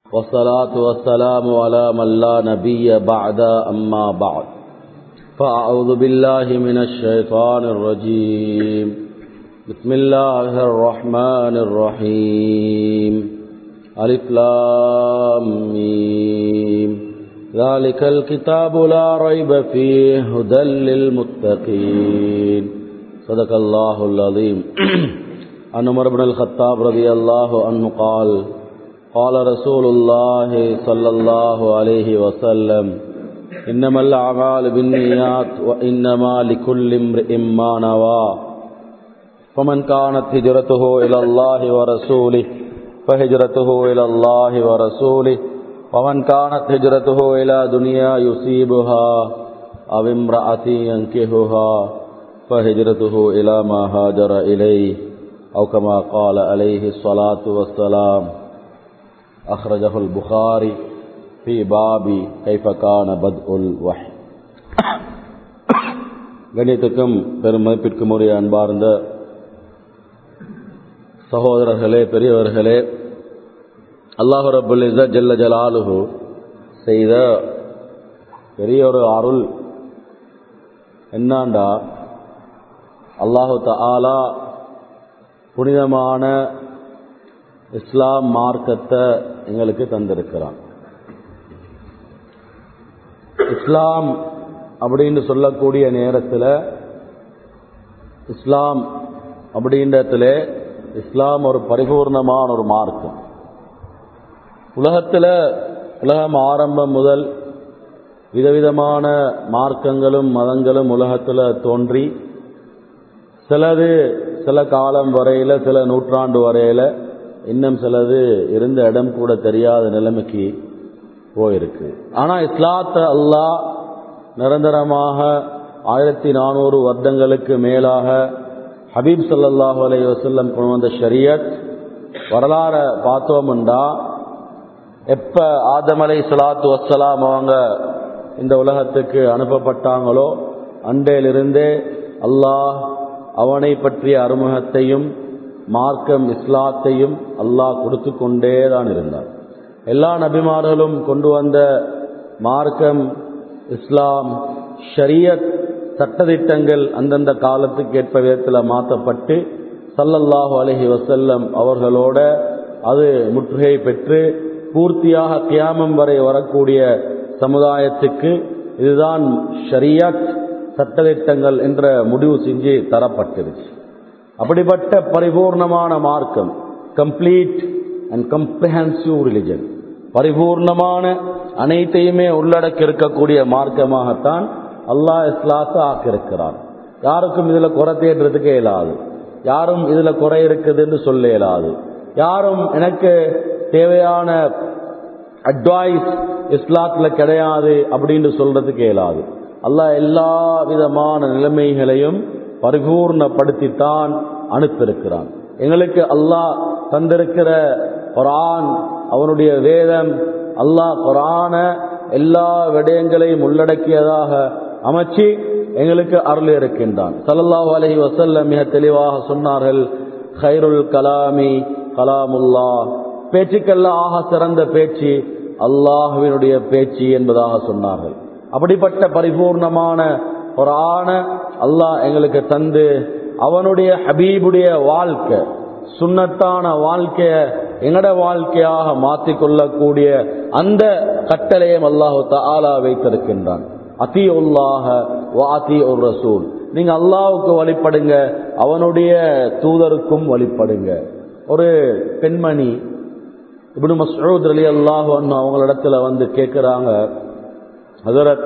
والصلاة والسلام على من لا نبي بعد أما بعد فأعوذ بالله من الشيطان الرجيم بسم الله الرحمن الرحيم ألف لام ميم ذلك الكتاب لا ريب فيه هدى للمتقين صدق الله العظيم عن عمر بن الخطاب رضي الله عنه قال قال رسول الله صلى الله عليه وسلم إنما الأعمال بالنيات وإنما لكل امرئ ما نوى فمن كانت هجرته إلى الله ورسوله فهجرته إلى الله ورسوله ومن كانت هجرته إلى دنيا يصيبها أو امرأة ينكهها فهجرته إلى ما هاجر إليه أو كما قال عليه الصلاة والسلام أخرجه البخاري في باب كيف كان بدء الوحي கணியத்துக்கும் பெரும் மதிப்பிற்கும் உரிய அன்பார்ந்த சகோதரர்களே பெரியவர்களே அல்லாஹு ரபுல் இசா ஜல்ல ஜலாலுஹு செய்த பெரிய ஒரு அருள் என்னாண்டா அல்லாஹு தாலா புனிதமான இஸ்லாம் மார்க்கத்தை எங்களுக்கு தந்திருக்கிறான் இஸ்லாம் அப்படின்னு சொல்லக்கூடிய நேரத்தில் இஸ்லாம் அப்படின்றதுல இஸ்லாம் ஒரு பரிபூர்ணமான ஒரு மார்க்கம் உலகத்தில் உலகம் ஆரம்பம் முதல் விதவிதமான மார்க்கங்களும் மதங்களும் உலகத்தில் தோன்றி சிலது சில காலம் வரையில் சில நூற்றாண்டு வரையில் இன்னும் சிலது இருந்த இடம் கூட தெரியாத நிலைமைக்கு போயிருக்கு ஆனால் இஸ்லாத்தை அல்லாஹ் நிரந்தரமாக ஆயிரத்தி நானூறு வருடங்களுக்கு மேலாக ஹபீப் சல்லாஹூ அலை வசல்லம் கொண்டு வந்த ஷரியத் வரலாற பார்த்தோம்டா எப்ப ஆதம் அலை சலாத்து வசலாம் அவங்க இந்த உலகத்துக்கு அனுப்பப்பட்டாங்களோ அண்டையிலிருந்தே அல்லாஹ் அவனை பற்றிய அறிமுகத்தையும் மார்க்கம் இஸ்லாத்தையும் அல்லாஹ் கொடுத்து கொண்டே தான் இருந்தார் எல்லா நபிமார்களும் கொண்டு வந்த மார்க்கம் இஸ்லாம் ஷரியத் சட்டத்திட்டங்கள் அந்தந்த காலத்துக்கு ஏற்ப விதத்தில் மாற்றப்பட்டு சல்லல்லாஹு அலஹி வசல்லம் அவர்களோட அது முற்றுகை பெற்று பூர்த்தியாக கியாமம் வரை வரக்கூடிய சமுதாயத்துக்கு இதுதான் ஷரியத் சட்டத்திட்டங்கள் என்ற முடிவு செஞ்சு தரப்பட்டிருச்சு அப்படிப்பட்ட பரிபூர்ணமான மார்க்கம் கம்ப்ளீட் அண்ட் கம்ப்ரிஹென்சிவ் ரிலிஜன் பரிபூர்ணமான அனைத்தையுமே உள்ளடக்கி இருக்கக்கூடிய மார்க்கமாகத்தான் அல்லாஹ் இஸ்லாத்தை ஆக்கியிருக்கிறான் யாருக்கும் இதுல குறை தேடுறதுக்கே இயலாது யாரும் இதுல குறை இருக்குதுன்னு சொல்ல இயலாது யாரும் எனக்கு தேவையான அட்வைஸ் இஸ்லாத்துல கிடையாது அப்படின்னு சொல்றதுக்கு இயலாது அல்லாஹ் எல்லா விதமான நிலைமைகளையும் பரிபூர்ணப்படுத்தித்தான் அனுப்பியிருக்கிறான் எங்களுக்கு அல்லாஹ் தந்திருக்கிற குரான் அவனுடைய வேதம் அல்லாஹ் குரான எல்லா விடயங்களையும் உள்ளடக்கியதாக அமைச்சு எங்களுக்கு அருள் இருக்கின்றான் சல்லல்லாஹு அலஹி வசல்லம் மிக தெளிவாக சொன்னார்கள் ஹைருல் கலாமி கலாமுல்லா பேச்சுக்கல்ல ஆக சிறந்த பேச்சு அல்லாஹுவினுடைய பேச்சு என்பதாக சொன்னார்கள் அப்படிப்பட்ட பரிபூர்ணமான ஒரு ஆண அல்லாஹ் எங்களுக்கு தந்து அவனுடைய ஹபீபுடைய வாழ்க்கை சுண்ணத்தான வாழ்க்கைய எங்கட வாழ்க்கையாக மாற்றிக்கொள்ளக்கூடிய அந்த கட்டளையும் அல்லாஹு தாலா வைத்திருக்கின்றான் அதி உல்லாக வாதி ஒரு ரசூல் நீங்க அல்லாவுக்கு வழிபடுங்க அவனுடைய தூதருக்கும் வழிபடுங்க ஒரு பெண்மணி இப்படி மசூத் அலி அல்லாஹ் அவங்களிடத்துல வந்து கேட்கிறாங்க ஹசரத்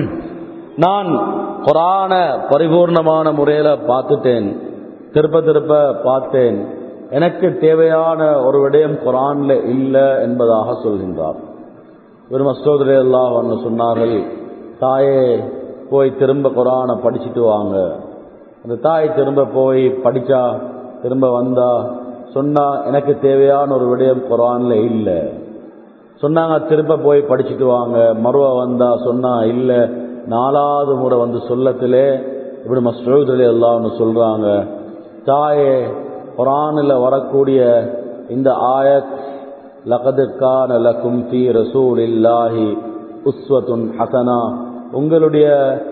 நான் குரான பரிபூர்ணமான முறையில் பார்த்துட்டேன் திருப்ப திருப்ப பார்த்தேன் எனக்கு தேவையான ஒரு விடயம் குரான்ல இல்லை என்பதாக சொல்கின்றார் ஒரு மஸ்தோதரே எல்லாம் ஒன்று சொன்னார்கள் தாயே போய் திரும்ப குரானை படிச்சுட்டு வாங்க அந்த தாய் திரும்ப போய் படிச்சா திரும்ப வந்தா சொன்னா எனக்கு தேவையான ஒரு விடயம் குரான்ல இல்லை சொன்னாங்க திரும்ப போய் படிச்சுட்டு வாங்க மறுவ வந்தா சொன்னா இல்ல நாலாவது முறை வந்து சொல்லத்திலே இப்படி மஸ்ரூத் அலி அல்லான்னு சொல்றாங்க தாயே குரானில் வரக்கூடிய இந்த ஆயத் லகது கான லக்கும் ஃபீ ரசூலில்லாஹி உஸ்வத்துன் ஹசனா உங்களுடைய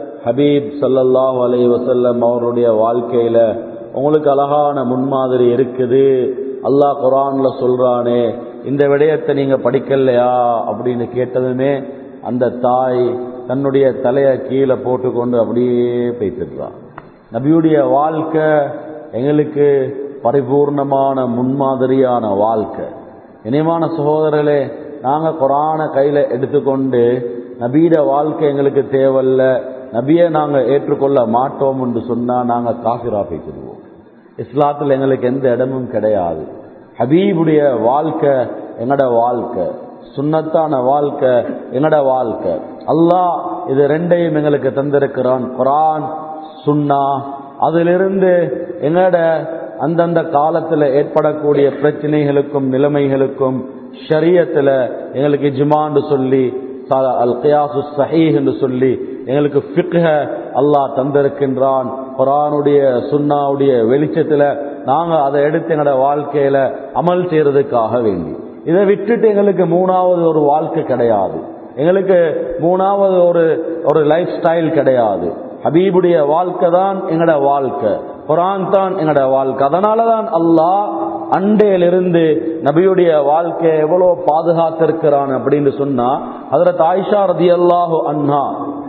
ஹபீப் ஸல்லல்லாஹு அலைஹி வஸல்லம் அவருடைய வாழ்க்கையில உங்களுக்கு அழகான முன்மாதிரி இருக்குது அல்லாஹ் குரான்ல சொல்றானே இந்த விடயத்தை நீங்க படிக்கலையா அப்படின்னு கேட்டதுமே அந்த தாய் தன்னுடைய தலையை கீழே போட்டுக்கொண்டு அப்படியே பேசிடுறான் நபியுடைய வாழ்க்கை எங்களுக்கு பரிபூர்ணமான முன்மாதிரியான வாழ்க்கை இனிமான சகோதரர்களே நாங்க குரான கையில எடுத்துக்கொண்டு நபீட வாழ்க்கை எங்களுக்கு தேவையில்ல நபியை நாங்க ஏற்றுக்கொள்ள மாட்டோம் என்று சொன்னா நாங்க காஃபிரா பேசிடுவோம் இஸ்லாத்தில் எங்களுக்கு எந்த இடமும் கிடையாது ஹபீபுடைய வாழ்க்கை எங்கட வாழ்க்கை சுன்னத்தான வாழ்க்கை எங்கட வாழ்க்கை அல்லாஹ் இது ரெண்டையும் எங்களுக்கு தந்திருக்கிறான் குரான் சுன்னா அதிலிருந்து எங்கட அந்தந்த காலத்தில் ஏற்படக்கூடிய பிரச்சனைகளுக்கும் நிலைமைகளுக்கும் ஷரியத்தில் எங்களுக்கு ஜிமான்னு சொல்லி அல் கியாசு சஹீஹ் என்று சொல்லி எங்களுக்கு ஃபிக்ஹ அல்லாஹ் தந்திருக்கின்றான் குரானுடைய சுன்னாவுடைய வெளிச்சத்தில் நாங்கள் அதை எடுத்து எங்களோட வாழ்க்கையில அமல் செய்யறதுக்காக வேண்டி இதை விட்டுட்டு எங்களுக்கு மூணாவது ஒரு வாழ்க்கை கிடையாது எங்களுக்கு மூணாவது ஒரு ஒரு லைஃப் ஸ்டைல் கிடையாது ஹபீபுடைய வாழ்க்கை தான் எங்களோட வாழ்க்கை குரான் தான் எங்களோட வாழ்க்கை அதனால தான் அல்லாஹ் அண்டையிலிருந்து நபியுடைய வாழ்க்கையை எவ்வளவு பாதுகாத்திருக்கிறான் அப்படின்னு சொன்னா அதுல தாய்ஷா ரதி அல்லாஹு அண்ணா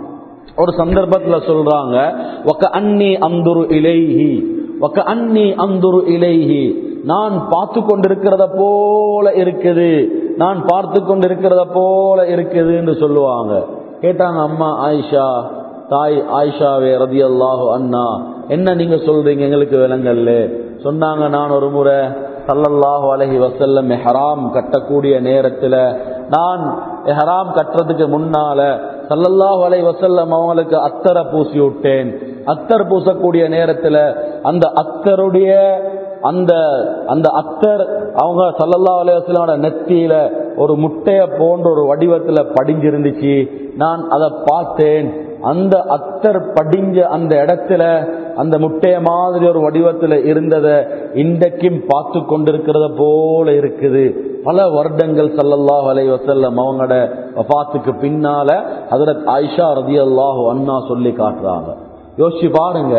ஒரு சந்தர்ப்பத்துல சொல்றாங்க ஒக்க அன்னி அந்துரு இலைஹி ஒக்க அன்னி அந்துரு இலைஹி நான் பார்த்து கொண்டிருக்கிறத போல இருக்குது நான் பார்த்து கொண்டிருக்கிறத போல இருக்குதுன்னு சொல்லுவாங்க கேட்டாங்க அம்மா ஆயிஷா தாய் ஆயிஷாவே ரதி அல்லாஹு அண்ணா என்ன நீங்க சொல்றீங்க எங்களுக்கு விலங்கல்ல சொன்னாங்க நான் ஒரு முறை சல்லல்லாஹு அலஹி வசல்லம் ஹராம் கட்டக்கூடிய நேரத்துல நான் ஹராம் கட்டுறதுக்கு முன்னால சல்லல்லாஹு அலை வசல்லம் அவங்களுக்கு அத்தரை பூசி விட்டேன் அத்தர் பூசக்கூடிய நேரத்துல அந்த அத்தருடைய அந்த அந்த அத்தர் அவங்க சல்லல்லா அலைவாஸ்லமோட நெத்தியில ஒரு முட்டைய போன்ற ஒரு வடிவத்துல படிஞ்சிருந்துச்சு நான் அதை பார்த்தேன் அந்த அத்தர் படிஞ்ச அந்த இடத்துல அந்த முட்டைய மாதிரி ஒரு வடிவத்துல இருந்தத இன்றைக்கும் பார்த்து கொண்டிருக்கிறத போல இருக்குது பல வருடங்கள் சல்லல்லாஹ் அலை வசல்லம் அவங்களோட வஃத்துக்கு பின்னால அதுல ஆயிஷா ரதி அல்லாஹு அண்ணா சொல்லி காட்டுறாங்க யோசிச்சு பாருங்க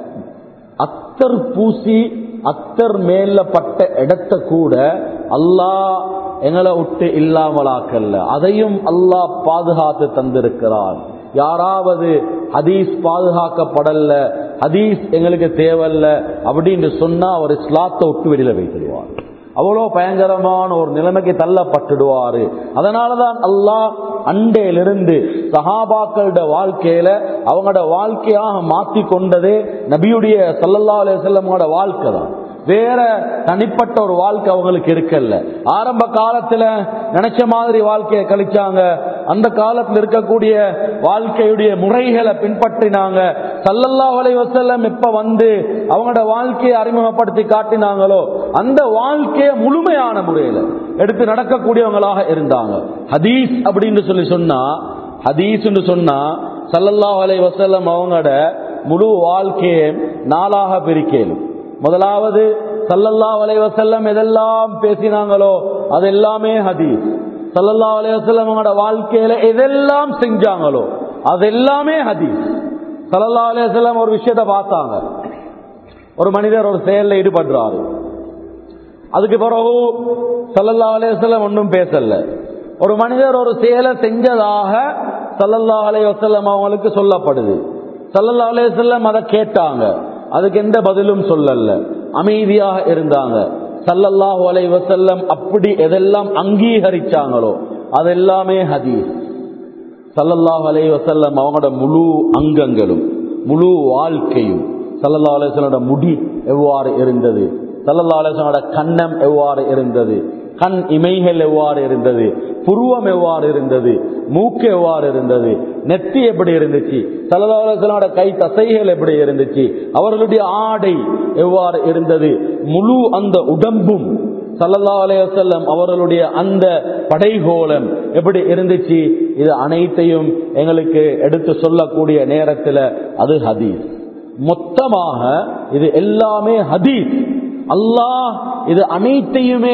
அத்தர் பூசி அத்தர் மேல பட்ட இடத்த கூட அல்லாஹ் எங்களை விட்டு இல்லாமலாக்கல்ல அதையும் அல்லாஹ் பாதுகாத்து தந்திருக்கிறார் யாராவது ஹதீஸ் பாதுகாக்கப்படல ஹதீஸ் எங்களுக்கு தேவையில்ல அப்படின்னு சொன்னா அவர் இஸ்லாத்தை விட்டு வெளியில வைத்துடுவார் அவ்வளோ பயங்கரமான ஒரு நிலைமைக்கு தள்ளப்பட்டுடுவாரு அதனாலதான் அல்லாஹ் அண்டையிலிருந்து சஹாபாக்களோட வாழ்க்கையில அவங்களோட வாழ்க்கையாக மாத்தி கொண்டதே நபியுடைய சல்லல்லா அலுவலமோட வாழ்க்கை தான் வேற தனிப்பட்ட ஒரு வாழ்க்கை அவங்களுக்கு இருக்கல்ல ஆரம்ப காலத்துல நினைச்ச மாதிரி வாழ்க்கையை கழிச்சாங்க அந்த காலத்துல இருக்கக்கூடிய வாழ்க்கையுடைய முறைகளை பின்பற்றினாங்க சல்லல்லா அலை வசல்லம் எப்ப வந்து அவங்களோட வாழ்க்கையை அறிமுகப்படுத்தி காட்டினாங்களோ அந்த வாழ்க்கையை முழுமையான முறையில எடுத்து நடக்கக்கூடியவங்களாக இருந்தாங்க ஹதீஸ் அப்படின்னு சொல்லி சொன்னா ஹதீஸ் சொன்னா சல்லல்லா அலை வசல்லம் அவங்களோட முழு வாழ்க்கையை நாளாக பிரிக்கலும் முதலாவது சல்லல்லா அலைவசல்லம் எதெல்லாம் பேசினாங்களோ அது எல்லாமே ஹதீஸ் சல்லல்லா அலைவசல்லம் அவங்களோட வாழ்க்கையில எதெல்லாம் செஞ்சாங்களோ அது எல்லாமே ஹதீஸ் சல்லல்லா அலைவசல்லம் ஒரு விஷயத்த பார்த்தாங்க ஒரு மனிதர் ஒரு செயல்ல ஈடுபடுறாரு அதுக்கு பிறகு சல்லல்லா அலைவசல்லம் ஒன்றும் பேசல ஒரு மனிதர் ஒரு செயலை செஞ்சதாக சல்லல்லா அலைவசல்லம் அவங்களுக்கு சொல்லப்படுது சல்லல்லா அலைவசல்லம் அதை கேட்டாங்க அதுக்கு எந்த பதிலும் சொல்லல அமைதியாக இருந்தாங்க சல்லல்லாஹு அலை வசல்லம் அப்படி எதெல்லாம் அங்கீகரிச்சாங்களோ அதெல்லாமே ஹதீஸ் சல்லல்லாஹு அலை வசல்லம் அவங்களோட முழு அங்கங்களும் முழு வாழ்க்கையும் சல்லல்லா அலுவலோட முடி எவ்வாறு இருந்தது சல்லல்லா அலுவலோட கண்ணம் எவ்வாறு இருந்தது கண் இமைகள் எவ்வாறு இருந்தது புருவம் எவ்வாறு இருந்தது மூக்கு எவ்வாறு இருந்தது நெத்தி எப்படி இருந்துச்சு சல்லதாசனோட கை தசைகள் எப்படி இருந்துச்சு அவர்களுடைய ஆடை எவ்வாறு இருந்தது முழு அந்த உடம்பும் சல்லல்லா அலையம் அவர்களுடைய அந்த படைகோலம் எப்படி இருந்துச்சு இது அனைத்தையும் எங்களுக்கு எடுத்து சொல்லக்கூடிய நேரத்தில் அது ஹதீஸ் மொத்தமாக இது எல்லாமே ஹதீஸ் அல்லாஹ் இது அனைத்தையுமே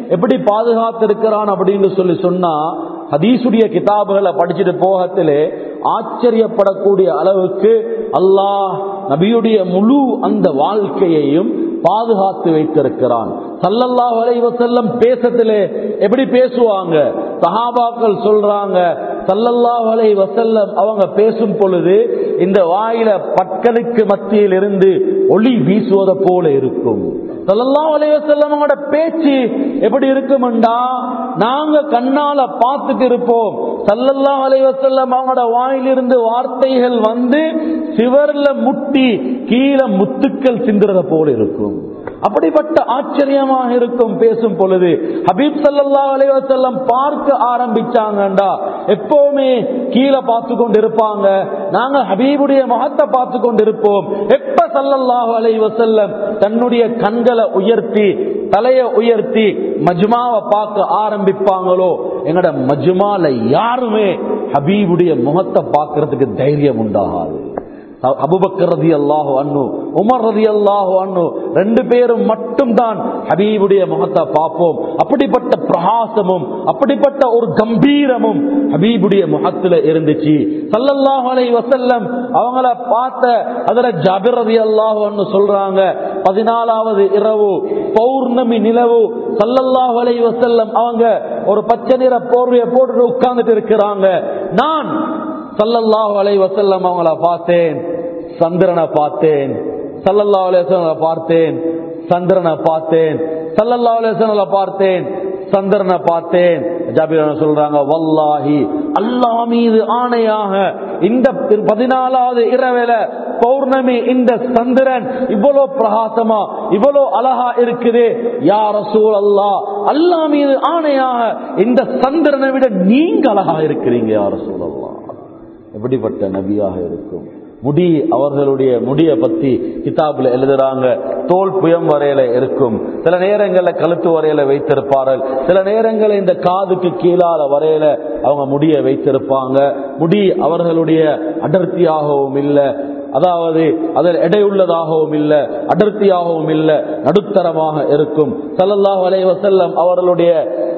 எப்படி பாதுகாத்திருக்கிறான் அப்படின்னு சொல்லி சொன்னா ஹதீசுடைய கிதாபுகளை படிச்சுட்டு போகத்திலே ஆச்சரியப்படக்கூடிய அளவுக்கு அல்லாஹ் நபியுடைய முழு அந்த வாழ்க்கையையும் பாதுகாத்து வைத்திருக்கிறான் சல்லல்லாஹு அலைஹி வஸல்லம் பேசத்திலே எப்படி பேசுவாங்க சஹாபாக்கள் சொல்றாங்க சல்லல்லாஹு அலைஹி வஸல்லம் அவங்க பேசும் பொழுது இந்த வாயில பற்களுக்கு மத்தியில் இருந்து ஒளி வீசுவதை போல இருக்கும் சல்லல்லாஹு அலைஹி வஸல்லம் அவங்களோட பேச்சு எப்படி இருக்கும்டா நாங்க கண்ணால பார்த்துட்டு இருப்போம் சல்லல்லாஹு அலைஹி வஸல்லம் அவங்களோட வாயிலிருந்து வார்த்தைகள் வந்து சிவர்ல முட்டி கீழே முத்துக்கள் சிந்துறத போல இருக்கும் அப்படிப்பட்ட ஆச்சரியமாக இருக்கும் பேசும் பொழுது ஹபீப் சல்லா அலைவசல்லம் பார்க்க ஆரம்பிச்சாங்கண்டா எப்பவுமே கீழே பார்த்து கொண்டு இருப்பாங்க நாங்க ஹபீபுடைய முகத்தை பார்த்து கொண்டு இருப்போம் எப்ப சல்லல்லாஹு அலைவசல்லம் தன்னுடைய கண்களை உயர்த்தி தலைய உயர்த்தி மஜ்மாவை பார்க்க ஆரம்பிப்பாங்களோ எங்கட மஜ்மால யாருமே ஹபீபுடைய முகத்தை பார்க்கறதுக்கு தைரியம் உண்டாகாது அபுபக்கர் ரதி அல்லாஹு அண்ணு உமர் ரதி அல்லாஹு அண்ணு ரெண்டு பேரும் மட்டும்தான் ஹபீபுடைய முகத்தை பார்ப்போம் அப்படிப்பட்ட பிரகாசமும் அப்படிப்பட்ட ஒரு கம்பீரமும் ஹபீபுடைய முகத்துல இருந்துச்சு சல்லல்லாஹு அலைஹி வஸல்லம் அவங்கள பார்த்த அதுல ஜாபிர் ரதி அல்லாஹு அண்ணு சொல்றாங்க பதினாலாவது இரவு பௌர்ணமி நிலவு சல்லல்லாஹு அலைஹி வஸல்லம் அவங்க ஒரு பச்சை நிற போர்வையை போட்டு உட்கார்ந்துட்டு இருக்கிறாங்க நான் சல்லல்லாஹு அலை வசல்லம் அவங்கள பார்த்தேன் சந்திரனை பார்த்தேன் சல்லல்லாஹு அலை வசல்லம் பார்த்தேன் சந்திரனை பார்த்தேன் சல்லல்லாஹு அலை வசல்லம் பார்த்தேன் சந்திரனை பார்த்தேன் ஜாபீர் சொல்றாங்க வல்லாஹி அல்லாஹ் மீது ஆணையாக இந்த பதினாலாவது இரவேல பௌர்ணமி இந்த சந்திரன் இவ்வளவு பிரகாசமா இவ்வளவு அழகா இருக்குது யார சூழ் அல்லா அல்லா மீது ஆணையாக இந்த சந்திரனை விட நீங்க அழகா இருக்கிறீங்க யார சூழ் அல்லா எப்படிப்பட்ட நபியாக இருக்கும் முடி அவர்களுடைய முடிய பத்தி கிதாபுல எழுதுறாங்க தோல் புயம் வரையில இருக்கும் சில நேரங்கள்ல கழுத்து வரையில வைத்திருப்பார்கள் சில நேரங்களில் இந்த காதுக்கு கீழால வரையில அவங்க முடிய வைத்திருப்பாங்க முடி அவர்களுடைய அடர்த்தியாகவும் இல்லை அதாவது அதில் எடையுள்ளதாகவும் இல்ல அடர்த்தியாகவும் இல்ல நடுத்தரமாக இருக்கும் சல்லல்லாஹ் அலைவசல்லம் அவர்களுடைய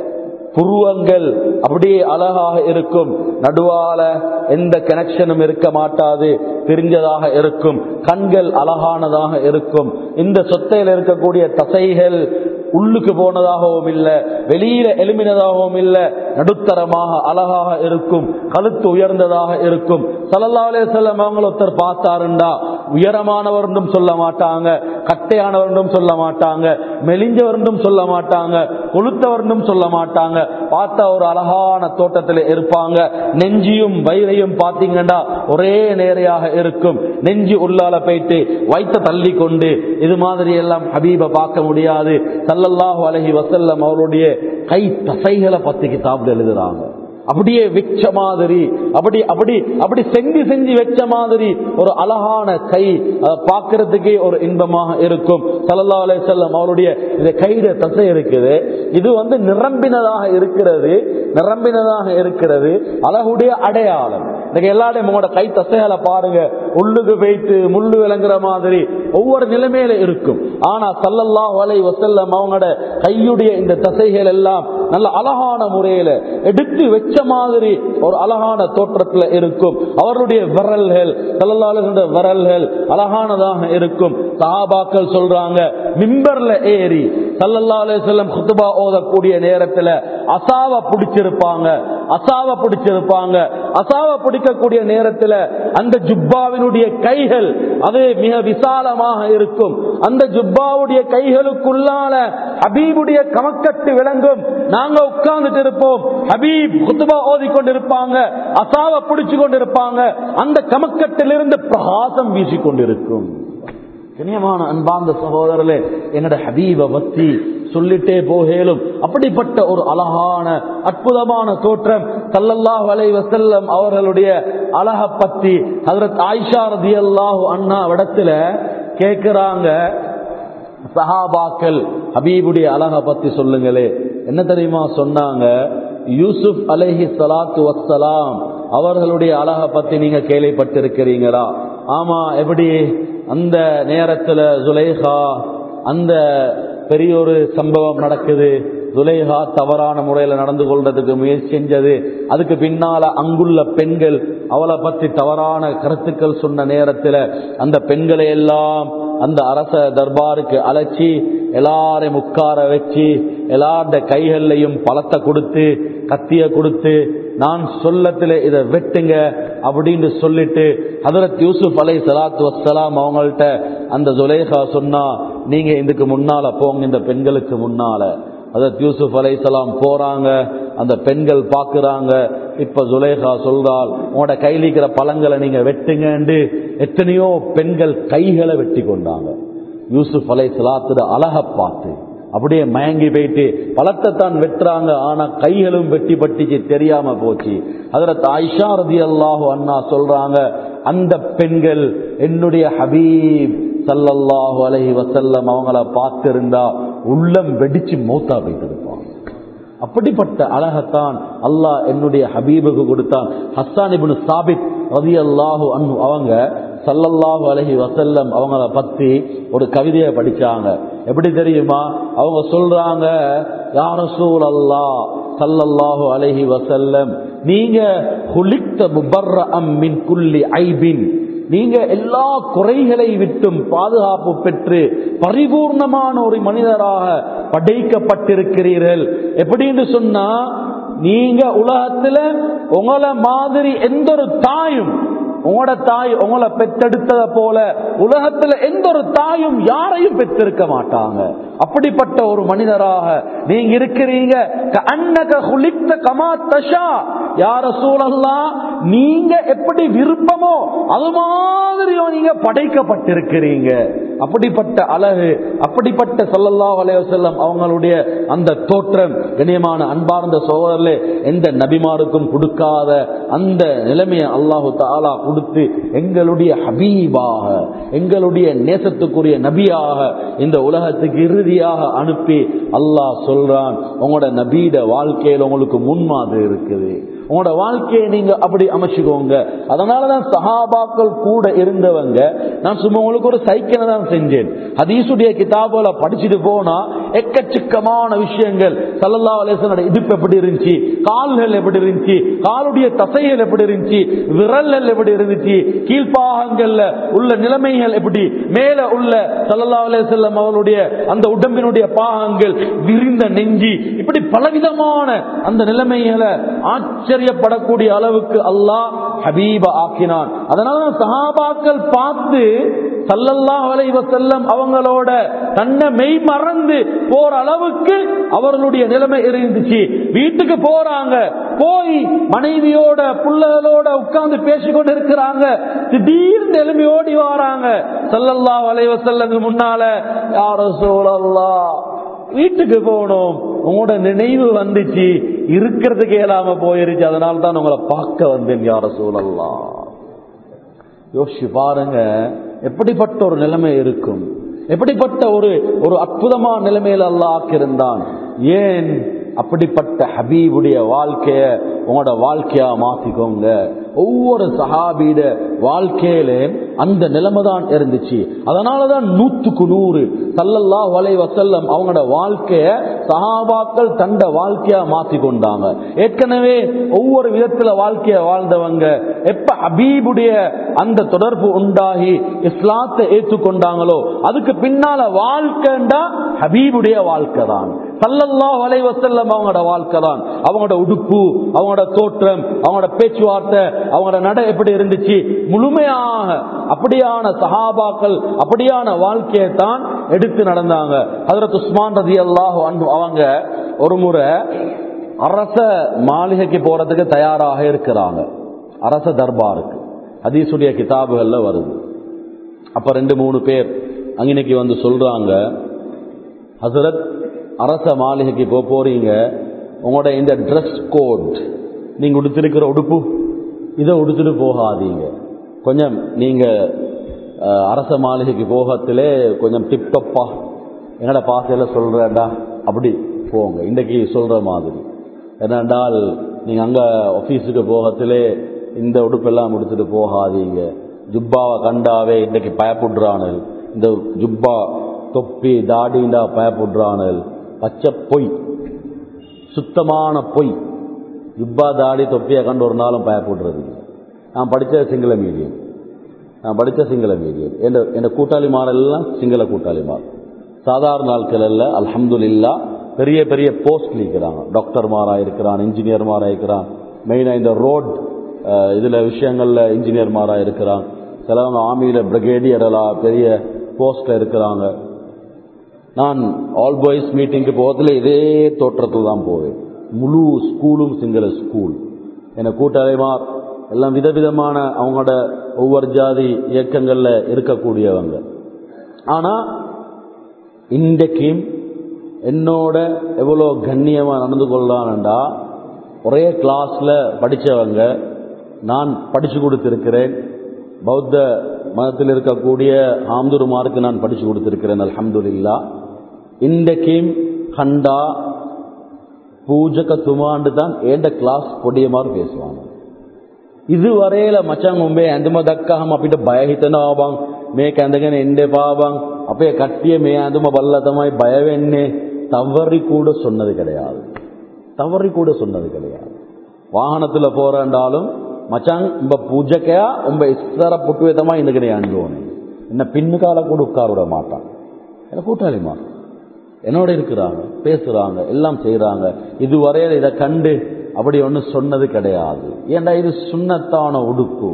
புருவங்கள் அப்படியே அழகாக இருக்கும் நடுவால எந்த கனெக்ஷனும் இருக்க மாட்டாது பிரிஞ்சதாக இருக்கும் கண்கள் அழகானதாக இருக்கும் இந்த சொத்தையில் இருக்கக்கூடிய தசைகள் உள்ளுக்கு போனதாகவும் இல்ல வெளியில எழுமினதாகவும் இல்ல நடுத்தரமாக அழகாக இருக்கும் கழுத்து உயர்ந்ததாக இருக்கும் சல்லல்லா அலே செல்லம் அவங்க ஒருத்தர் பார்த்தாருண்டா உயரமானவர்னும் சொல்ல மாட்டாங்க கட்டையானவர்னும் சொல்ல மாட்டாங்க மெலிஞ்சவர்னும் சொல்ல மாட்டாங்க கொளுத்தவர்னும் சொல்ல மாட்டாங்க பார்த்தா ஒரு அழகான தோட்டத்தில் இருப்பாங்க நெஞ்சியும் வயிறையும் பார்த்தீங்கன்னா ஒரே நேரையாக இருக்கும் நெஞ்சு உள்ளால போயிட்டு வைத்த தள்ளி கொண்டு இது மாதிரி எல்லாம் ஹபீப பார்க்க முடியாது சல்லல்லாஹு அலஹி வசல்லம் அவருடைய கை தசைகளை பத்தி கிதாப்ல எழுதுறாங்க அப்படியே வெச்ச மாதிரி அப்படி அப்படி அப்படி செஞ்சு செஞ்சு வெச்ச மாதிரி ஒரு அழகான கை அதை பார்க்கறதுக்கே ஒரு இன்பமாக இருக்கும் சல்லா அலை செல்லம் அவருடைய இந்த கையில தசை இருக்குது இது வந்து நிரம்பினதாக இருக்கிறது நிரம்பினதாக இருக்கிறது அழகுடைய அடையாளம் இன்னைக்கு எல்லாரும் உங்களோட கை தசைகளை பாருங்க உள்ளுக்கு போயிட்டு முள்ளு விளங்குற மாதிரி ஒவ்வொரு நிலைமையில இருக்கும் ஆனா சல்லல்லா வலை வசல்லம் அவங்களோட கையுடைய இந்த தசைகள் எல்லாம் நல்ல அழகான முறையில எடுத்து வச்ச மாதிரி ஒரு அழகான தோற்றத்துல இருக்கும் அவருடைய விரல்கள் சல்லல்லாஹுடைய விரல்கள் அழகானதாக இருக்கும் சஹாபாக்கள் சொல்றாங்க மிம்பர்ல ஏறி சல்லல்லா அலுவலம் குத்துபா ஓதக்கூடிய நேரத்துல அசாவ பிடிச்சிருப்பாங்க அசாவ பிடிச்சிருப்பாங்க அசாவ பிடிக்கக்கூடிய நேரத்துல அந்த ஜுப்பாவினுடைய கைகள் அது மிக விசாலமாக இருக்கும் அந்த ஜுப்பாவுடைய கைகளுக்குள்ளால ஹபீபுடைய கமக்கட்டு விளங்கும் நாங்க உட்கார்ந்துட்டு இருப்போம் ஹபீப் குத்துபா ஓதி கொண்டிருப்பாங்க அசாவ பிடிச்சு கொண்டிருப்பாங்க அந்த கமக்கட்டிலிருந்து பிரகாசம் வீசிக் கொண்டிருக்கும் கண்ணியமான அன்பார்ந்த சகோதரர்களே என்னோட ஹபீப பத்தி சொல்லிட்டே போகலும் அப்படிப்பட்ட ஒரு அழகான அற்புதமான தோற்றம் சல்லல்லாஹு அலைஹி வஸல்லம் அவர்களுடைய அழக பத்தி ஹஜரத் ஆயிஷா ரதியல்லாஹு அண்ணா இடத்துல கேட்கிறாங்க சஹாபாக்கள் ஹபீபுடைய அழக பத்தி சொல்லுங்களே என்ன தெரியுமா சொன்னாங்க யூசுப் அலைஹி சலாத்து வசலாம் அவர்களுடைய அழக பத்தி நீங்க கேள்விப்பட்டிருக்கிறீங்களா ஆமா எப்படி அந்த நேரத்துல ஜுலைஹா அந்த பெரிய ஒரு சம்பவம் நடக்குது துலேஹா தவறான முறையில் நடந்து கொள்றதுக்கு முயற்சி செஞ்சது அதுக்கு பின்னால அங்குள்ள பெண்கள் அவளை பத்தி தவறான கருத்துக்கள் சொன்ன நேரத்தில் அந்த பெண்களை எல்லாம் அந்த அரச தர்பாருக்கு அழைச்சி எல்லாரையும் உட்கார வச்சு எல்லாருடைய கைகள்லையும் பழத்தை கொடுத்து கத்திய கொடுத்து நான் சொல்லத்துல இதை வெட்டுங்க அப்படின்னு சொல்லிட்டு ஹதரத் யூசுப் அலை சலாத்து வசலாம் அவங்கள்ட்ட அந்த ஜுலேஹா சொன்னா நீங்க இதுக்கு முன்னால போங்க இந்த பெண்களுக்கு முன்னால ஹதரத் யூசுப் அலை சலாம் போறாங்க அந்த பெண்கள் பாக்குறாங்க இப்ப ஜுலேஹா சொல்றால் உங்களோட கையில் இருக்கிற பழங்களை நீங்க வெட்டுங்கன்னு எத்தனையோ பெண்கள் கைகளை வெட்டி கொண்டாங்க யூசுப் அலை சலாத்துட அழக பார்த்து அப்படியே மயங்கி போயிட்டு பழத்தை தான் வெட்டுறாங்க ஆனா கைகளும் வெட்டி பட்டிச்சு தெரியாம போச்சு அதுல ஆயிஷா ரதி அல்லாஹு அண்ணா சொல்றாங்க அந்த பெண்கள் என்னுடைய ஹபீப் சல்லல்லாஹு அலைஹி வசல்லம் அவங்கள பார்த்திருந்தா உள்ளம் வெடிச்சு மௌத்தா போயிட்டு இருப்பாங்க அப்படிப்பட்ட அழகத்தான் அல்லாஹ் என்னுடைய ஹபீபுக்கு கொடுத்தான் ஹஸ்ஸான் இப்னு சாபித் ரதி அல்லாஹு அன்னு அவங்க சல்லல்லாஹு அலஹி வசல்லம் அவங்கள பத்தி ஒரு கவிதையை படிச்சாங்க எப்படி தெரியுமா அவங்க சொல்றாங்க யார சூழ் அல்லா சல்லல்லாஹு அலஹி வசல்லம் நீங்க ஹுலிக்த முபர்ர மின் குல்லி ஐபின் நீங்க எல்லா குறைகளை விட்டும் பாதுகாப்பு பெற்று பரிபூர்ணமான ஒரு மனிதராக படைக்கப்பட்டிருக்கிறீர்கள் எப்படின்னு சொன்னா நீங்க உலகத்துல உங்களை மாதிரி எந்த ஒரு தாயும் உங்களோட தாய் உங்களை பெத்தெடுத்தத போல உலகத்துல எந்த ஒரு தாயும் யாரையும் பெற்றிருக்க மாட்டாங்க அப்படிப்பட்ட ஒரு மனிதராக நீங்க இருக்கிறீங்க கமா தஷா யார சூழல்லாம் நீங்க எப்படி விருப்பமோ அது மாதிரியோ நீங்க படைக்கப்பட்டிருக்கிறீங்க அப்படிப்பட்ட அழகு அப்படிப்பட்ட சொல்லல்லா செல்லம் அவங்களுடைய அந்த தோற்றம் கண்ணியமான அன்பார்ந்த சோழர்ல எந்த நபிமாருக்கும் கொடுக்காத அந்த நிலைமையை அல்லாஹு தாலா கொடுத்து எங்களுடைய ஹபீபாக எங்களுடைய நேசத்துக்குரிய நபியாக இந்த உலகத்துக்கு இறுதியாக அனுப்பி அல்லாஹ் சொல்றான் உங்களோட நபீட வாழ்க்கையில் உங்களுக்கு முன்மாதிரி இருக்குது உங்களோட வாழ்க்கையை நீங்க அப்படி அமைச்சுக்கோங்க அதனாலதான் சஹாபாக்கள் கூட இருந்தவங்க நான் சும்மா உங்களுக்கு ஒரு சைக்கிளை தான் செஞ்சேன் ஹதீசுடைய கிதாபுல படிச்சுட்டு போனா எக்கச்சக்கமான விஷயங்கள் சல்லல்லா அலேசனோட இடுப்பு எப்படி இருந்துச்சு கால்கள் எப்படி இருந்துச்சு காலுடைய தசைகள் எப்படி இருந்துச்சு விரல்கள் எப்படி இருந்துச்சு கீழ்ப்பாகங்கள்ல உள்ள நிலைமைகள் எப்படி மேல உள்ள சல்லல்லா அலேசல்லம் அவருடைய அந்த உடம்பினுடைய பாகங்கள் விரிந்த நெஞ்சி இப்படி பலவிதமான அந்த நிலைமைகளை ஆச்சரியப்படக்கூடிய அளவுக்கு அல்லாஹ் ஹபீப ஆக்கினான் அதனால சஹாபாக்கள் பார்த்து சல்லல்லா அலைவ செல்லம் அவங்களோட தன்னை மெய் மறந்து போற அளவுக்கு அவர்களுடைய நிலைமை இருந்துச்சு வீட்டுக்கு போறாங்க போய் மனைவியோட புள்ளகளோட உட்கார்ந்து பேசிக்கொண்டு இருக்கிறாங்க திடீர்னு எழுமி ஓடி வராங்க சல்லல்லா அலைவ செல்லங்க முன்னால யார சோழல்லா வீட்டுக்கு போகணும் உங்களோட நினைவு வந்துச்சு இருக்கிறதுக்கு இயலாம போயிருச்சு அதனால தான் உங்களை பார்க்க வந்தேன் யார சூழல்லாம் யோசிச்சு பாருங்க எப்படிப்பட்ட ஒரு நிலைமை இருக்கும் எப்படிப்பட்ட ஒரு ஒரு அற்புதமான நிலைமையில அல்லாஹ் ஆக்கியிருந்தான் ஏன் அப்படிப்பட்ட ஹபீபுடைய வாழ்க்கைய உங்களோட வாழ்க்கையா மாத்திக்கோங்க ஒவ்வொரு சஹாபீட வாழ்க்கையில அந்த நிலைமை தான் இருந்துச்சு அதனாலதான் நூத்துக்கு நூறு சல்லல்லா வலை வசல்லம் அவங்களோட வாழ்க்கைய சஹாபாக்கள் தண்ட வாழ்க்கையா மாத்தி கொண்டாங்க ஏற்கனவே ஒவ்வொரு விதத்துல வாழ்க்கைய வாழ்ந்தவங்க எப்ப ஹபீபுடைய அந்த தொடர்பு உண்டாகி இஸ்லாத்தை ஏற்றுக்கொண்டாங்களோ அதுக்கு பின்னால வாழ்க்கைண்டா ஹபீபுடைய வாழ்க்கை தான் சல்லல்லா வலை வசல்லம் அவங்களோட வாழ்க்கை தான் அவங்களோட உடுப்பு அவங்களோட தோற்றம் அவங்களோட பேச்சுவார்த்தை அவங்களோட நடை எப்படி இருந்துச்சு முழுமையாக அப்படியான சஹாபாக்கள் அப்படியான வாழ்க்கையை தான் எடுத்து நடந்தாங்க ஹதரத் உஸ்மான் ரதி அல்லாஹ் அவங்க ஒரு முறை அரச மாளிகைக்கு போறதுக்கு தயாராக இருக்கிறாங்க அரச தர்பாருக்கு ஹதீசுடைய கிதாபுகள்ல வருது அப்ப ரெண்டு மூணு பேர் அங்கனைக்கு வந்து சொல்றாங்க ஹசரத் அரச மாளிகைக்கு போக போறீங்க உங்களோட இந்த ட்ரெஸ் கோட் நீங்க உடுத்திருக்கிற உடுப்பு இதை உடுத்துட்டு போகாதீங்க கொஞ்சம் நீங்க அஹ், அரச மாளிகைக்கு போகத்திலே கொஞ்சம் டிப்டப்பா என்னோட பாசையில சொல்றேன்டா அப்படி போங்க இன்றைக்கு சொல்ற மாதிரி என்னென்றால் நீங்க அங்க ஆபீஸுக்கு போகத்திலே இந்த உடுப்பெல்லாம் முடிச்சுட்டு போகாதீங்க ஜுப்பாவை கண்டாவே இன்றைக்கு பயப்படுறானல் இந்த ஜுப்பா தொப்பி தாடிண்டா பயப்படுறானல் பச்சை பொய் சுத்தமான பொய் ஜுப்பா தாடி தொப்பியை கண்டு ஒரு நாளும் பயப்படுறது இல்லை நான் படித்த சிங்கள மீடியம் நான் படித்த சிங்கள மீடியம் என் என் கூட்டாளிமாரெல்லாம் சிங்கள கூட்டாளிமார் சாதாரண நாட்களில் அல்ஹம்துலில்லா பெரிய பெரிய போஸ்ட் இருக்கிறாங்க டாக்டர்மாராக இருக்கிறான் இன்ஜினியர்மாராக இருக்கிறான் மெயினாக இந்த ரோட் இதில் விஷயங்களில் இன்ஜினியர்மாராக இருக்கிறான் சிலவங்க ஆர்மியில் பிரிகேடியரெல்லாம் பெரிய போஸ்ட்டில் இருக்கிறாங்க நான் ஆல் பாய்ஸ் மீட்டிங்க்கு போகிறதுல இதே தோற்றத்தில் தான் போவேன் முழு ஸ்கூலும் சிங்கள ஸ்கூல் என கூட்டாளிமார் எல்லாம் விதவிதமான அவங்களோட ஒவ்வொரு ஜாதி இயக்கங்களில் இருக்கக்கூடியவங்க ஆனால் இன்றைக்கும் என்னோட எவ்வளோ கண்ணியமாக நடந்து கொள்ளலான்டா ஒரே கிளாஸில் படித்தவங்க நான் படித்து கொடுத்திருக்கிறேன் பௌத்த மதத்தில் இருக்கக்கூடிய ஆம்துருமாருக்கு நான் படித்து கொடுத்திருக்கிறேன் அல்ஹம்துலில்லா இன்றைக்கும் கண்டா பூஜக துமாண்டு தான் ஏண்ட கிளாஸ் பொடியமாறு பேசுவாங்க ඉදිවරේල මචං උඹේ ඇඳුම දැක්කහම අපිට බය හිතෙනවා බං මේක ඇඳගෙන එන්න එපා බං අපේ කට්ටිය මේ ඇඳුම බලලා තමයි බය වෙන්නේ தவறி கூட சொன்னது கிடையாது தவறி கூட சொன்னது கிடையாது வாகனத்துல போறேன்டாலும் மச்சான் உம்ப பூஜைக்கையா உம்ப இஸ்தர புட்டுவே தான் இந்த அண்டுவோனே என்ன பின்னுக்கால கூட உட்கார விட மாட்டான் என்ன கூட்டாளிமா என்னோட இருக்கிறாங்க பேசுறாங்க எல்லாம் செய்யறாங்க இதுவரையில இதை கண்டு அப்படி ஒன்றும் சொன்னது கிடையாது ஏண்டா இது சுண்ணத்தான உடுப்பு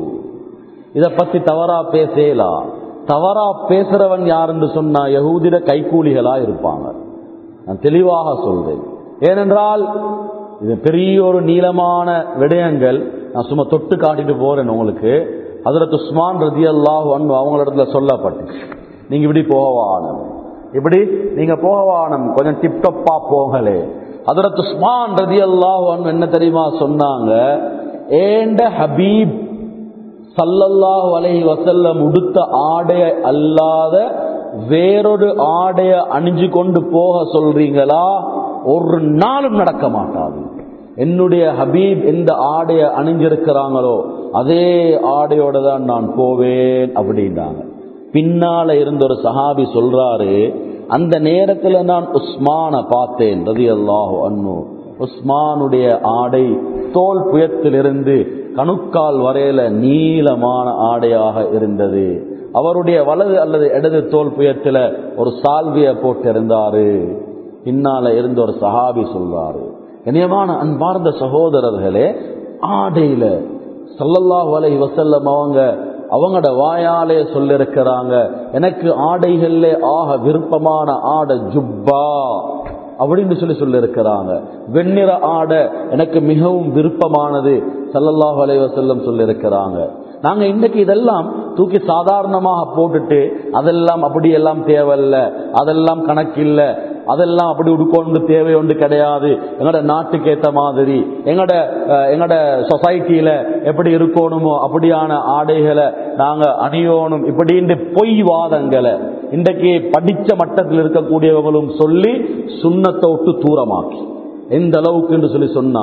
இதை பத்தி தவறா பேசலாம் தவறா பேசுறவன் யாருன்னு சொன்னா யகூதிர கைகூலிகளா இருப்பாங்க நான் தெளிவாக சொல்றேன் ஏனென்றால் இது பெரிய ஒரு நீளமான விடயங்கள் நான் சும்மா தொட்டு காட்டிட்டு போறேன் உங்களுக்கு அதில் உஸ்மான் ரதி அல்லாஹ் அவங்களிடத்துல சொல்லப்பட்டு நீங்க இப்படி போகவானம் இப்படி நீங்க போகவானம் கொஞ்சம் டிப்டப்பா போகலே அதரத்து உஸ்மான் ரதி அல்லாஹ் என்ன தெரியுமா சொன்னாங்க ஏண்ட ஹபீப் சல்லல்லாஹு அலைஹி வசல்லம் உடுத்த ஆடைய அல்லாத வேறொரு ஆடைய அணிஞ்சு கொண்டு போக சொல்றீங்களா ஒரு நாளும் நடக்க மாட்டாது என்னுடைய ஹபீப் எந்த ஆடைய அணிஞ்சிருக்கிறாங்களோ அதே ஆடையோட தான் நான் போவேன் அப்படின்னாங்க பின்னால இருந்த ஒரு சஹாபி சொல்றாரு அந்த நேரத்துல நான் உஸ்மான பார்த்தேன் ரதி அல்லாஹு அன்னு உஸ்மானுடைய ஆடை தோல் புயத்திலிருந்து கணுக்கால் வரையில நீளமான ஆடையாக இருந்தது அவருடைய வலது அல்லது இடது தோல் புயத்துல ஒரு சால்விய போட்டிருந்தாரு பின்னால இருந்த ஒரு சஹாபி சொல்றாரு இனியமான அன்பார்ந்த சகோதரர்களே ஆடையில சல்லல்லாஹு அலைஹி வசல்லம் அவங்க அவங்களோட வாயாலே சொல்லிருக்கிறாங்க எனக்கு ஆடைகள்ல ஆக விருப்பமான ஆடை ஜுப்பா அப்படின்னு சொல்லி சொல்லியிருக்கிறாங்க வெண்ணிற ஆடை எனக்கு மிகவும் விருப்பமானது சல்லல்லாஹு அலைஹி வஸல்லம் சொல்லியிருக்கிறாங்க நாங்க இன்னைக்கு இதெல்லாம் தூக்கி சாதாரணமாக போட்டுட்டு அதெல்லாம் அப்படி எல்லாம் தேவையில்ல அதெல்லாம் கணக்கில்ல அதெல்லாம் அப்படி உடுக்கொண்டு தேவை ஒன்று கிடையாது எங்களோட நாட்டுக்கு ஏத்த மாதிரி எங்களோட அஹ், எங்களோட சொசைட்டியில எப்படி இருக்கணுமோ அப்படியான ஆடைகளை நாங்க அணியோணும் இப்படின்னு பொய் வாதங்களை இன்றைக்கு படிச்ச மட்டத்தில் இருக்கக்கூடியவங்களும் சொல்லி சுண்ணத்தை விட்டு தூரமாக்கி எந்த அளவுக்கு என்று சொல்லி சொன்னா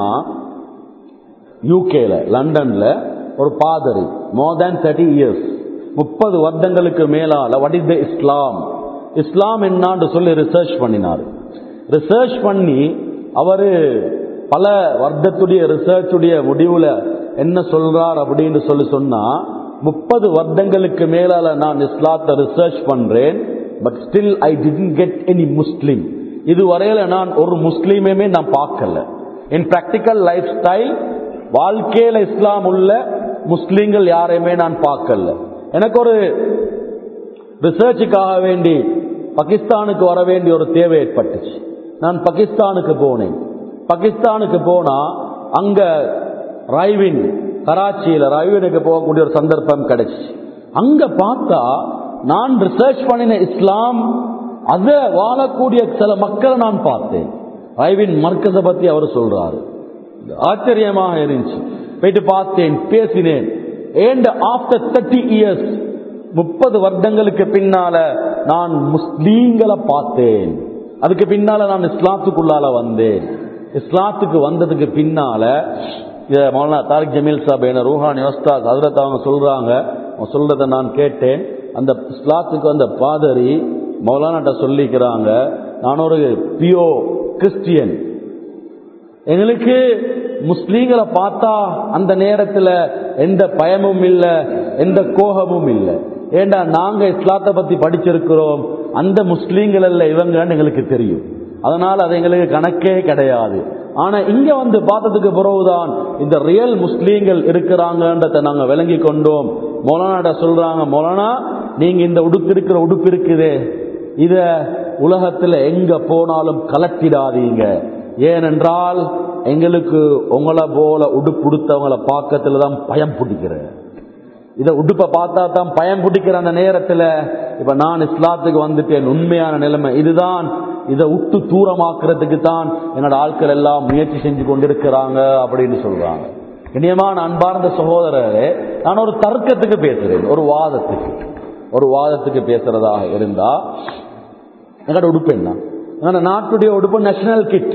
யூகேல லண்டன்ல ஒரு பாதரி மோர் தேன் தேர்ட்டி இயர்ஸ் முப்பது வருடங்களுக்கு மேலால வாட் இஸ் த இஸ்லாம் இஸ்லாம் என்னான்னு சொல்லி ரிசர்ச் பண்ணினார் ரிசர்ச் பண்ணி அவரு பல வருடத்துடைய ரிசர்ச்சுடைய முடிவுல என்ன சொல்றார் அப்படின்னு சொல்லி சொன்னா முப்பது வருடங்களுக்கு மேலால நான் இஸ்லாத்தை ரிசர்ச் பண்றேன் but still I didn't get any Muslim இதுவரையில நான் ஒரு முஸ்லீமையுமே நான் பார்க்கல இன் பிராக்டிக்கல் லைஃப் ஸ்டைல் வாழ்க்கையில இஸ்லாம் உள்ள முஸ்லீம்கள் யாரையுமே நான் பார்க்கல எனக்கு ஒரு ரிசர்ச்சுக்காக வேண்டி பாகிஸ்தானுக்கு வர வேண்டிய ஒரு தேவை ஏற்பட்டுச்சு நான் பாகிஸ்தானுக்கு போனேன் பாகிஸ்தானுக்கு போனா அங்க ரைவின் கராச்சியில ரைவினுக்கு போகக்கூடிய ஒரு சந்தர்ப்பம் கிடைச்சிச்சு அங்க பார்த்தா நான் ரிசர்ச் பண்ணின இஸ்லாம் அத வாழக்கூடிய சில மக்களை நான் பார்த்தேன் ரைவின் மர்க்கஸை பத்தி அவர் சொல்றாரு ஆச்சரியமாக இருந்துச்சு போயிட்டு பார்த்தேன் பேசினேன் ஏண்ட் ஆஃப்டர் தேர்ட்டி இயர்ஸ் முப்பது வருடங்களுக்கு பின்னால நான் முஸ்லீம்களை பார்த்தேன் அதுக்கு பின்னால நான் இஸ்லாத்துக்குள்ளால வந்தேன் இஸ்லாத்துக்கு வந்ததுக்கு பின்னால இத மௌலானா தாரிக் ஜமீல் சாப் என ரூஹானி ஒஸ்தாத் ஹசரத் அவங்க சொல்றாங்க அவங்க சொல்றதை நான் கேட்டேன் அந்த இஸ்லாத்துக்கு வந்த பாதரி மௌலானாட்ட சொல்லிக்கிறாங்க நான் ஒரு பியோ கிறிஸ்டியன் எங்களுக்கு முஸ்லீம்களை பார்த்தா அந்த நேரத்துல எந்த பயமும் இல்ல எந்த கோபமும் இல்ல ஏண்டா நாங்க இஸ்லாத்தை பத்தி படிச்சிருக்கிறோம் அந்த முஸ்லீம்கள் அல்ல இவங்கன்னு எங்களுக்கு தெரியும் அதனால அது எங்களுக்கு கணக்கே கிடையாது ஆனா இங்க வந்து பார்த்ததுக்கு பிறகுதான் இந்த ரியல் முஸ்லீம்கள் இருக்கிறாங்கன்றத நாங்க விளங்கி கொண்டோம் மொலானாட சொல்றாங்க மொலானா நீங்க இந்த உடுப்பு இருக்கிற உடுப்பு இருக்குதே இத உலகத்துல எங்க போனாலும் கலட்டிடாதீங்க ஏனென்றால் எங்களுக்கு உங்களை போல உடுப்பு உடுத்தவங்களை பார்க்கத்துல தான் பயம் பிடிக்கிற இத உடுப்பை பார்த்தா தான் பயம் பிடிக்கிற அந்த நேரத்துல இப்ப நான் இஸ்லாத்துக்கு வந்துட்டேன் உண்மையான நிலைமை இதுதான் இதை விட்டு தூரமாக்குறதுக்கு தான் என்னோட ஆட்கள் எல்லாம் முயற்சி செஞ்சு கொண்டிருக்கிறாங்க அப்படின்னு சொல்றாங்க இனியமான அன்பார்ந்த சகோதரரே நான் ஒரு தர்க்கத்துக்கு பேசுறேன் ஒரு வாதத்துக்கு ஒரு வாதத்துக்கு பேசுறதாக இருந்தா எங்களோட உடுப்பு என்ன எங்களோட நாட்டுடைய உடுப்பு நேஷனல் கிட்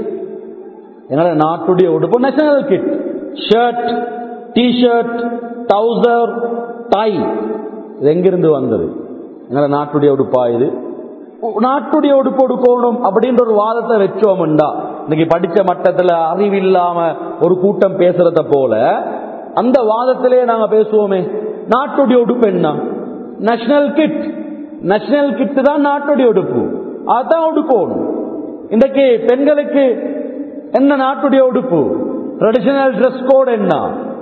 எங்களோட நாட்டுடைய உடுப்பு நேஷனல் கிட் ஷர்ட் டிஷர்ட் டவுசர் டை இது எங்கிருந்து வந்தது எங்களோட நாட்டுடைய உடுப்பா இது நாட்டுடைய உடுப்பு உடுக்கணும் அப்படின்ற ஒரு வாதத்தை வச்சோம்டா இன்னைக்கு படிச்ச மட்டத்துல அறிவில்லாம ஒரு கூட்டம் பேசுறத போல அந்த வாதத்திலே நாங்க பேசுவோமே நாட்டுடைய உடுப்பு என்ன நேஷனல் கிட் நேஷனல் கிட் தான் நாட்டுடைய உடுப்பு அதான் உடுக்கணும் இன்றைக்கு பெண்களுக்கு என்ன நாட்டுடைய உடுப்பு ட்ரெடிஷனல் ட்ரெஸ் கோட் என்ன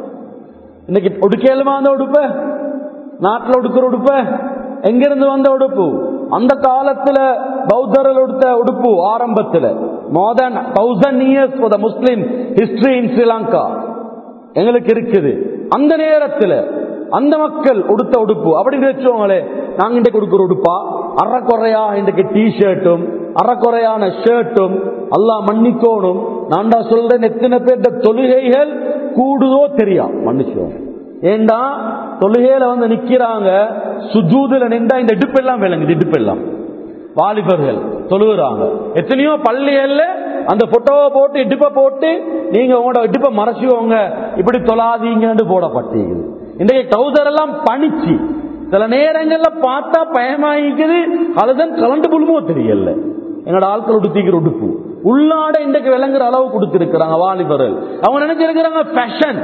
இன்னைக்கு உடுக்கலுமா அந்த உடுப்ப நாட்டில் உடுக்கிற உடுப்ப எங்கிருந்து வந்த உடுப்பு அந்த காலத்துல பௌத்தர்கள் உடுத்த உடுப்பு ஆரம்பத்துல more then thousand years for the Muslim history in Sri Lanka எங்களுக்கு இருக்குது அந்த நேரத்துல அந்த மக்கள் உடுத்த உடுப்பு அப்படின்னு வச்சோங்களே நாங்க இன்றைக்கு கொடுக்குற உடுப்பா அறக்குறையா இன்றைக்கு டி ஷர்ட்டும் அறக்குறையான ஷர்ட்டும் எல்லாம் மன்னிக்கோணும் நான்டா சொல்றேன் எத்தனை பேர்த்த தொழுகைகள் கூடுதோ தெரியா மன்னிச்சோம் ஏண்டா தொழுகையில வந்து நிக்கிறாங்க சுஜூதுல நின்றா இந்த இடுப்பெல்லாம் விளங்குது இடுப்பெல்லாம் வாலிபர்கள் தொழுகிறாங்க எத்தனையோ பள்ளிகள்ல அந்த போட்டோவை போட்டு இடுப்பை போட்டு நீங்க உங்களோட இடுப்பை மறைச்சுக்கோங்க இப்படி தொழாதீங்கன்னு போடப்பட்டிருக்குது இன்றைக்கு டவுசர் எல்லாம் பணிச்சு சில நேரங்கள்ல பார்த்தா பயமாயிக்குது அதுதான் கலண்டு புழுமோ தெரியல என்னோட ஆட்கள் உடுத்திக்கிற உடுப்பு உள்ளாட இன்றைக்கு விளங்குற அளவு கொடுத்திருக்கிறாங்க வாலிபர்கள் அவங்க நினைச்சிருக்கிறாங்க ஃபேஷன்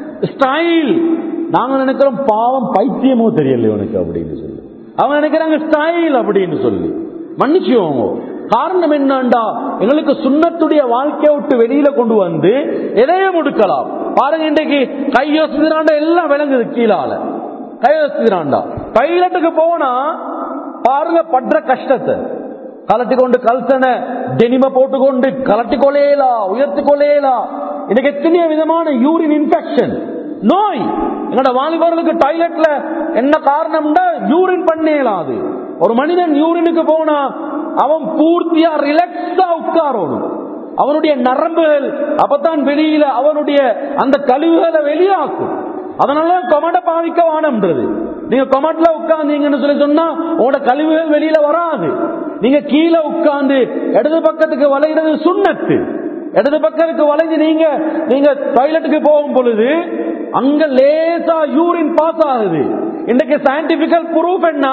ஸ்டைல் நாங்க நினைக்கிறோம் பாவம் பைத்தியமோ தெரியல உனக்கு அப்படின்னு சொல்லி அவங்க நினைக்கிறாங்க ஸ்டைல் அப்படின்னு சொல்லி மன்னிச்சுவோங்க காரணம் என்னண்டா எங்களுக்கு சுண்ணத்துடைய வாழ்க்கையை விட்டு வெளியில கொண்டு வந்து எதையும் முடுக்கலாம் பாருங்க இன்றைக்கு கையோசுதிராண்டா எல்லாம் விளங்குது கீழால கையோசுதிராண்டா பைலட்டுக்கு போனா பாருங்க படுற கஷ்டத்தை கலட்டி கொண்டு கல்சனை டெனிம போட்டுக்கொண்டு கலட்டி கொலையலா உயர்த்தி கொலையலா இன்னைக்கு எத்தனையோ விதமான யூரின் இன்ஃபெக்ஷன் நோய் எங்களோட வாலிபர்களுக்கு டாய்லெட்ல என்ன காரணம்னா யூரின் பண்ணேலாது ஒரு மனிதன் யூரினுக்கு போனா அவன் பூர்த்தியா ரிலாக்ஸா உட்காரணும் அவனுடைய நரம்புகள் அப்பதான் வெளியில அவனுடைய அந்த கழிவுகளை வெளியாக்கும் அதனால கொமட பாவிக்க வானம்ன்றது நீங்க கொமட்ல உட்கார்ந்தீங்கன்னு சொல்லி சொன்னா உங்களோட கழிவுகள் வெளியில வராது நீங்க கீழே உட்கார்ந்து இடது பக்கத்துக்கு வளைகிறது சுண்ணத்து இடது பக்கத்துக்கு வளைஞ்சு நீங்க நீங்க டாய்லெட்டுக்கு போகும் பொழுது அங்க லேசா யூரின் பாஸ் ஆகுது இன்னைக்கு சயின்டிபிக்கல் ப்ரூஃப் என்ன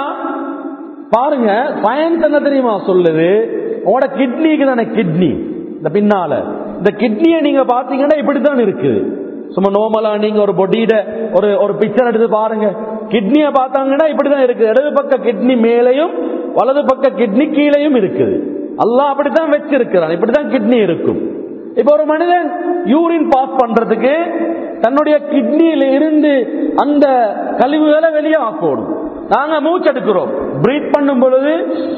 பாருங்க சயின்ஸ் என்ன தெரியுமா சொல்லுது உங்களோட கிட்னிக்கு தானே கிட்னி இந்த பின்னால இந்த கிட்னியை நீங்க பாத்தீங்கன்னா இப்படித்தான் இருக்குது சும்மா நோமலா நீங்க ஒரு பொடியிட ஒரு ஒரு பிக்சர் எடுத்து பாருங்க கிட்னியை பார்த்தாங்கன்னா இப்படிதான் இருக்குது இடது பக்க கிட்னி மேலையும் வலது பக்க கிட்னி கீழையும் இருக்குது அல்லாஹ் அப்படித்தான் வச்சிருக்கிறான் இப்படிதான் கிட்னி இருக்கும் இப்ப ஒரு மனிதன் யூரின் பாஸ் பண்றதுக்கு தன்னுடைய கிட்னியில இருந்து அந்த கழிவுகளை வெளியே ஆக்கணும் நாங்க மூச்செடுக்கிறோம் பிரீத் பண்ணும் பொழுது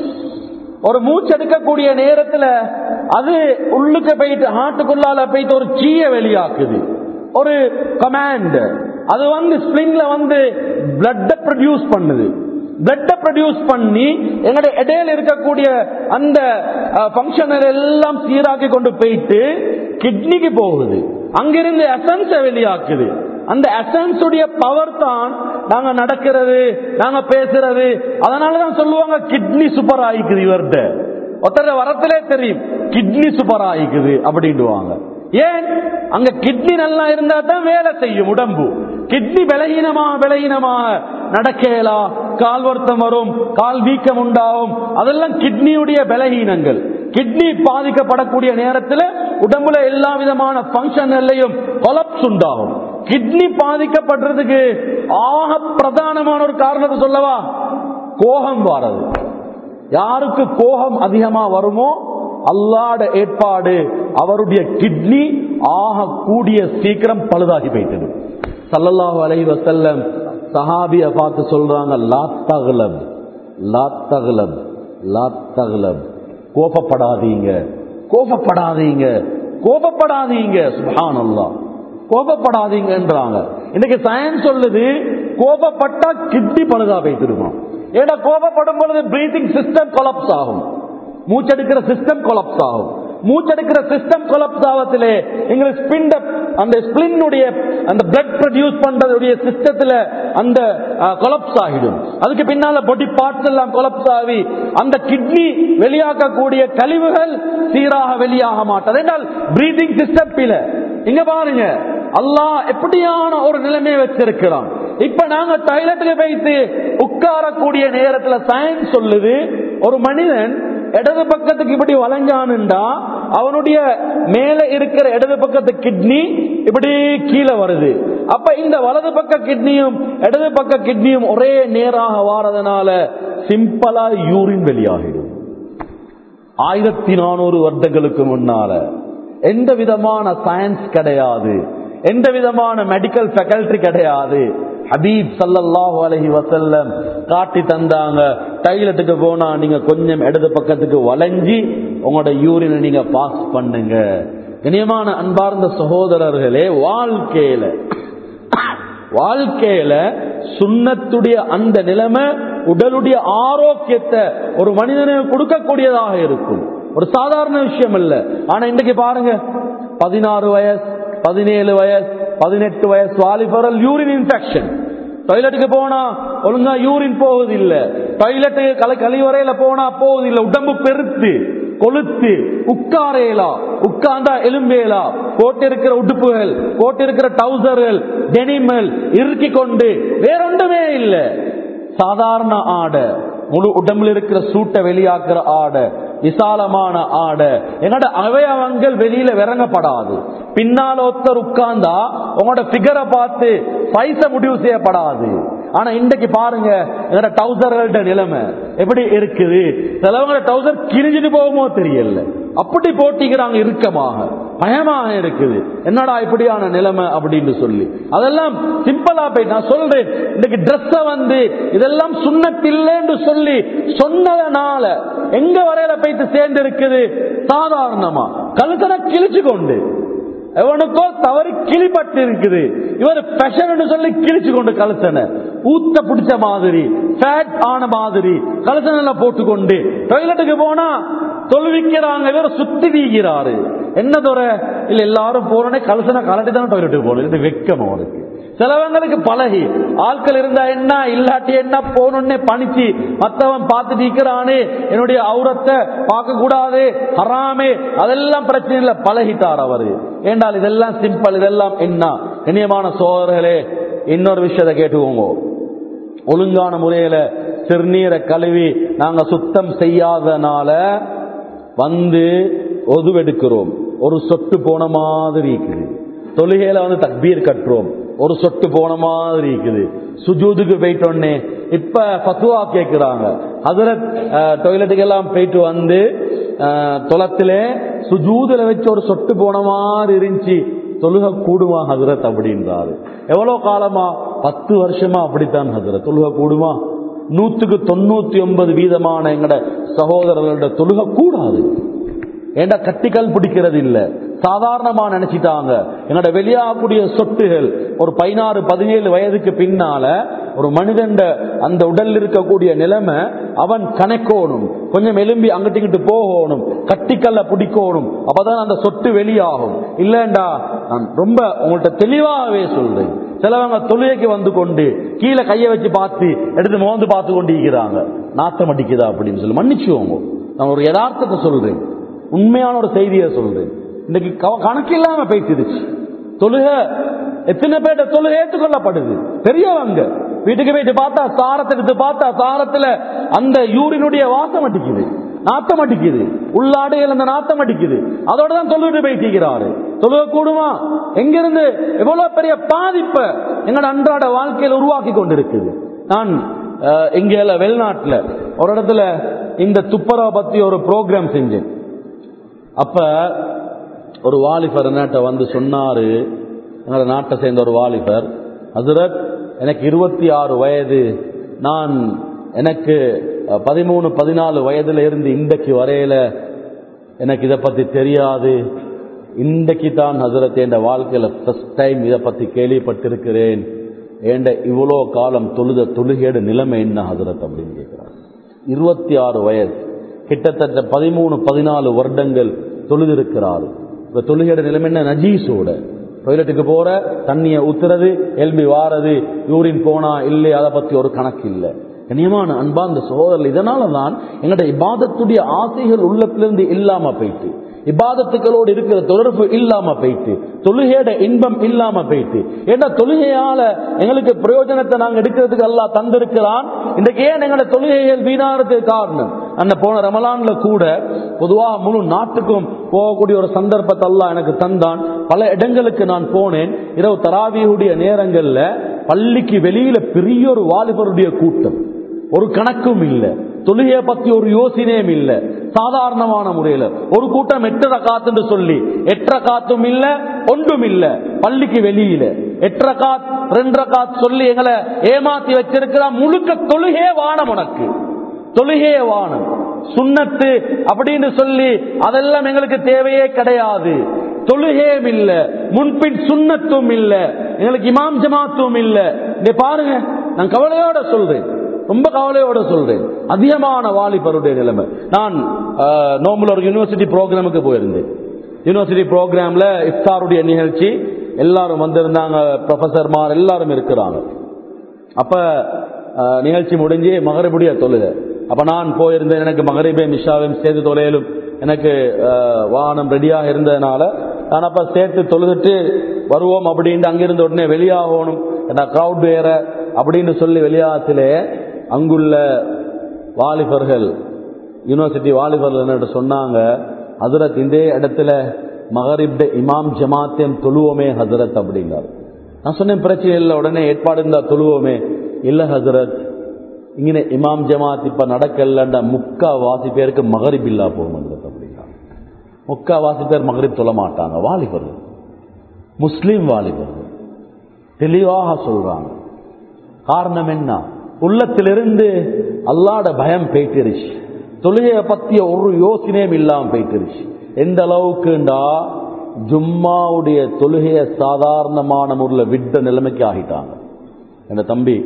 ஒரு மூச்செடுக்கக்கூடிய நேரத்துல அது உள்ளுக்கு போயிட்டு ஹார்ட்டுக்குள்ளால போயிட்டு ஒரு சீய வெளியாக்குது ஒரு கமாண்ட் அது வந்து ஸ்பிரிங்ல வந்து பிளட்ட ப்ரொடியூஸ் பண்ணுது பிளட்ட ப்ரொடியூஸ் பண்ணி எங்களுடைய இடையில இருக்கக்கூடிய அந்த பங்கன் எல்லாம் சீராக்கி கொண்டு போயிட்டு கிட்னிக்கு போகுது அங்கிருந்து எசன்ஸ வெளியாக்குது அந்த எசன்ஸ் உடைய பவர் தான் நாங்க நடக்கிறது நாங்க பேசுறது அதனாலதான் சொல்லுவாங்க கிட்னி சூப்பர் ஆயிக்குது இவர்கிட்ட ஒருத்தர் வரத்திலே தெரியும் கிட்னி சூப்பர் ஆயிக்குது அப்படின்டுவாங்க ஏன் அங்க கிட்னி நல்லா இருந்தா தான் வேலை செய்யும் உடம்பு கிட்னி பலகீனமா பலகீனமா நடக்கலா கால் வருத்தம் வரும் கால் வீக்கம் உண்டாகும் அதெல்லாம் கிட்னியுடைய பலகீனங்கள் கிட்னி பாதிக்கப்படக்கூடிய நேரத்தில் உடம்புல எல்லா விதமான பங்கன்கள்லையும் கொலப்ஸ் உண்டாகும் கிட்னி பாதிக்கப்படுறதுக்கு ஆக பிரதானமான ஒரு காரணத்தை சொல்லவா கோபம் வாரது யாருக்கு கோபம் அதிகமா வருமோ அல்லாட ஏற்பாடு அவருடைய கிட்னி ஆக கூடிய சீக்கிரம் பழுதாகி போயிட்டது சல்லல்லாஹு அலைஹி வஸல்லம் சஹாபிய பார்த்து சொல்றாங்க லா தகுலப் லா தகுலப் லா தகுலப் கோபப்படாதீங்க கோபப்படாதீங்க கோபப்படாதீங்க சுப்ஹானல்லாஹ் கோபப்படாதீங்கன்றாங்க இன்னைக்கு சயின்ஸ் சொல்லுது கோபப்பட்டா கிட்னி பழுதா போயிட்டு ஏன்னா கோபப்படும் பொழுது பிரீத்திங் சிஸ்டம் கொலப்ஸ் ஆகும் மூச்செடுக்கிற சிஸ்டம் கொலப்ஸ் ஆகும் மூச்செடுக்கிற சிஸ்டம் கொலப்ஸ் ஆகத்திலே எங்களுக்கு ஸ்பின் அந்த ஸ்பிளினுடைய அந்த பிளட் ப்ரொடியூஸ் பண்றதுடைய சிஸ்டத்துல அந்த கொலப்ஸ் ஆகிடும் அதுக்கு பின்னால பொடி பார்ட்ஸ் எல்லாம் கொலப்ஸ் ஆகி அந்த கிட்னி வெளியாக்கக்கூடிய கழிவுகள் சீராக வெளியாக மாட்டது என்றால் பிரீதிங் சிஸ்டம் பில இங்க பாருங்க அல்லாஹ் எப்படியான ஒரு நிலைமையை வச்சிருக்கிறான் இப்ப நாங்க டாய்லெட்டுக்கு போயிட்டு உட்காரக்கூடிய நேரத்துல சயின்ஸ் சொல்லுது ஒரு மனிதன் இடது பக்கத்துக்கு இப்படி வளைஞ்சானுண்டா அவனுடைய மேல இருக்கிற இடது பக்கத்து கிட்னி இப்படி கீழே வருது அப்ப இந்த வலது பக்க கிட்னியும் இடது பக்க கிட்னியும் ஒரே நேராக வாரதுனால சிம்பிளா யூரின் வெளியாகிடும் ஆயிரத்தி நானூறு வருடங்களுக்கு முன்னால எந்த விதமான சயின்ஸ் கிடையாது எந்த விதமான மெடிக்கல் ஃபேக்கல்டி கிடையாது ஹபீப் சல்லல்லாஹு அலஹி வசல்லம் காட்டி தந்தாங்க டைலட்டுக்கு போனா நீங்க கொஞ்சம் இடது பக்கத்துக்கு வளைஞ்சி உங்களோட யூரினை நீங்க பாஸ் பண்ணுங்க இனியமான அன்பார்ந்த சகோதரர்களே வாழ்க்கையில வாழ்க்கையில சுண்ணத்துடைய அந்த நிலைமை உடலுடைய ஆரோக்கியத்தை ஒரு மனிதனுக்கு கொடுக்கக்கூடியதாக இருக்கும் ஒரு சாதாரண விஷயம் இல்ல ஆனா இன்னைக்கு பாருங்க பதினாறு வயசு பதினேழு வயசு பதினெட்டு வயசு வாலிபரல் யூரின் இன்ஃபெக்ஷன் டாய்லெட்டுக்கு போனா ஒழுங்கா யூரின் போகுது இல்ல டாய்லெட்டு கலை கழிவறையில போனா போகுது இல்ல உடம்பு பெருத்து கொளுத்து உட்காரேலா உட்கார்ந்தா எலும்பேலா போட்டிருக்கிற உடுப்புகள் போட்டிருக்கிற டவுசர்கள் டெனிமல் இறுக்கி கொண்டு வேறொன்றுமே இல்ல சாதாரண ஆடை முழு உடம்புல இருக்கிற சூட்டை வெளியாக்குற ஆடை விசாலமான ஆடை என்னோட அவயவங்கள் வெளியில விறங்கப்படாது பின்னால ஒருத்தர் உட்கார்ந்தா உங்களோட பிகரை பார்த்து பைச முடிவு செய்யப்படாது ஆனா இன்றைக்கு பாருங்க என்னோட டவுசர்கள்ட நிலைமை எப்படி இருக்குது சிலவங்க டவுசர் கிழிஞ்சிட்டு போகுமோ தெரியல அப்படி போட்டிக்கிறாங்க இறுக்கமாக பயமாக இருக்குது என்னடா இப்படியான நிலைமை அப்படின்னு சொல்லி அதெல்லாம் சிம்பிளா போய் நான் சொல்றேன் இன்னைக்கு ட்ரெஸ்ஸ வந்து இதெல்லாம் சுண்ணத்தில்லைன்னு சொல்லி சொன்னதனால எங்க வரையில போயிட்டு சேர்ந்து இருக்குது சாதாரணமா கழுத்தனை கிழிச்சு கொண்டு எவனுக்கோ தவறு கிளிப்பட்டு இருக்குது இவர் பெஷன் சொல்லி கிழிச்சு கொண்டு கலசனை ஊத்த பிடிச்ச மாதிரி ஃபேட் ஆன மாதிரி கலசனை போட்டுக்கொண்டு டாய்லெட்டுக்கு போனா தொழுவிக்கிறாங்க இவர் சுத்தி வீகிறாரு என்ன துறை இல்ல எல்லாரும் போனோடனே கலசனை கலட்டி தான் டாய்லெட்டுக்கு போகணும் இது வெக்கம் அவருக்கு சிலவங்களுக்கு பழகி ஆட்கள் இருந்தா என்ன இல்லாட்டி என்ன போனோடனே பணிச்சு மத்தவன் பார்த்து நிக்கிறானே என்னுடைய அவுரத்தை பார்க்க கூடாது ஹராமே அதெல்லாம் பிரச்சனை இல்லை பழகிட்டார் அவரு ஏண்டால் இதெல்லாம் சிம்பிள் இதெல்லாம் என்ன இனியமான சோதர்களே இன்னொரு விஷயத்தை கேட்டுக்கோங்க ஒழுங்கான முறையில சிறுநீரை கழுவி நாங்க சுத்தம் செய்யாதனால வந்து ஒதுவெடுக்கிறோம் ஒரு சொட்டு போன மாதிரி இருக்குது தொழுகையில வந்து தக்பீர் கட்டுறோம் ஒரு சொட்டு போன மாதிரி இருக்குது சுஜூதுக்கு போயிட்டோன்னே இப்ப பத்துவா கேட்கிறாங்க ஹசரத் டொய்லெட்டுக்கு எல்லாம் போயிட்டு வந்து தொலத்துல சுஜூதுல வச்சு ஒரு சொட்டு போன மாதிரி இருந்துச்சு தொழுக கூடுமா ஹசரத் அப்படின்றாரு எவ்வளவு காலமா பத்து வருஷமா அப்படித்தான் ஹசரத் தொழுக கூடுமா நூத்துக்கு தொண்ணூத்தி ஒன்பது வீதமான எங்கட சகோதரர்களோட தொழுக கூடாது ஏண்டா கட்டிக்கல் பிடிக்கிறது இல்ல சாதாரணமா நினைச்சிட்டாங்க என்னோட வெளியாகக்கூடிய சொட்டுகள் ஒரு பதினாறு பதினேழு வயதுக்கு பின்னால ஒரு மனிதன் அந்த உடல் இருக்கக்கூடிய நிலைமை அவன் கணக்கோணும் கொஞ்சம் எலும்பி அங்கிட்டு போகணும் கட்டிக்கல்ல பிடிக்கணும் அப்பதான் அந்த சொட்டு வெளியாகும் இல்லண்டா நான் ரொம்ப உங்கள்கிட்ட தெளிவாகவே சொல்றேன் சிலவங்க தொழுகைக்கு வந்து கொண்டு கீழே கையை வச்சு பார்த்து எடுத்து மோந்து பார்த்து கொண்டு இருக்கிறாங்க நாத்தம் அடிக்குதா அப்படின்னு சொல்லி மன்னிச்சுவோங்க நான் ஒரு யதார்த்தத்தை சொல்றேன் உண்மையான ஒரு செய்தியை சொல்றேன் இன்னைக்கு கணக்கு இல்லாம பேசிடுச்சு தொழுக எத்தனை பேர்ட்ட தொழுகை ஏற்றுக்கொள்ளப்படுது பெரியவங்க வீட்டுக்கு போயிட்டு பார்த்தா சாரத்தை எடுத்து பார்த்தா சாரத்துல அந்த யூரினுடைய வாசம் அடிக்குது நாத்தம் அடிக்குது உள்ளாடைகள் அந்த நாத்தம் அடிக்குது அதோட தான் தொழுது பேசிக்கிறாரு தொழுக கூடுமா எங்கிருந்து எவ்வளவு பெரிய பாதிப்பை எங்களோட அன்றாட வாழ்க்கையில் உருவாக்கி கொண்டிருக்குது நான் அஹ், இங்க வெளிநாட்டுல ஒரு இடத்துல இந்த துப்பரவை பத்தி ஒரு ப்ரோக்ராம் செஞ்சேன் அப்ப ஒரு வாலிபர் என்கிட்ட வந்து சொன்னாரு எங்களோட நாட்டை சேர்ந்த ஒரு வாலிபர் ஹசரத் எனக்கு இருபத்தி ஆறு வயது நான் எனக்கு அஹ், பதிமூணு பதினாலு வயதுல இருந்து இன்றைக்கு வரையில எனக்கு இதை பத்தி தெரியாது இன்றைக்கு தான் ஹசரத் என் வாழ்க்கையில ஃபர்ஸ்ட் டைம் இதை பத்தி கேள்விப்பட்டிருக்கிறேன் ஏண்ட இவ்வளோ காலம் தொழுத தொழுகேடு நிலைமை என்ன ஹசரத் அப்படின்னு கேட்கிறார் இருபத்தி ஆறு வயசு கிட்டத்தட்ட பதிமூணு பதினாலு வருடங்கள் தொழுதிருக்கிறாரு இப்ப தொழுகையோட நிலைமை என்ன நஜீஸோட டொய்லெட்டுக்கு போற தண்ணியை ஊத்துறது எல்பி வாரது யூரின் போனா இல்லை அதை பத்தி ஒரு கணக்கு இல்லை கண்ணியமான அன்பார்ந்த சகோதரர்கள் இதனால தான் எங்களுடைய இபாதத்துடைய ஆசைகள் உள்ளத்திலிருந்து இல்லாம போயிட்டு இபாதத்துக்களோடு இருக்கிற தொடர்பு இல்லாம போயிட்டு தொழுகையோட இன்பம் இல்லாம போயிட்டு ஏன்னா தொழுகையால எங்களுக்கு பிரயோஜனத்தை நாங்க எடுக்கிறதுக்கு அல்லாஹ் தந்திருக்கிறான் இன்றைக்கு ஏன் எங்களோட தொழுகைகள் வீணாகிறதுக்கு காரணம் அந்த போன ரமலான்ல கூட பொதுவாக முழு நாட்டுக்கும் போகக்கூடிய ஒரு சந்தர்ப்பத்தை அல்லாஹ் எனக்கு தந்தான் பல இடங்களுக்கு நான் போனேன் இரவு தராவியுடைய நேரங்கள்ல பள்ளிக்கு வெளியில பெரிய ஒரு வாலிபருடைய கூட்டம் ஒரு கணக்கும் இல்லை தொழுகையை பத்தி ஒரு யோசனையும் இல்ல சாதாரணமான முறையில ஒரு கூட்டம் எட்டரை காத்துன்னு சொல்லி எட்டரை காத்தும் இல்ல ஒன்றும் இல்ல பள்ளிக்கு வெளியில எட்டரை காத் ரெண்டரை காத் சொல்லி எங்களை ஏமாத்தி வச்சிருக்கிறா முழுக்க தொழுகே வானம் உனக்கு தொழுகே வானம் சுண்ணத்து அப்படின்னு சொல்லி அதெல்லாம் எங்களுக்கு தேவையே கிடையாது தொழுகையும் இல்ல முன்பின் சுண்ணத்தும் இல்ல எங்களுக்கு இமாம் ஜமாத்தும் இல்ல இங்க பாருங்க நான் கவலையோட சொல்றேன் ரொம்ப கவலையோட சொல்றேன் அதிகமான வாலிபருடைய நிலைமை நான் அஹ், நோம்புல ஒரு யூனிவர்சிட்டி ப்ரோக்ராமுக்கு போயிருந்தேன் யூனிவர்சிட்டி ப்ரோக்ராம்ல இஃப்தாருடைய நிகழ்ச்சி எல்லாரும் வந்திருந்தாங்க ப்ரொஃபசர்மார் எல்லாரும் இருக்கிறாங்க அப்ப அஹ், நிகழ்ச்சி முடிஞ்சு மகரிபுடைய தொழுகை அப்ப நான் போயிருந்தேன் எனக்கு மகரிபையும் மிஷாவையும் சேர்த்து தொலையிலும் எனக்கு அஹ், வாகனம் ரெடியாக இருந்ததுனால நான் அப்ப சேர்த்து தொழுதுட்டு வருவோம் அப்படின்ட்டு அங்கிருந்து உடனே வெளியாகணும் ஏன்னா கிரவுட் வேற அப்படின்னு சொல்லி வெளியாகத்திலே அங்குள்ள வாலிபர்கள் யூனிவர்சிட்டி வாலிபர்கள் என்ன சொன்னாங்க ஹசரத் இந்த இடத்துல மகரிப் இமாம் ஜமாத்தியம் தொழுவோமே ஹசரத் அப்படிங்கிறார் நான் சொன்னேன் பிரச்சனை இல்லை உடனே ஏற்பாடு இருந்தா தொழுவோமே இல்ல ஹசரத் இங்கே இமாம் ஜமாத் இப்ப நடக்கலண்டா முக்கா வாசி பேருக்கு மகரிப் இல்லா போகும் ஹசரத் அப்படிங்கிறார் முக்கா வாசி பேர் மகரிப் தொழ மாட்டாங்க வாலிபர்கள் முஸ்லீம் வாலிபர்கள் தெளிவாக சொல்றாங்க காரணம் என்ன உள்ளத்திலிருந்து அல்லாட பயம் போயிட்டுருச்சு தொழுகையை பத்திய ஒரு யோசனையும் இல்லாம போயிட்டுருச்சு எந்த அளவுக்குண்டா ஜும்மாவுடைய தொழுகையை சாதாரணமான முறையில் விட்ட நிலைமைக்கு ஆகிட்டாங்க என் தம்பி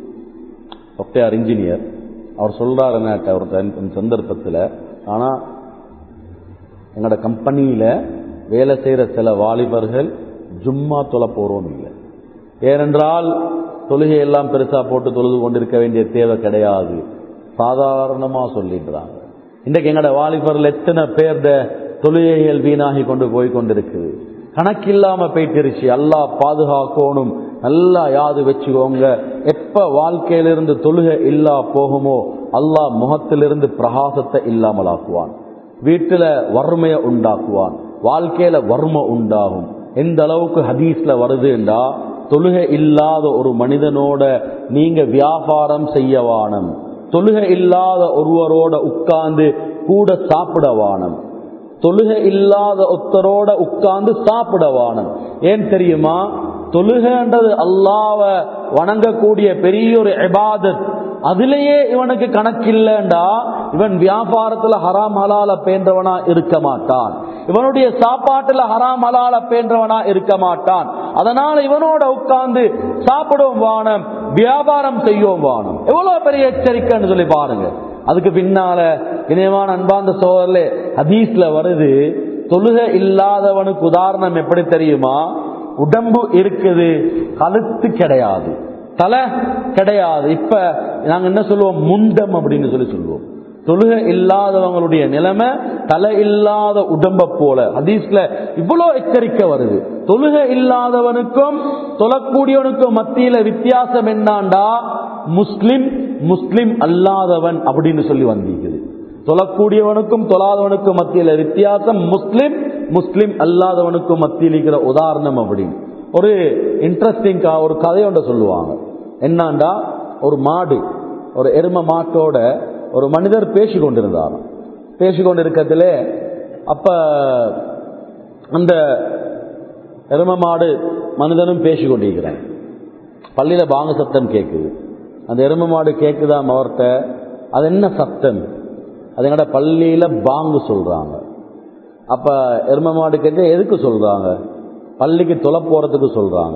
சாஃப்ட்வேர் இன்ஜினியர் அவர் சொல்றாரு என்ன ஒரு சந்தர்ப்பத்தில் ஆனா எங்களோட கம்பெனியில வேலை செய்யற சில வாலிபர்கள் ஜும்மா தொலை போறோம் இல்லை ஏனென்றால் தொழுகை எல்லாம் பெருசா போட்டு தொழுது கொண்டிருக்க வேண்டிய தேவை கிடையாது சாதாரணமா சொல்லிடுறாங்க இன்றைக்கு எங்களோட வாலிபர்கள் எத்தனை பேர்த தொழுகைகள் வீணாகி கொண்டு போய் கொண்டிருக்குது கணக்கில்லாம போயிட்டுருச்சு அல்லாஹ் பாதுகாக்கணும் நல்லா யாது வச்சுக்கோங்க எப்ப வாழ்க்கையிலிருந்து தொழுகை இல்லா போகுமோ அல்லாஹ் முகத்திலிருந்து பிரகாசத்தை இல்லாமல் ஆக்குவான் வீட்டுல வறுமையை உண்டாக்குவான் வாழ்க்கையில வறுமை உண்டாகும் எந்த அளவுக்கு ஹதீஸ்ல வருதுண்டா தொழுகை இல்லாத ஒரு மனிதனோட நீங்க வியாபாரம் செய்ய வானம் தொழுகை இல்லாத ஒருவரோட உட்கார்ந்து கூட சாப்பிட வானம் தொழுகை இல்லாத ஒருத்தரோட உட்கார்ந்து சாப்பிட வானம் ஏன் தெரியுமா தொழுகைன்றது அல்லாவ வணங்கக்கூடிய பெரிய ஒரு இபாதத் அதிலேயே இவனுக்கு கணக்கில்லைண்டா இவன் வியாபாரத்துல ஹராம் ஹலால பேன்றவனா இருக்க மாட்டான் இவனுடைய சாப்பாட்டுல ஹராம் ஹலால பேன்றவனா இருக்க மாட்டான் அதனால இவனோட உட்கார்ந்து சாப்பிடும் வானம் வியாபாரம் செய்யும் வானம் எவ்வளவு பெரிய எச்சரிக்கைன்னு சொல்லி பாருங்க அதுக்கு பின்னால இணையமான அன்பார்ந்த சோதரில் ஹதீஸ்ல வருது தொழுகை இல்லாதவனுக்கு உதாரணம் எப்படி தெரியுமா உடம்பு இருக்குது கழுத்து கிடையாது தலை கிடையாது இப்ப நாங்க என்ன சொல்லுவோம் முண்டம் அப்படின்னு சொல்லி சொல்லுவோம் தொழுகை இல்லாதவங்களுடைய நிலைமை தலை இல்லாத உடம்ப போல ஹதீஸ்ல இவ்வளவு எச்சரிக்கை வருது தொழுகை இல்லாதவனுக்கும் தொழக்கூடியவனுக்கும் மத்தியில வித்தியாசம் என்னாண்டா முஸ்லிம் முஸ்லிம் அல்லாதவன் அப்படின்னு சொல்லி வந்திருக்குது தொழக்கூடியவனுக்கும் தொழாதவனுக்கும் மத்தியில் வித்தியாசம் முஸ்லிம் முஸ்லிம் அல்லாதவனுக்கும் மத்தியில் இருக்கிற உதாரணம் அப்படின்னு ஒரு இன்ட்ரெஸ்டிங்கா ஒரு கதை ஒன்று சொல்லுவாங்க என்னண்டா ஒரு மாடு ஒரு எரும மாட்டோட ஒரு மனிதர் பேசி கொண்டிருந்தார் பேசி கொண்டிருக்கிறதுல அப்ப அந்த எரும மாடு மனிதனும் பேசி கொண்டிருக்கிறான் பள்ளியில பாங்க சத்தம் கேட்குது அந்த எரும மாடு கேட்குதாம் அவர்கிட்ட அது என்ன சத்தம் அது எங்கட பள்ளியில பாங்கு சொல்றாங்க அப்ப எரும மாடு கேட்டு எதுக்கு சொல்றாங்க பள்ளிக்கு தொலை போறதுக்கு சொல்றாங்க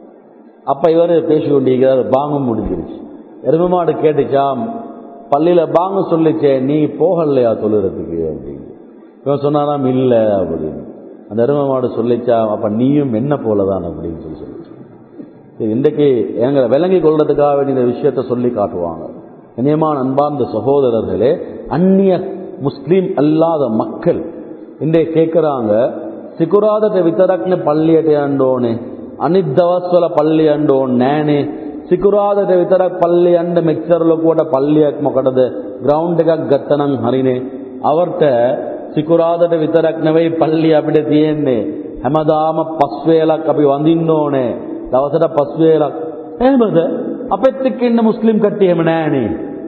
அப்ப இவர் பேசி கொண்டிருக்கிறார் பாங்கும் முடிஞ்சிருச்சு எரும மாடு கேட்டுச்சாம் பள்ளியில பாங்கு சொல்லிச்சே நீ போகலையா தொழுறதுக்கு அப்படின்னு இவன் சொன்னாராம் இல்ல அப்படின்னு அந்த எரும மாடு சொல்லிச்சா அப்ப நீயும் என்ன போலதான் அப்படின்னு சொல்லி சொல்லிச்சு சரி, இன்றைக்கு எங்களை விளங்கி கொள்றதுக்காக வேண்டிய இந்த விஷயத்த சொல்லி காட்டுவாங்க இனியமான அன்பார்ந்த சகோதரர்களே அந்நிய முஸ்லீம் அல்லாத மக்கள் இன்றைய கேட்கிறாங்க ಸಿಕುರಾದತೆ ವಿತರಕ್ನೆ ಪಳ್ಳಿ ಅಟೆ ಅಂಡೋಣೆ ಅನಿದ್ದವಸ್ವಲ ಪಳ್ಳಿ ಅಂಡೋಣ್ ನೇನೆ ಸಿಕುರಾದತೆ ವಿತರಕ್ ಪಳ್ಳಿ ಅಂಡ ಮಿಕ್ಸರ್లో కూడా పల్లి మొకటద గ్రౌండ్ గా గత్తనం హరినే අවර්ට සිකුරාදට විතරක් නෙවෙයි පල්ලි අපිට තියෙන්නේ හැමදාම පස් වේලක් අපි වඳින්න ඕනේ දවසට පස් වේලක් එහෙමද අපෙත් එක්ක ඉන්න මුස්ලිම් කට්ටිය එහෙම නෑනේ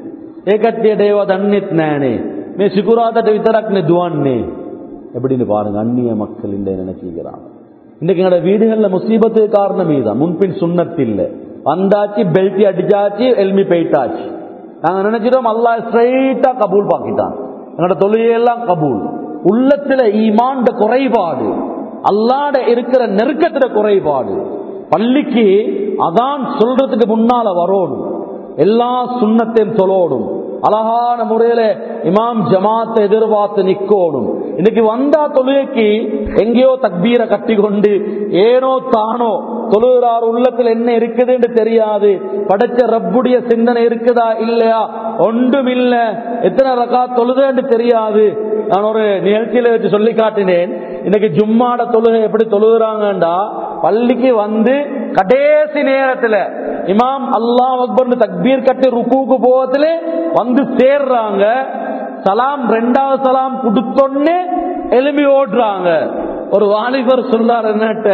ඒ කට්ටියට ඒව දන්නෙත් නෑනේ මේ සිකුරාදට විතරක්නේ දුවන්නේ எப்படின்னு பாருங்க அந்நிய மக்கள் இந்த நினைச்சுக்கிறாங்க இன்னைக்கு எங்களோட வீடுகள்ல முசீபத்து காரணம் இதுதான் முன்பின் சுண்ணத்து இல்ல வந்தாச்சு பெல்ட்டி அடிச்சாச்சு எல்மி போயிட்டாச்சு நாங்க நினைச்சிட்டோம் அல்லாஹ் ஸ்ட்ரைட்டா கபூல் பாக்கிட்டான் எங்களோட தொழுகையெல்லாம் கபூல் உள்ளத்துல ஈமாண்ட குறைபாடு அல்லாட இருக்கிற நெருக்கத்துல குறைபாடு பள்ளிக்கு அதான் சொல்றதுக்கு முன்னால வரணும் எல்லா சுண்ணத்தையும் தொழோடும் அழகான முறையில இமாம் ஜமாத்தை எதிர்பார்த்து நிக்கோணும் இன்னைக்கு வந்தா தொழுகைக்கு எங்கேயோ தக்பீரை கட்டி கொண்டு ஏனோ தானோ தொழுகிறார் உள்ளத்தில் என்ன இருக்குதுன்னு தெரியாது படைச்ச ரப்புடைய சிந்தனை இருக்குதா இல்லையா ஒன்றும் இல்ல எத்தனை ரகா தொழுதுன்னு தெரியாது நான் ஒரு நிகழ்ச்சியில வச்சு சொல்லி காட்டினேன் இன்னைக்கு ஜும்மாட தொழுகை எப்படி தொழுகிறாங்கண்டா பள்ளிக்கு வந்து கடைசி நேரத்துல இமாம் அல்லாஹ் அக்பர்னு தக்பீர் கட்டி ருக்குக்கு போவதிலே வந்து சேர்றாங்க சலாம் ரெண்டாவது சலாம் கொடுத்தோன்னே எலும்பி ஓடுறாங்க ஒரு வாலிபர் சொல்றாரு என்னட்ட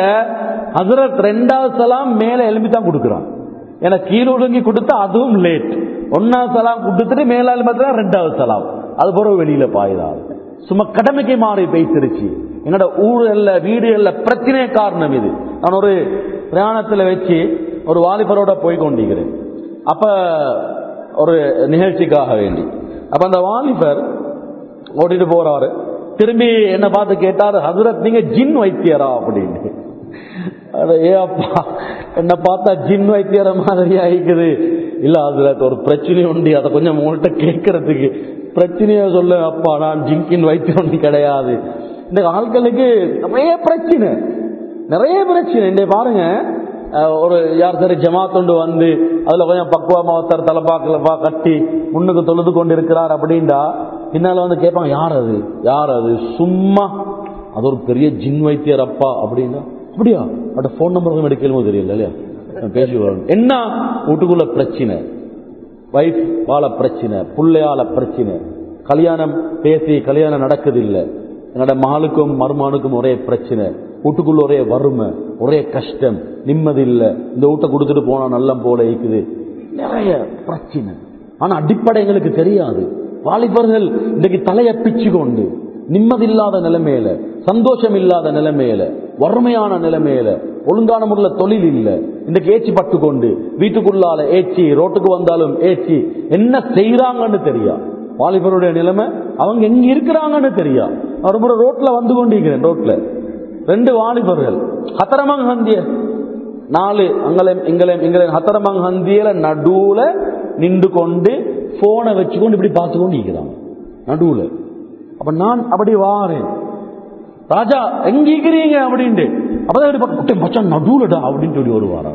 ஹசரத் ரெண்டாவது சலாம் மேல எலும்பி தான் கொடுக்குறான் ஏன்னா கீழே ஒழுங்கி கொடுத்தா அதுவும் லேட் ஒன்னாவது சலாம் கொடுத்துட்டு மேல எலும்பி ரெண்டாவது சலாம் அது பிறகு வெளியில பாயுதாரு சும்மா கடமைக்கு மாறி பேசிருச்சு என்னோட ஊழல்ல வீடுகள்ல பிரச்சனை காரணம் இது நான் ஒரு பிரயாணத்துல வச்சு ஒரு வாலிபரோட போய் கொண்டிருக்கிறேன் அப்ப ஒரு நிகழ்ச்சிக்காக வேண்டி அப்ப அந்த வாலிபர் ஓடிட்டு போறாரு திரும்பி என்ன பார்த்து கேட்டாரு ஹசரத் நீங்க ஜின் வைத்தியரா அப்படின்னு அட ஏ அப்பா என்ன பார்த்தா ஜின் வைத்தியர மாதிரி ஆயிக்குது இல்ல ஹசரத் ஒரு பிரச்சனை உண்டு அதை கொஞ்சம் உங்கள்கிட்ட கேட்கறதுக்கு பிரச்சனைய சொல்ல அப்பா நான் ஜிங்கின் வைத்தியம் ஒன்று கிடையாது இந்த ஆட்களுக்கு நிறைய பிரச்சனை நிறைய பிரச்சனை இந்த பாருங்க அஹ், ஒரு யார் சரி ஜமாத்தொண்டு வந்து அதுல கொஞ்சம் பக்குவமா ஒருத்தர் தலைப்பாக்கலப்பா கட்டி முன்னுக்கு தொழுது கொண்டு இருக்கிறார் அப்படின்டா பின்னால வந்து கேட்பாங்க யார் அது யார் அது சும்மா அது ஒரு பெரிய ஜின் வைத்தியர் அப்பா அப்படின்னா அப்படியா அவட்ட ஃபோன் நம்பர் எடுக்கலுமோ தெரியல இல்லையா நான் பேசி வரணும் என்ன வீட்டுக்குள்ள பிரச்சனை வைஃப் வாழ பிரச்சனை பிள்ளையால பிரச்சனை கல்யாணம் பேசி கல்யாணம் நடக்குது இல்ல என்னோட மகளுக்கும் மருமானுக்கும் ஒரே பிரச்சனை வீட்டுக்குள்ள ஒரே வறுமை ஒரே கஷ்டம் நிம்மதி இல்ல இந்த வீட்டை கொடுத்துட்டு போனா நல்ல போல இருக்குது நிறைய பிரச்சனை ஆனா அடிப்படை எங்களுக்கு தெரியாது வாலிபர்கள் இன்னைக்கு தலையை பிச்சு கொண்டு நிம்மதி இல்லாத நிலைமையில சந்தோஷம் இல்லாத நிலைமையில வறுமையான நிலைமையில ஒழுங்கான முறையில் தொழில் இல்ல இன்னைக்கு ஏச்சி பட்டு கொண்டு வீட்டுக்குள்ளால ஏச்சி ரோட்டுக்கு வந்தாலும் ஏச்சி என்ன செய்யறாங்கன்னு தெரியா வாலிபருடைய நிலைமை அவங்க எங்க இருக்கிறாங்கன்னு தெரியா நான் ஒரு முறை ரோட்ல வந்து கொண்டிருக்கிறேன் ரோட்ல ரெண்டு வாலிபர்கள் ஹத்தரமங் ஹந்திய நாலு அங்களையும் எங்களையும் எங்களையும் ஹத்தரமங் ஹந்தியில நடுவுல நின்று கொண்டு போனை வச்சுக்கொண்டு இப்படி பார்த்து கொண்டு இருக்கிறாங்க நடுவுல அப்ப நான் அப்படி வாரேன் ராஜா எங்க இருக்கிறீங்க அப்படின்ட்டு அப்பதான் இப்படி பார்க்க, "குட்டை மச்சான் நடுவுலடா அப்படின்னு சொல்லி வருவாரா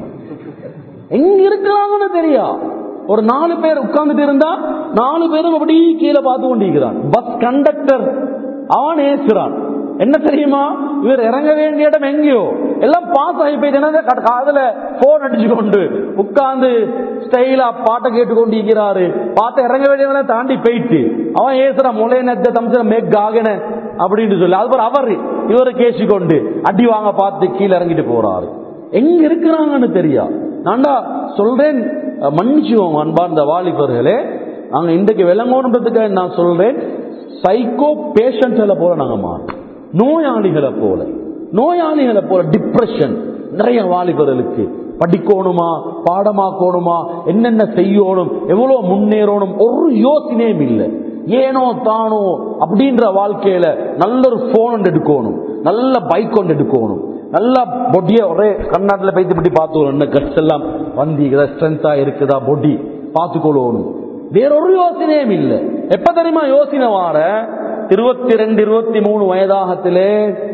எங்க இருக்கிறாங்கன்னு தெரியா ஒரு நாலு பேர் உட்கார்ந்துட்டு இருந்தா நாலு பேரும் அப்படி கீழே பார்த்து கொண்டிருக்கிறான் பஸ் கண்டக்டர் அவன் ஏசுறான் என்ன தெரியுமா இவர் இறங்க வேண்டிய இடம் எங்கேயோ எல்லாம் பாஸ் ஆகி போயிட்டு காதுல போன் அடிச்சு கொண்டு உட்கார்ந்து ஸ்டைலா பாட்டை கேட்டுக்கொண்டு இருக்கிறாரு பாட்டை இறங்க வேண்டியவன தாண்டி போயிட்டு அவன் ஏசுற முளைய நெத்த தம்சர மேக் ஆகன அப்படின்னு சொல்லி அது அவர் இவரை கேசி கொண்டு அடி வாங்க பார்த்து கீழே இறங்கிட்டு போறாரு எங்க இருக்கிறாங்கன்னு தெரியா நான்டா சொல்றேன் மன்னிச்சுவோம் அன்பார்ந்த வாலிபர்களே நாங்க இன்றைக்கு விளங்கணுன்றதுக்காக நான் சொல்றேன் சைக்கோ பேஷண்ட்களை போல நாங்க மாறோம் நோயாளிகளை போல நோயாளிகளை போல டிப்ரெஷன் நிறைய வாலிபர்களுக்கு படிக்கணுமா பாடமாக்கணுமா என்னென்ன செய்யணும் எவ்வளவு முன்னேறணும் ஒரு யோசனையும் இல்லை ஏனோ தானோ அப்படின்ற வாழ்க்கையில நல்ல ஒரு போன் ஒன்று எடுக்கணும் நல்ல பைக் ஒன்று எடுக்கணும் நல்லா பொடிய ஒரே கண்ணாட்டில் போயிட்டு இப்படி பார்த்துக்கணும் என்ன கட்ஸ் எல்லாம் வந்திக்குதா ஸ்ட்ரென்த்தா இருக்குதா பொடி பார்த்துக்கொள்ளணும் வேறொரு யோசனையும் இல்லை எப்ப தெரியுமா யோசனை வார இருபத்தி ரெண்டு இருபத்தி மூணு வயதாகத்திலே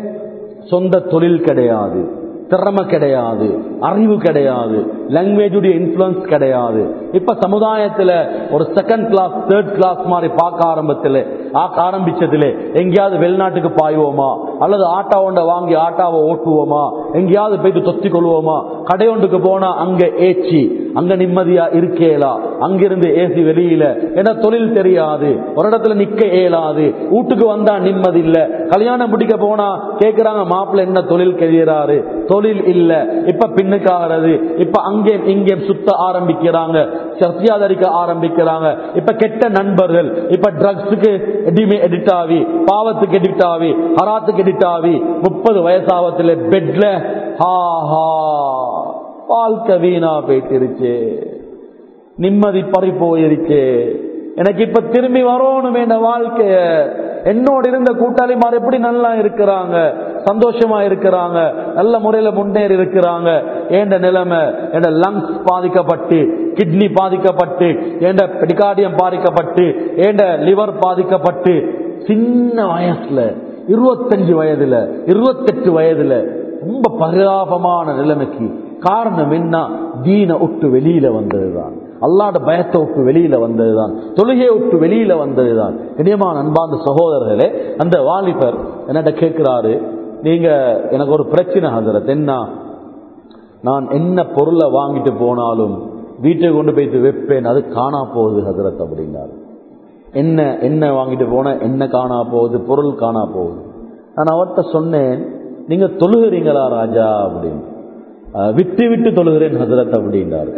சொந்த தொழில் கிடையாது திறமை கிடையாது அறிவு கிடையாது லாங்குவேஜுடைய இன்ஃபுளுன்ஸ் கிடையாது இப்ப சமுதாயத்துல ஒரு செகண்ட் கிளாஸ் தேர்ட் கிளாஸ் மாதிரி பார்க்க ஆரம்பத்தில் ஆரம்பிச்சதுல எங்கேயாவது வெளிநாட்டுக்கு பாய்வோமா அல்லது ஆட்டா ஒன்றை வாங்கி ஆட்டாவை ஓட்டுவோமா எங்கேயாவது போயிட்டு தொத்தி கொள்வோமா கடை ஒன்றுக்கு போனா அங்க ஏச்சி அங்க நிம்மதியா இருக்கேலா அங்கிருந்து ஏசி வெளியில ஏன்னா தொழில் தெரியாது ஒரு இடத்துல நிக்க இயலாது வீட்டுக்கு வந்தா நிம்மதி இல்ல கல்யாணம் பிடிக்க போனா கேக்குறாங்க மாப்பிள்ள என்ன தொழில் கெய்யறாரு தொழில் இல்ல இப்ப பின்னுக்காகிறது இப்ப அங்கே இங்கே சுத்த ஆரம்பிக்கிறாங்க சத்தியாதரிக்க ஆரம்பிக்கிறாங்க இப்ப கெட்ட நண்பர்கள் இப்ப ட்ரக்ஸுக்கு எடிட் ஆகி பாவத்துக்கு எடிட் ஆகி ஹராத்துக்கு எடிட் ஆகி முப்பது வயசாவத்துல பெட்ல ஹா ஹா வாழ்க்கை வீணா போயிட்டிருச்சு நிம்மதி பறி போயிருச்சு எனக்கு இப்ப திரும்பி வரணும் என்ற வாழ்க்கைய என்னோடு இருந்த கூட்டாளிமார் எப்படி நல்லா இருக்கிறாங்க சந்தோஷமா இருக்கிறாங்க நல்ல முறையில முன்னேறி இருக்கிறாங்க ஏண்ட நிலைமை என் லங்ஸ் பாதிக்கப்பட்டு கிட்னி பாதிக்கப்பட்டு ஏண்ட பெடிகார்டியம் பாதிக்கப்பட்டு ஏண்ட லிவர் பாதிக்கப்பட்டு சின்ன வயசுல இருபத்தஞ்சு வயதுல இருபத்தெட்டு வயதுல ரொம்ப பரிதாபமான நிலைமைக்கு காரணம் என்ன தீன விட்டு வெளியில வந்ததுதான் அல்லாட பயத்தை விட்டு வெளியில வந்ததுதான் தொழுகையை விட்டு வெளியில வந்ததுதான் இனியமான அன்பார்ந்த சகோதரர்களே அந்த வாலிபர் என்னட்ட கேட்கிறாரு நீங்க எனக்கு ஒரு பிரச்சனை ஹசரத் என்ன நான் என்ன பொருளை வாங்கிட்டு போனாலும் வீட்டுக்கு கொண்டு போயிட்டு வைப்பேன் அது காணா போகுது ஹசரத் அப்படின்னாரு என்ன என்ன வாங்கிட்டு போன என்ன காணா போகுது பொருள் காணா போகுது நான் அவர்கிட்ட சொன்னேன் நீங்க தொழுகிறீங்களா ராஜா அப்படின்னு விட்டு விட்டு தொழுகிறேன் ஹசரத் அப்படின்னாரு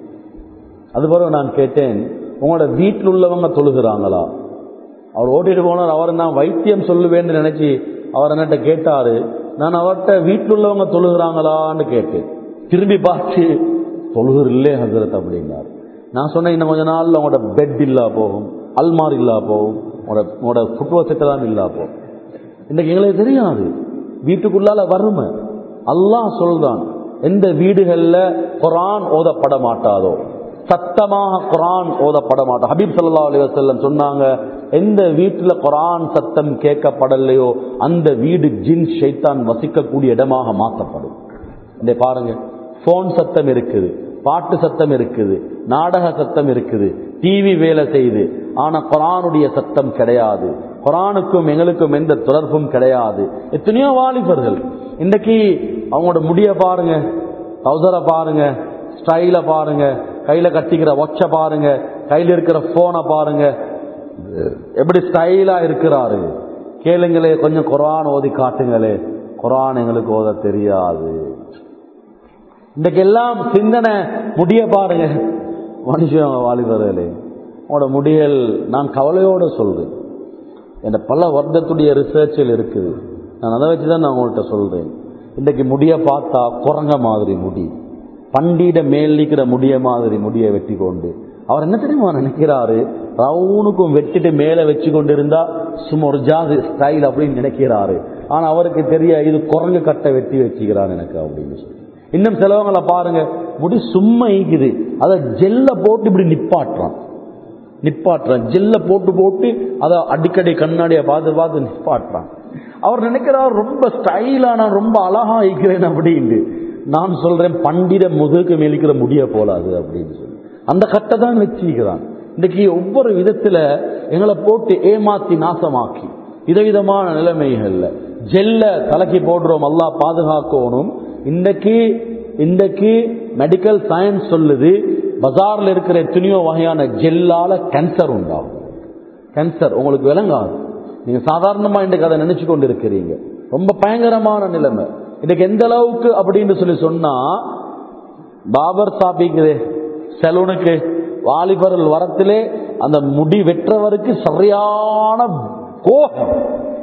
அது பிறகு நான் கேட்டேன் உங்களோட வீட்டில் உள்ளவங்க தொழுகிறாங்களா அவர் ஓட்டிட்டு போனார் அவர் நான் வைத்தியம் சொல்லுவேன்னு நினைச்சு அவர் என்னட்ட கேட்டாரு நான் அவர்கிட்ட வீட்டில் உள்ளவங்க தொழுகிறாங்களான்னு கேட்டேன் திரும்பி பார்த்து தொழுகிறல்லே ஹசரத் அப்படின்னாரு நான் சொன்னேன் இன்னும் கொஞ்ச நாள்ல உங்களோட பெட் இல்லா போகும் அல்மார் இல்லா போகும் உங்களோட உங்களோட ஃபுட்வோ செட்டெல்லாம் இல்லா போகும் இன்னைக்கு எங்களுக்கு தெரியாது வீட்டுக்குள்ளால வறுமை அல்லாஹ் சொல்றான் எந்த வீடுகள்ல குரான் ஓதப்பட மாட்டாதோ சத்தமாக குரான் ஓதப்பட மாட்டோம் ஹபீப் சல்லா அலி வசல்லம் சொன்னாங்க எந்த வீட்டுல குரான் சத்தம் கேட்கப்படலையோ அந்த வீடு ஜின் ஷைத்தான் வசிக்கக்கூடிய இடமாக மாற்றப்படும் இந்த பாருங்க போன் சத்தம் இருக்குது பாட்டு சத்தம் இருக்குது நாடக சத்தம் இருக்குது டிவி வேலை செய்யுது ஆனா குரானுடைய சத்தம் கிடையாது குரானுக்கும் எங்களுக்கும் எந்த தொடர்பும் கிடையாது எத்தனையோ வாலிபர்கள் இன்னைக்கு அவங்களோட முடிய பாருங்க டவுசரை பாருங்க ஸ்டைல பாருங்க கையில கட்டிக்கிற ஒச்ச பாருங்க கையில இருக்கிற போனை பாருங்க எப்படி ஸ்டைலா இருக்கிறாரு கேளுங்களே கொஞ்சம் குரான் ஓதி காட்டுங்களே குரான் எங்களுக்கு ஓத தெரியாது இன்றைக்கு எல்லாம் சிந்தனை முடிய பாருங்க மனுஷன் வாலிபர்களே உங்களோட முடியல் நான் கவலையோட சொல்றேன் என் பல வருடத்துடைய ரிசர்ச்சில் இருக்குது நான் அதை வச்சு தான் நான் உங்கள்கிட்ட சொல்றேன் இன்றைக்கு முடிய பார்த்தா குரங்க மாதிரி முடி பண்டிட மேல் நிற்கிற முடிய மாதிரி முடிய வெட்டி கொண்டு அவர் என்ன தெரியுமா நினைக்கிறாரு ரவுனுக்கும் வெட்டிட்டு மேல வச்சு கொண்டு இருந்தா சும்மா ஒரு ஜாதி ஸ்டைல் அப்படின்னு நினைக்கிறாரு ஆனா அவருக்கு தெரிய இது குரங்கு கட்டை வெட்டி வச்சுக்கிறான் எனக்கு அப்படின்னு சொல்லி இன்னும் சிலவங்களை பாருங்க முடி சும்மா ஈக்குது அதை ஜெல்ல போட்டு இப்படி நிப்பாட்டுறான் நிப்பாட்டுறான் ஜெல்ல போட்டு போட்டு அதை அடிக்கடி கண்ணாடியை பார்த்து பார்த்து நிப்பாட்டுறான் அவர் நினைக்கிறார் ரொம்ப ஸ்டைலா நான் ரொம்ப அழகா இருக்கிறேன் அப்படின்னு நான் சொல்றேன் பண்டித முதுகுக்கு மேலிக்கிற முடிய போலாது அப்படின்னு சொல்லி அந்த கட்டை தான் வச்சிருக்கிறான் இன்னைக்கு ஒவ்வொரு விதத்துல எங்களை போட்டு ஏமாத்தி நாசமாக்கி விதவிதமான நிலைமைகள்ல ஜெல்ல தலைக்கு போடுறோம் அல்லா பாதுகாக்கணும் இன்றைக்கு இன்றைக்கு மெடிக்கல் சயின்ஸ் சொல்லுது பஜார்ல இருக்கிற எத்தனையோ வகையான ஜெல்லால கேன்சர் உண்டாகும் கேன்சர் உங்களுக்கு விளங்காது நீங்க சாதாரணமா இன்றைக்கு அதை நினைச்சு கொண்டு இருக்கிறீங்க ரொம்ப பயங்கரமான நிலைமை இன்னைக்கு எந்த அளவுக்கு அப்படின்னு சொல்லி சொன்னா பாபர் சாப்பிக்குது செலூனுக்கு வாலிபர்கள் வரத்திலே அந்த முடி வெற்றவருக்கு சரியான கோபம்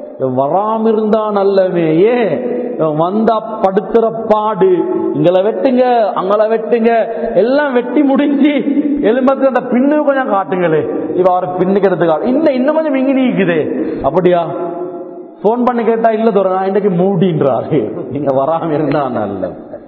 வராம இருந்தா நல்லவே ஏ வந்தா படுத்துற பாடு இங்களை வெட்டுங்க அங்களை வெட்டுங்க எல்லாம் வெட்டி முடிஞ்சு எலும்பத்துக்கு அந்த பின்னு கொஞ்சம் காட்டுங்களே இவ அவரை பின்னுக்கிறதுக்கு இன்னும் இன்னும் கொஞ்சம் இங்க நீக்குது அப்படியா போன் பண்ணி கேட்டா இல்ல தோற நான் இன்னைக்கு மூடின்றாரு நீங்க வராம இருந்தா நல்ல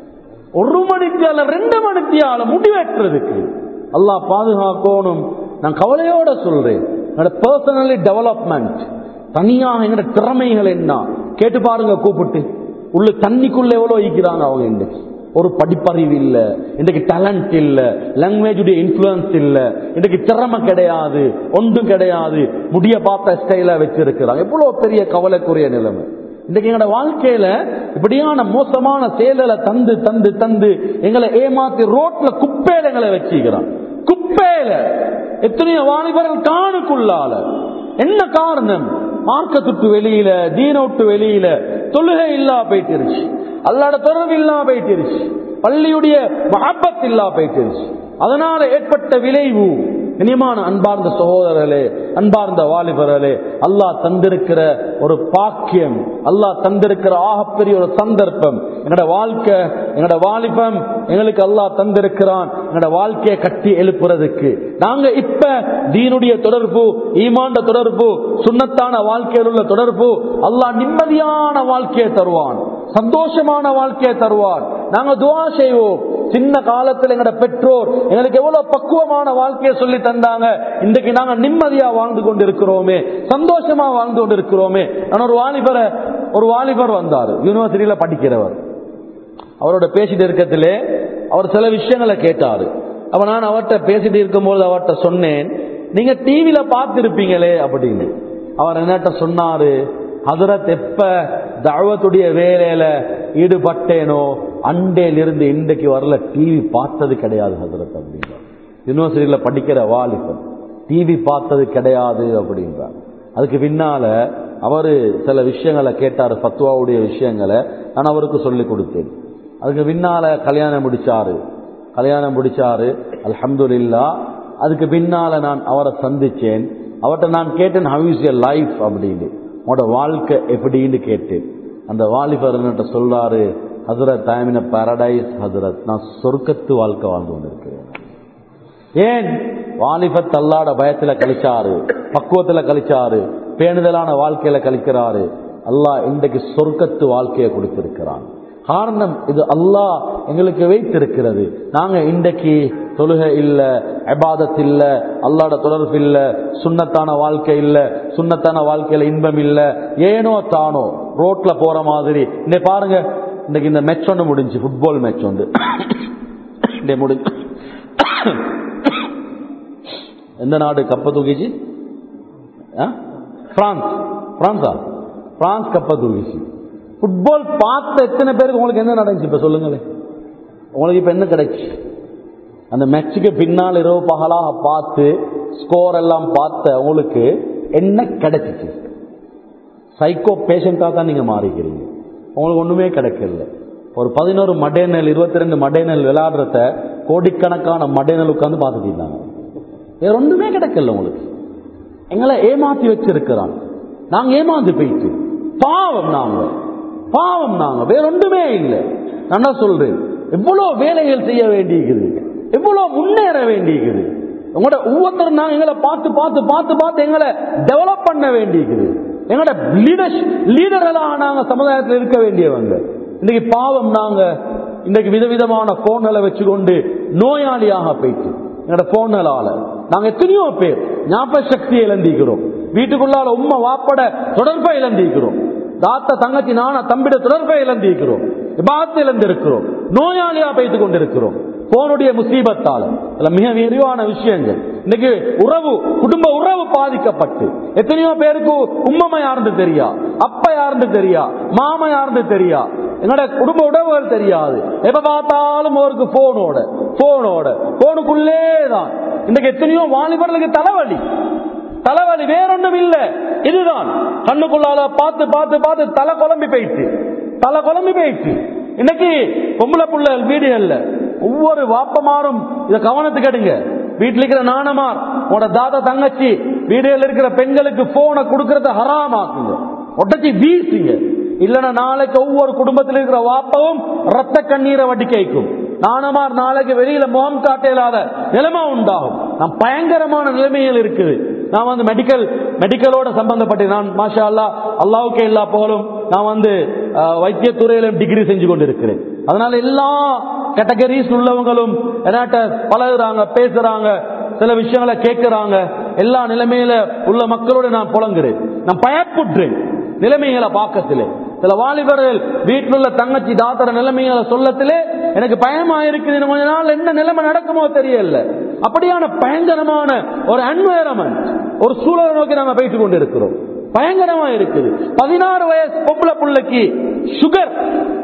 ஒரு மணித்தியால ரெண்டு மணித்தியால முடி வெட்டுறதுக்கு அல்லா பாதுகாக்கணும் நான் கவலையோட சொல்றேன் என்னோட பர்சனலி டெவலப்மெண்ட் தனியாக எங்களோட திறமைகள் என்ன கேட்டு பாருங்க கூப்பிட்டு உள்ள தண்ணிக்குள்ள எவ்வளவு வைக்கிறாங்க அவங்க இன்னைக்கு ஒரு படிப்பறிவு இல்ல இன்றைக்கு டேலண்ட் இல்ல லாங்குவேஜுடைய இன்ஃபுளுன்ஸ் இல்ல இன்றைக்கு திறமை கிடையாது ஒன்றும் கிடையாது முடிய பார்த்த ஸ்டைல வச்சிருக்கிறாங்க எவ்வளவு பெரிய கவலைக்குரிய நிலைமை இன்றைக்கு எங்களோட வாழ்க்கையில இப்படியான மோசமான செயலை தந்து தந்து தந்து எங்களை ஏமாத்தி ரோட்ல குப்பையில எங்களை வச்சுக்கிறான் குப்பையில எத்தனையோ வாலிபர்கள் காணுக்குள்ளால என்ன காரணம் மார்க்கத்துட்டு வெளியில தீனோட்டு வெளியில தொழுகை இல்லா போயிட்டுருச்சு அல்லாட தொடர்பு இல்லா போயிட்டுருச்சு பள்ளியுடைய மகப்பத் இல்லா போயிட்டுருச்சு அதனால ஏற்பட்ட விளைவு இனிமான அன்பார்ந்த சகோதரர்களே அன்பார்ந்த வாலிபர்களே அல்லாஹ் தந்திருக்கிற ஒரு பாக்கியம் அல்லாஹ் தந்திருக்கிற ஆகப்பெரிய ஒரு சந்தர்ப்பம் எங்களோட வாழ்க்கை எங்களோட வாலிபம் எங்களுக்கு அல்லாஹ் தந்திருக்கிறான் எங்களோட வாழ்க்கையை கட்டி எழுப்புறதுக்கு நாங்க இப்ப தீனுடைய தொடர்பு ஈமாண்ட தொடர்பு சுண்ணத்தான வாழ்க்கையில் உள்ள தொடர்பு அல்லாஹ் நிம்மதியான வாழ்க்கையை தருவான் சந்தோஷமான வாழ்க்கையை தருவான் நாங்க துவா செய்வோம் சின்ன காலத்தில் எங்களோட பெற்றோர் எங்களுக்கு எவ்வளவு பக்குவமான வாழ்க்கையை சொல்லி தந்தாங்க இன்றைக்கு நாங்க நிம்மதியா வாழ்ந்து கொண்டு இருக்கிறோமே சந்தோஷமா வாழ்ந்து கொண்டு இருக்கிறோமே நான் ஒரு வாலிபரை ஒரு வாலிபர் வந்தார் யூனிவர்சிட்டியில படிக்கிறவர் அவரோட பேசிட்டு இருக்கத்திலே அவர் சில விஷயங்களை கேட்டாரு அப்ப நான் அவர்கிட்ட பேசிட்டு இருக்கும்போது அவர்கிட்ட சொன்னேன் நீங்க டிவியில பார்த்திருப்பீங்களே அப்படின்னு அவர் என்னட்ட சொன்னாரு ஹதரத் எப்ப தழுவத்துடைய வேலையில ஈடுபட்டேனோ அண்டையில இருந்து இன்றைக்கு வரல டிவி பார்த்தது கிடையாது ஹதரத் அப்படின்றார் யூனிவர்சிட்டியில படிக்கிற வாலிபன் டிவி பார்த்தது கிடையாது அப்படின்றார் அதுக்கு பின்னால அவரு சில விஷயங்களை கேட்டாரு பத்துவாவுடைய விஷயங்களை நான் அவருக்கு சொல்லி கொடுத்தேன் அதுக்கு பின்னால கல்யாணம் முடிச்சாரு கல்யாணம் முடிச்சாரு அல்ஹம்துலில்லா அதுக்கு பின்னால நான் அவரை சந்திச்சேன் அவர்கிட்ட நான் கேட்டேன் ஹவ் இஸ் யர் லைஃப் அப்படின்னு உங்களோட வாழ்க்கை எப்படின்னு கேட்டேன் அந்த வாலிபர் என்கிட்ட சொல்றாரு ஹசரத் ஐ இன் பாரடைஸ் ஹசரத் நான் சொர்க்கத்து வாழ்க்கை வாழ்ந்து கொண்டிருக்கிறேன் ஏன் வாலிபத் அல்லாட பயத்துல கழிச்சாரு பக்குவத்துல கழிச்சாரு பேணுதலான வாழ்க்கையில கழிக்கிறாரு அல்லாஹ் இன்றைக்கு சொர்க்கத்து வாழ்க்கையை கொடுத்திருக்கிறான் காரணம் இது அல்லாஹ் எங்களுக்கு வைத்திருக்கிறது நாங்க இன்றைக்கு தொழுகை இல்ல அபாதத் இல்ல அல்லாட தொடர்பு இல்ல சுண்ணத்தான வாழ்க்கை இல்ல சுண்ணத்தான வாழ்க்கையில இன்பம் இல்ல ஏனோ தானோ ரோட்ல போற மாதிரி இன்னைக்கு பாருங்க இன்னைக்கு இந்த மேட்ச் ஒன்று முடிஞ்சு ஃபுட்பால் மேட்ச் ஒன்று இன்னைக்கு முடிஞ்சு எந்த நாடு கப்ப தூக்கிச்சு ஆ? பிரான்ஸ் பிரான்ஸா பிரான்ஸ் கப்ப தூக்கிச்சு ஃபுட்பால் பார்த்த எத்தனை பேருக்கு உங்களுக்கு என்ன நடந்துச்சு இப்ப சொல்லுங்களேன் உங்களுக்கு இப்ப என்ன கிடைச்சு அந்த மேட்சுக்கு பின்னால் இரவு பகலாக பார்த்து ஸ்கோர் எல்லாம் பார்த்த உங்களுக்கு என்ன கிடைச்சிச்சு சைக்கோ பேஷண்டா தான் நீங்க மாறிக்கிறீங்க உங்களுக்கு ஒண்ணுமே கிடைக்கல ஒரு பதினோரு மடேனல் இருபத்தி ரெண்டு மடேனல் விளையாடுறத கோடிக்கணக்கான மடேனல் உட்காந்து பார்த்துட்டு இருந்தாங்க வேற ஒண்ணுமே கிடைக்கல உங்களுக்கு எங்களை ஏமாத்தி வச்சிருக்கிறான் நாங்க ஏமாந்து போயிட்டு பாவம் நாங்க பாவம் நாங்க வேற ஒன்றுமே இல்லை நான் தான் சொல்றேன் எவ்வளவு வேலைகள் செய்ய வேண்டியிருக்குது எவ்வளவு முன்னேற வேண்டியிருக்குது உங்களோட ஒவ்வொருத்தரும் நாங்க எங்களை பார்த்து பார்த்து பார்த்து பார்த்து எங்களை டெவலப் பண்ண வேண்டியிருக்குது எங்களோட லீடர்ஷிப் லீடர்களாக நாங்க சமுதாயத்தில் இருக்க வேண்டியவங்க இன்னைக்கு பாவம் நாங்க இன்னைக்கு விதவிதமான போன்களை வச்சுக்கொண்டு நோயாளியாக போயிட்டு எங்களோட போன்களால நாங்க எத்தனையோ பேர் ஞாபக சக்தியை இழந்திக்கிறோம் வீட்டுக்குள்ளால உம்மை வாப்பட தொடர்பை இழந்திக்கிறோம் தாத்தா தங்கச்சி நானா தம்பிட தொடர்பை இழந்திருக்கிறோம் விபாத்து இழந்திருக்கிறோம் நோயாளியா பேசிக் கொண்டிருக்கிறோம் போனுடைய முசீபத்தால இதுல மிக விரிவான விஷயங்கள் இன்னைக்கு உறவு குடும்ப உறவு பாதிக்கப்பட்டு எத்தனையோ பேருக்கு உம்மமை யாருன்னு தெரியா அப்பா யாருன்னு தெரியா மாமா யாருன்னு தெரியா எங்களோட குடும்ப உறவுகள் தெரியாது எப்ப பார்த்தாலும் அவருக்கு போனோட போனோட போனுக்குள்ளே தான் இன்னைக்கு எத்தனையோ வாலிபர்களுக்கு தலைவலி தலைவலி வேறொன்றும் இல்ல இதுதான் கண்ணுக்குள்ளால பார்த்து பார்த்து பார்த்து தலை குழம்பி போயிட்டு தலை குழம்பி போயிட்டு இன்னைக்கு பொம்பளை புள்ள வீடுகள்ல ஒவ்வொரு வாப்பமாரும் இத கவனத்துக்கு எடுங்க வீட்டுல இருக்கிற நாணமார் உங்களோட தாத்தா தங்கச்சி வீடுகள் இருக்கிற பெண்களுக்கு போனை கொடுக்கறத ஹராமாக்குங்க உடச்சி வீசுங்க இல்லைன்னா நாளைக்கு ஒவ்வொரு குடும்பத்தில் இருக்கிற வாப்பவும் ரத்த கண்ணீரை வட்டி கேட்கும் நாணமார் நாளைக்கு வெளியில முகம் காட்ட இயலாத நிலைமை உண்டாகும் நான் பயங்கரமான நிலைமைகள் இருக்குது நான் வந்து மெடிக்கல் மெடிக்கலோட சம்பந்தப்பட்டு நான் மாஷா அல்லா அல்லாவுக்கே எல்லா போலும் நான் வந்து அஹ், வைத்தியத்துறையில டிகிரி செஞ்சு கொண்டு இருக்கிறேன் அதனால எல்லா கேட்டகரிஸ் உள்ளவங்களும் என்னாட்ட பழகுறாங்க பேசுறாங்க சில விஷயங்களை கேட்கிறாங்க எல்லா நிலைமையில உள்ள மக்களோட நான் புலங்குறேன் நான் பயப்புற்றேன் நிலைமைகளை பார்க்கத்திலே சில வாலிபர்கள் வீட்டில் உள்ள தங்கச்சி தாத்தர நிலைமைகளை சொல்லத்திலே எனக்கு பயமா இருக்குது இன்னும் கொஞ்ச நாள் என்ன நிலைமை நடக்குமோ தெரியல அப்படியான பயங்கரமான ஒரு என்வாயரமெண்ட் ஒரு சூழலை நோக்கி நாங்க போயிட்டு கொண்டு இருக்கிறோம் பயங்கரமா இருக்குது பதினாறு வயசு பொம்பளை புள்ளைக்கு சுகர்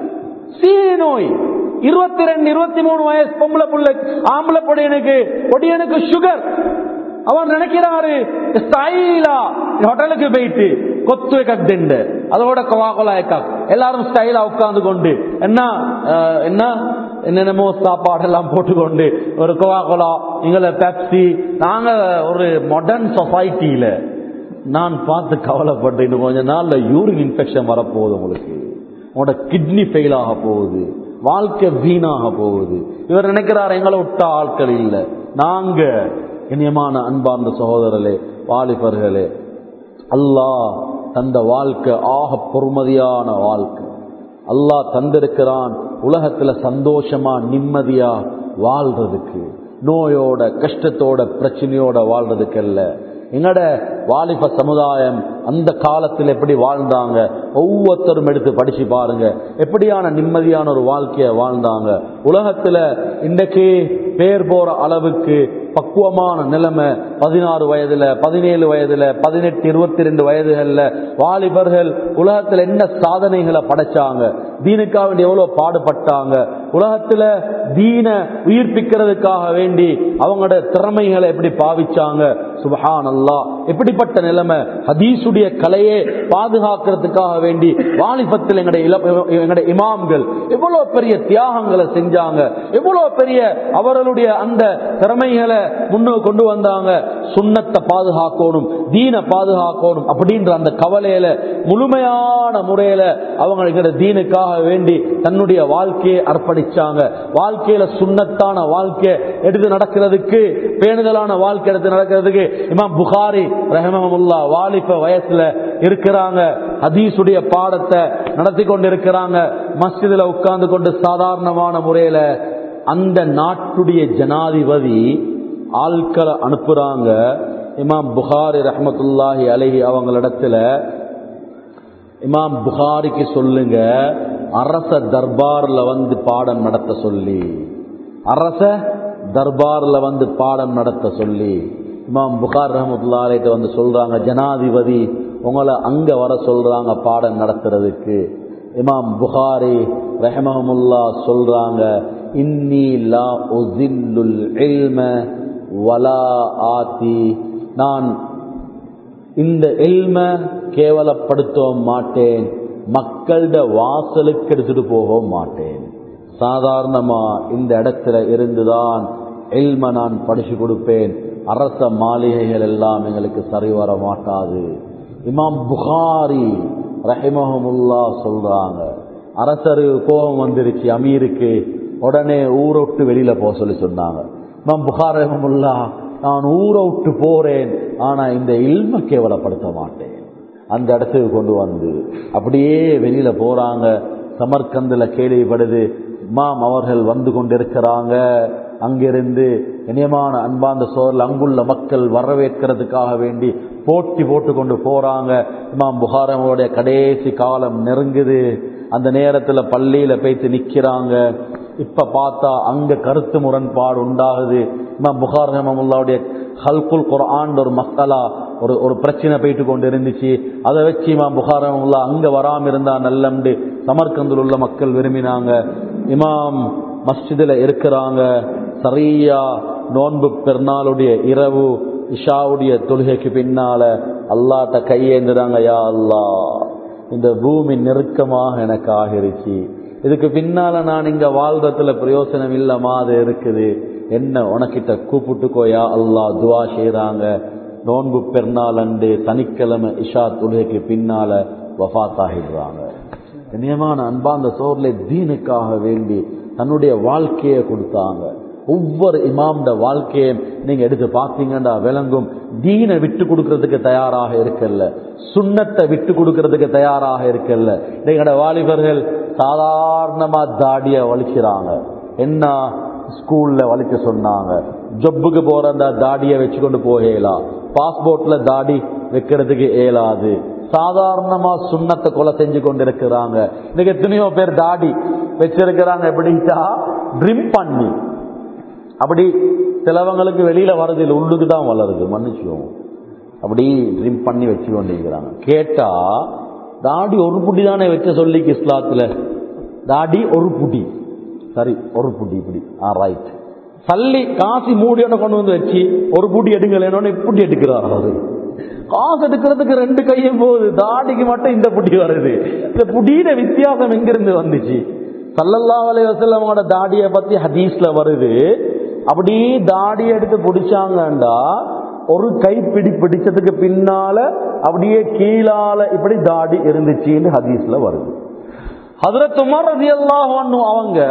சீனி நோய் இருபத்தி ரெண்டு இருபத்தி மூணு வயசு பொம்பளை புள்ளை ஆம்பளை பொடியனுக்கு பொடியனுக்கு சுகர் அவன் நினைக்கிறாரு ஸ்டைலா ஹோட்டலுக்கு போயிட்டு கொத்து கட்டுண்டு அதோட கொலா எல்லாரும் ஸ்டைலா உட்கார்ந்து கொண்டு என்ன அஹ், என்ன என்னென்னமோ சாப்பாடெல்லாம் போட்டுக்கொண்டு ஒரு கோவா கோலா எங்களை பெப்சி நாங்க ஒரு மாடர்ன் சொசைட்டியில நான் பார்த்து கவலைப்பட்டு இன்னும் கொஞ்ச நாள்ல யூரின் இன்ஃபெக்ஷன் வரப்போகுது உங்களுக்கு உங்களோட கிட்னி ஃபெயில் ஆக போகுது வாழ்க்கை வீணாக போகுது இவர் நினைக்கிறார் எங்களை விட்ட ஆட்கள் இல்லை நாங்க இனியமான அன்பார்ந்த சகோதரர்களே வாலிபர்களே அல்லாஹ் தந்த வாழ்க்கை ஆக பொறுமதியான வாழ்க்கை அல்லாஹ் தந்திருக்கிறான் உலகத்துல சந்தோஷமா நிம்மதியா வாழ்றதுக்கு நோயோட கஷ்டத்தோட பிரச்சனையோட வாழ்றதுக்கு அல்ல எங்கட வாலிப சமுதாயம் அந்த காலத்தில் எப்படி வாழ்ந்தாங்க ஒவ்வொருத்தரும் எடுத்து படிச்சு பாருங்க எப்படியான நிம்மதியான ஒரு வாழ்க்கைய வாழ்ந்தாங்க உலகத்துல இன்றைக்கு பேர் போற அளவுக்கு பக்குவமான நிலைமை பதினாறு வயதுல பதினேழு வயதுல பதினெட்டு இருபத்தி ரெண்டு வயதுகள்ல வாலிபர்கள் உலகத்துல என்ன சாதனைகளை படைச்சாங்க தீனுக்காக வேண்டி எவ்வளவு பாடுபட்டாங்க உலகத்துல தீன உயிர்ப்பிக்கிறதுக்காக வேண்டி அவங்களோட திறமைகளை எப்படி பாவிச்சாங்க சுபஹான் அல்லாஹ் எப்படிப்பட்ட நிலைமை ஹதீசுடைய கலையை பாதுகாக்கிறதுக்காக வேண்டி வாலிபத்தில் எங்களுடைய இள- எங்களுடைய இமாம்கள் எவ்வளவு பெரிய தியாகங்களை செஞ்சாங்க எவ்வளவு பெரிய அவர்களுடைய அந்த திறமைகளை முன்னு கொண்டு வந்தாங்க சுண்ணத்தை பாதுகாக்கணும் தீன பாதுகாக்கணும் அப்படின்ற அந்த கவலையில முழுமையான முறையில அவங்க எங்களுடைய தீனுக்காக வேண்டி தன்னுடைய வாழ்க்கையை அர்ப்பணிச்சாங்க வாழ்க்கையில சுண்ணத்தான வாழ்க்கை எடுத்து நடக்கிறதுக்கு பேணுதலான வாழ்க்கை எடுத்து நடக்கிறதுக்கு இமாம் புகாரி ரஹமமுல்லா வாலிப வயசுல இருக்கிறாங்க ஹதீஸுடைய பாடத்தை நடத்தி கொண்டு இருக்கிறாங்க மஸ்ஜிதுல உட்கார்ந்து கொண்டு சாதாரணமான முறையில அந்த நாட்டுடைய ஜனாதிபதி ஆட்களை அனுப்புறாங்க இமாம் புகாரி ரஹமத்துல்லாஹி அலஹி அவங்களிடத்துல இமாம் புகாரிக்கு சொல்லுங்க அரச தர்பார்ல வந்து பாடம் நடத்த சொல்லி அரச தர்பார்ல வந்து பாடம் நடத்த சொல்லி இமாம் புகார் ரஹமத்துல்லாஹிட்ட வந்து சொல்றாங்க ஜனாதிபதி உங்களை அங்க வர சொல்றாங்க பாடம் நடத்துறதுக்கு இமாம் புகாரி ரஹமஹமுல்லா சொல்றாங்க இன்னி லா உசில்லுல் இல்ம வலா ஆதி நான் இந்த எல்ம கேவலப்படுத்தவும் மாட்டேன் மக்கள்ட வாசலுக்கு எடுத்துட்டு போகவும் மாட்டேன் சாதாரணமா இந்த இடத்துல இருந்துதான் எல்ம நான் படிச்சு கொடுப்பேன் அரச மாளிகைகள் எல்லாம் எங்களுக்கு சரி வர மாட்டாது இமாம் புகாரி ரஹிமஹமுல்லா சொல்றாங்க அரசருக்கு கோபம் வந்துருச்சு அமீருக்கு உடனே ஊரை விட்டு வெளியில போக சொல்லி சொன்னாங்க இமாம் புகார் ரஹிமமுல்லா நான் ஊரை விட்டு போறேன் ஆனா இந்த இல்ம கேவலப்படுத்த மாட்டேன் அந்த இடத்துக்கு கொண்டு வந்து அப்படியே வெளியில போறாங்க சமர்கந்துல கேள்விப்படுது மாம் அவர்கள் வந்து கொண்டிருக்கிறாங்க அங்கிருந்து இனியமான அன்பாந்த சோழல் அங்குள்ள மக்கள் வரவேற்கிறதுக்காக வேண்டி போட்டி போட்டு கொண்டு போறாங்க இமாம் புகாரமுடைய கடைசி காலம் நெருங்குது அந்த நேரத்துல பள்ளியில போய்த்து நிக்கிறாங்க இப்ப பார்த்தா அங்க கருத்து முரண்பாடு உண்டாகுது இமாம் புகார் ரஹமுல்லாவுடைய ஹல்குல் குர்ஆன் ஒரு மசாலா ஒரு ஒரு பிரச்சனை போயிட்டு கொண்டு இருந்துச்சு அதை வச்சு இமாம் புகாரமுல்லா அங்க வராம இருந்தா நல்லம்ண்டு சமர்கந்தில் உள்ள மக்கள் விரும்பினாங்க இமாம் மஸ்ஜிதுல இருக்கிறாங்க சரியா நோன்பு பெருநாளுடைய இரவு இஷாவுடைய தொழுகைக்கு பின்னால அல்லாட்ட கையேந்துறாங்க யா அல்லா இந்த பூமி நெருக்கமாக எனக்கு ஆகிருச்சு இதுக்கு பின்னால நான் இங்க வாழ்றதுல பிரயோசனம் இல்ல மாதிரி இருக்குது என்ன உனக்கிட்ட கூப்பிட்டுக்கோயா அல்லா துவா செய்யறாங்க நோன்பு பெருநாள் அண்டு சனிக்கிழமை இஷா தொழுகைக்கு பின்னால வஃத் ஆகிடுறாங்க கண்ணியமான அன்பாந்த சோர்ல தீனுக்காக வேண்டி தன்னுடைய வாழ்க்கையை கொடுத்தாங்க ஒவ்வொரு இமாம்ட வாழ்க்கையை நீங்க எடுத்து பார்த்தீங்கன்னா விளங்கும் தீனை விட்டு கொடுக்கறதுக்கு தயாராக இருக்கல்ல சுண்ணத்தை விட்டு கொடுக்கறதுக்கு தயாராக இருக்கல்ல எங்களோட வாலிபர்கள் சாதாரணமா தாடிய வலிக்கிறாங்க என்ன ஸ்கூல்ல வலிக்க சொன்னாங்க ஜொப்புக்கு போற அந்த தாடியை வச்சுக்கொண்டு போகலாம் பாஸ்போர்ட்ல தாடி வைக்கிறதுக்கு இயலாது சாதாரணமா சுண்ணத்தை கொலை செஞ்சு கொண்டு இருக்கிறாங்க இன்னைக்கு எத்தனையோ பேர் தாடி வச்சிருக்கிறாங்க எப்படின்ட்டா ட்ரிம் பண்ணி அப்படி சிலவங்களுக்கு வெளியில வரது இல்லை உள்ளுக்கு தான் வளருது மன்னிச்சுவோம் அப்படி ட்ரிம் பண்ணி வச்சு கொண்டிருக்கிறாங்க கேட்டா தாடி ஒரு புடி தானே வச்ச சொல்லிக்கு இஸ்லாத்துல தாடி ஒரு புடி சரி ஒரு புடி இப்படி ஆ ரைட் சல்லி காசி மூடியோட கொண்டு வந்து வச்சு ஒரு புடி எடுங்களேன்னு இப்படி எடுக்கிறார் அவரு காசு எடுக்கிறதுக்கு ரெண்டு கையும் போகுது தாடிக்கு மட்டும் இந்த புடி வருது இந்த புடியில வித்தியாசம் எங்கிருந்து வந்துச்சு சல்லல்லா அலைவசல்லமோட தாடியை பத்தி ஹதீஸ்ல வருது அப்படி தாடியை எடுத்து பிடிச்சாங்கண்டா ஒரு கை பிடி பிடிச்சதுக்கு பின்னால அப்படியே கீழால இப்படி தாடி இருந்துச்சுன்னு ஹதீஸ்ல வருது ஹதரத் உமர் ரதியல்லாஹு அன்ஹு அவங்க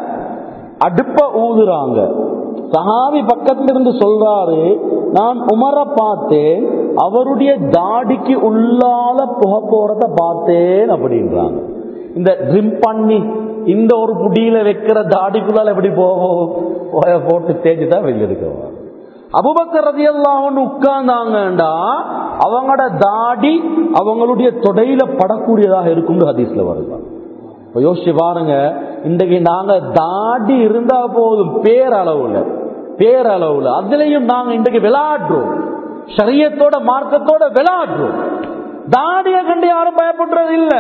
அடுப்ப ஊதுறாங்க சஹாபி பக்கத்துல இருந்து சொல்றாரு நான் உமரை பார்த்தேன் அவருடைய தாடிக்கு உள்ளால புகை போறத பார்த்தேன் அப்படின்றாங்க இந்த ட்ரிம் பண்ணி இந்த ஒரு புடியில வைக்கிற தாடிக்குள்ளால எப்படி போகும் புகைய போட்டு தேய்ச்சி தான் வெளியே எடுக்கவா அபுபக்கர் ரதியெல்லாம் உட்கார்ந்தாங்கண்டா அவங்களோட தாடி அவங்களுடைய தொடையில படக்கூடியதாக இருக்கும் ஹதீஸ்ல வருதா இப்ப யோசிச்சு பாருங்க இன்றைக்கு நாங்க தாடி இருந்தா போதும் பேரளவுல பேரளவுல அதுலயும் நாங்க இன்றைக்கு விளையாடுறோம் சரியத்தோட மார்க்கத்தோட விளையாடுறோம் தாடிய கண்டு யாரும் பயப்படுறது இல்ல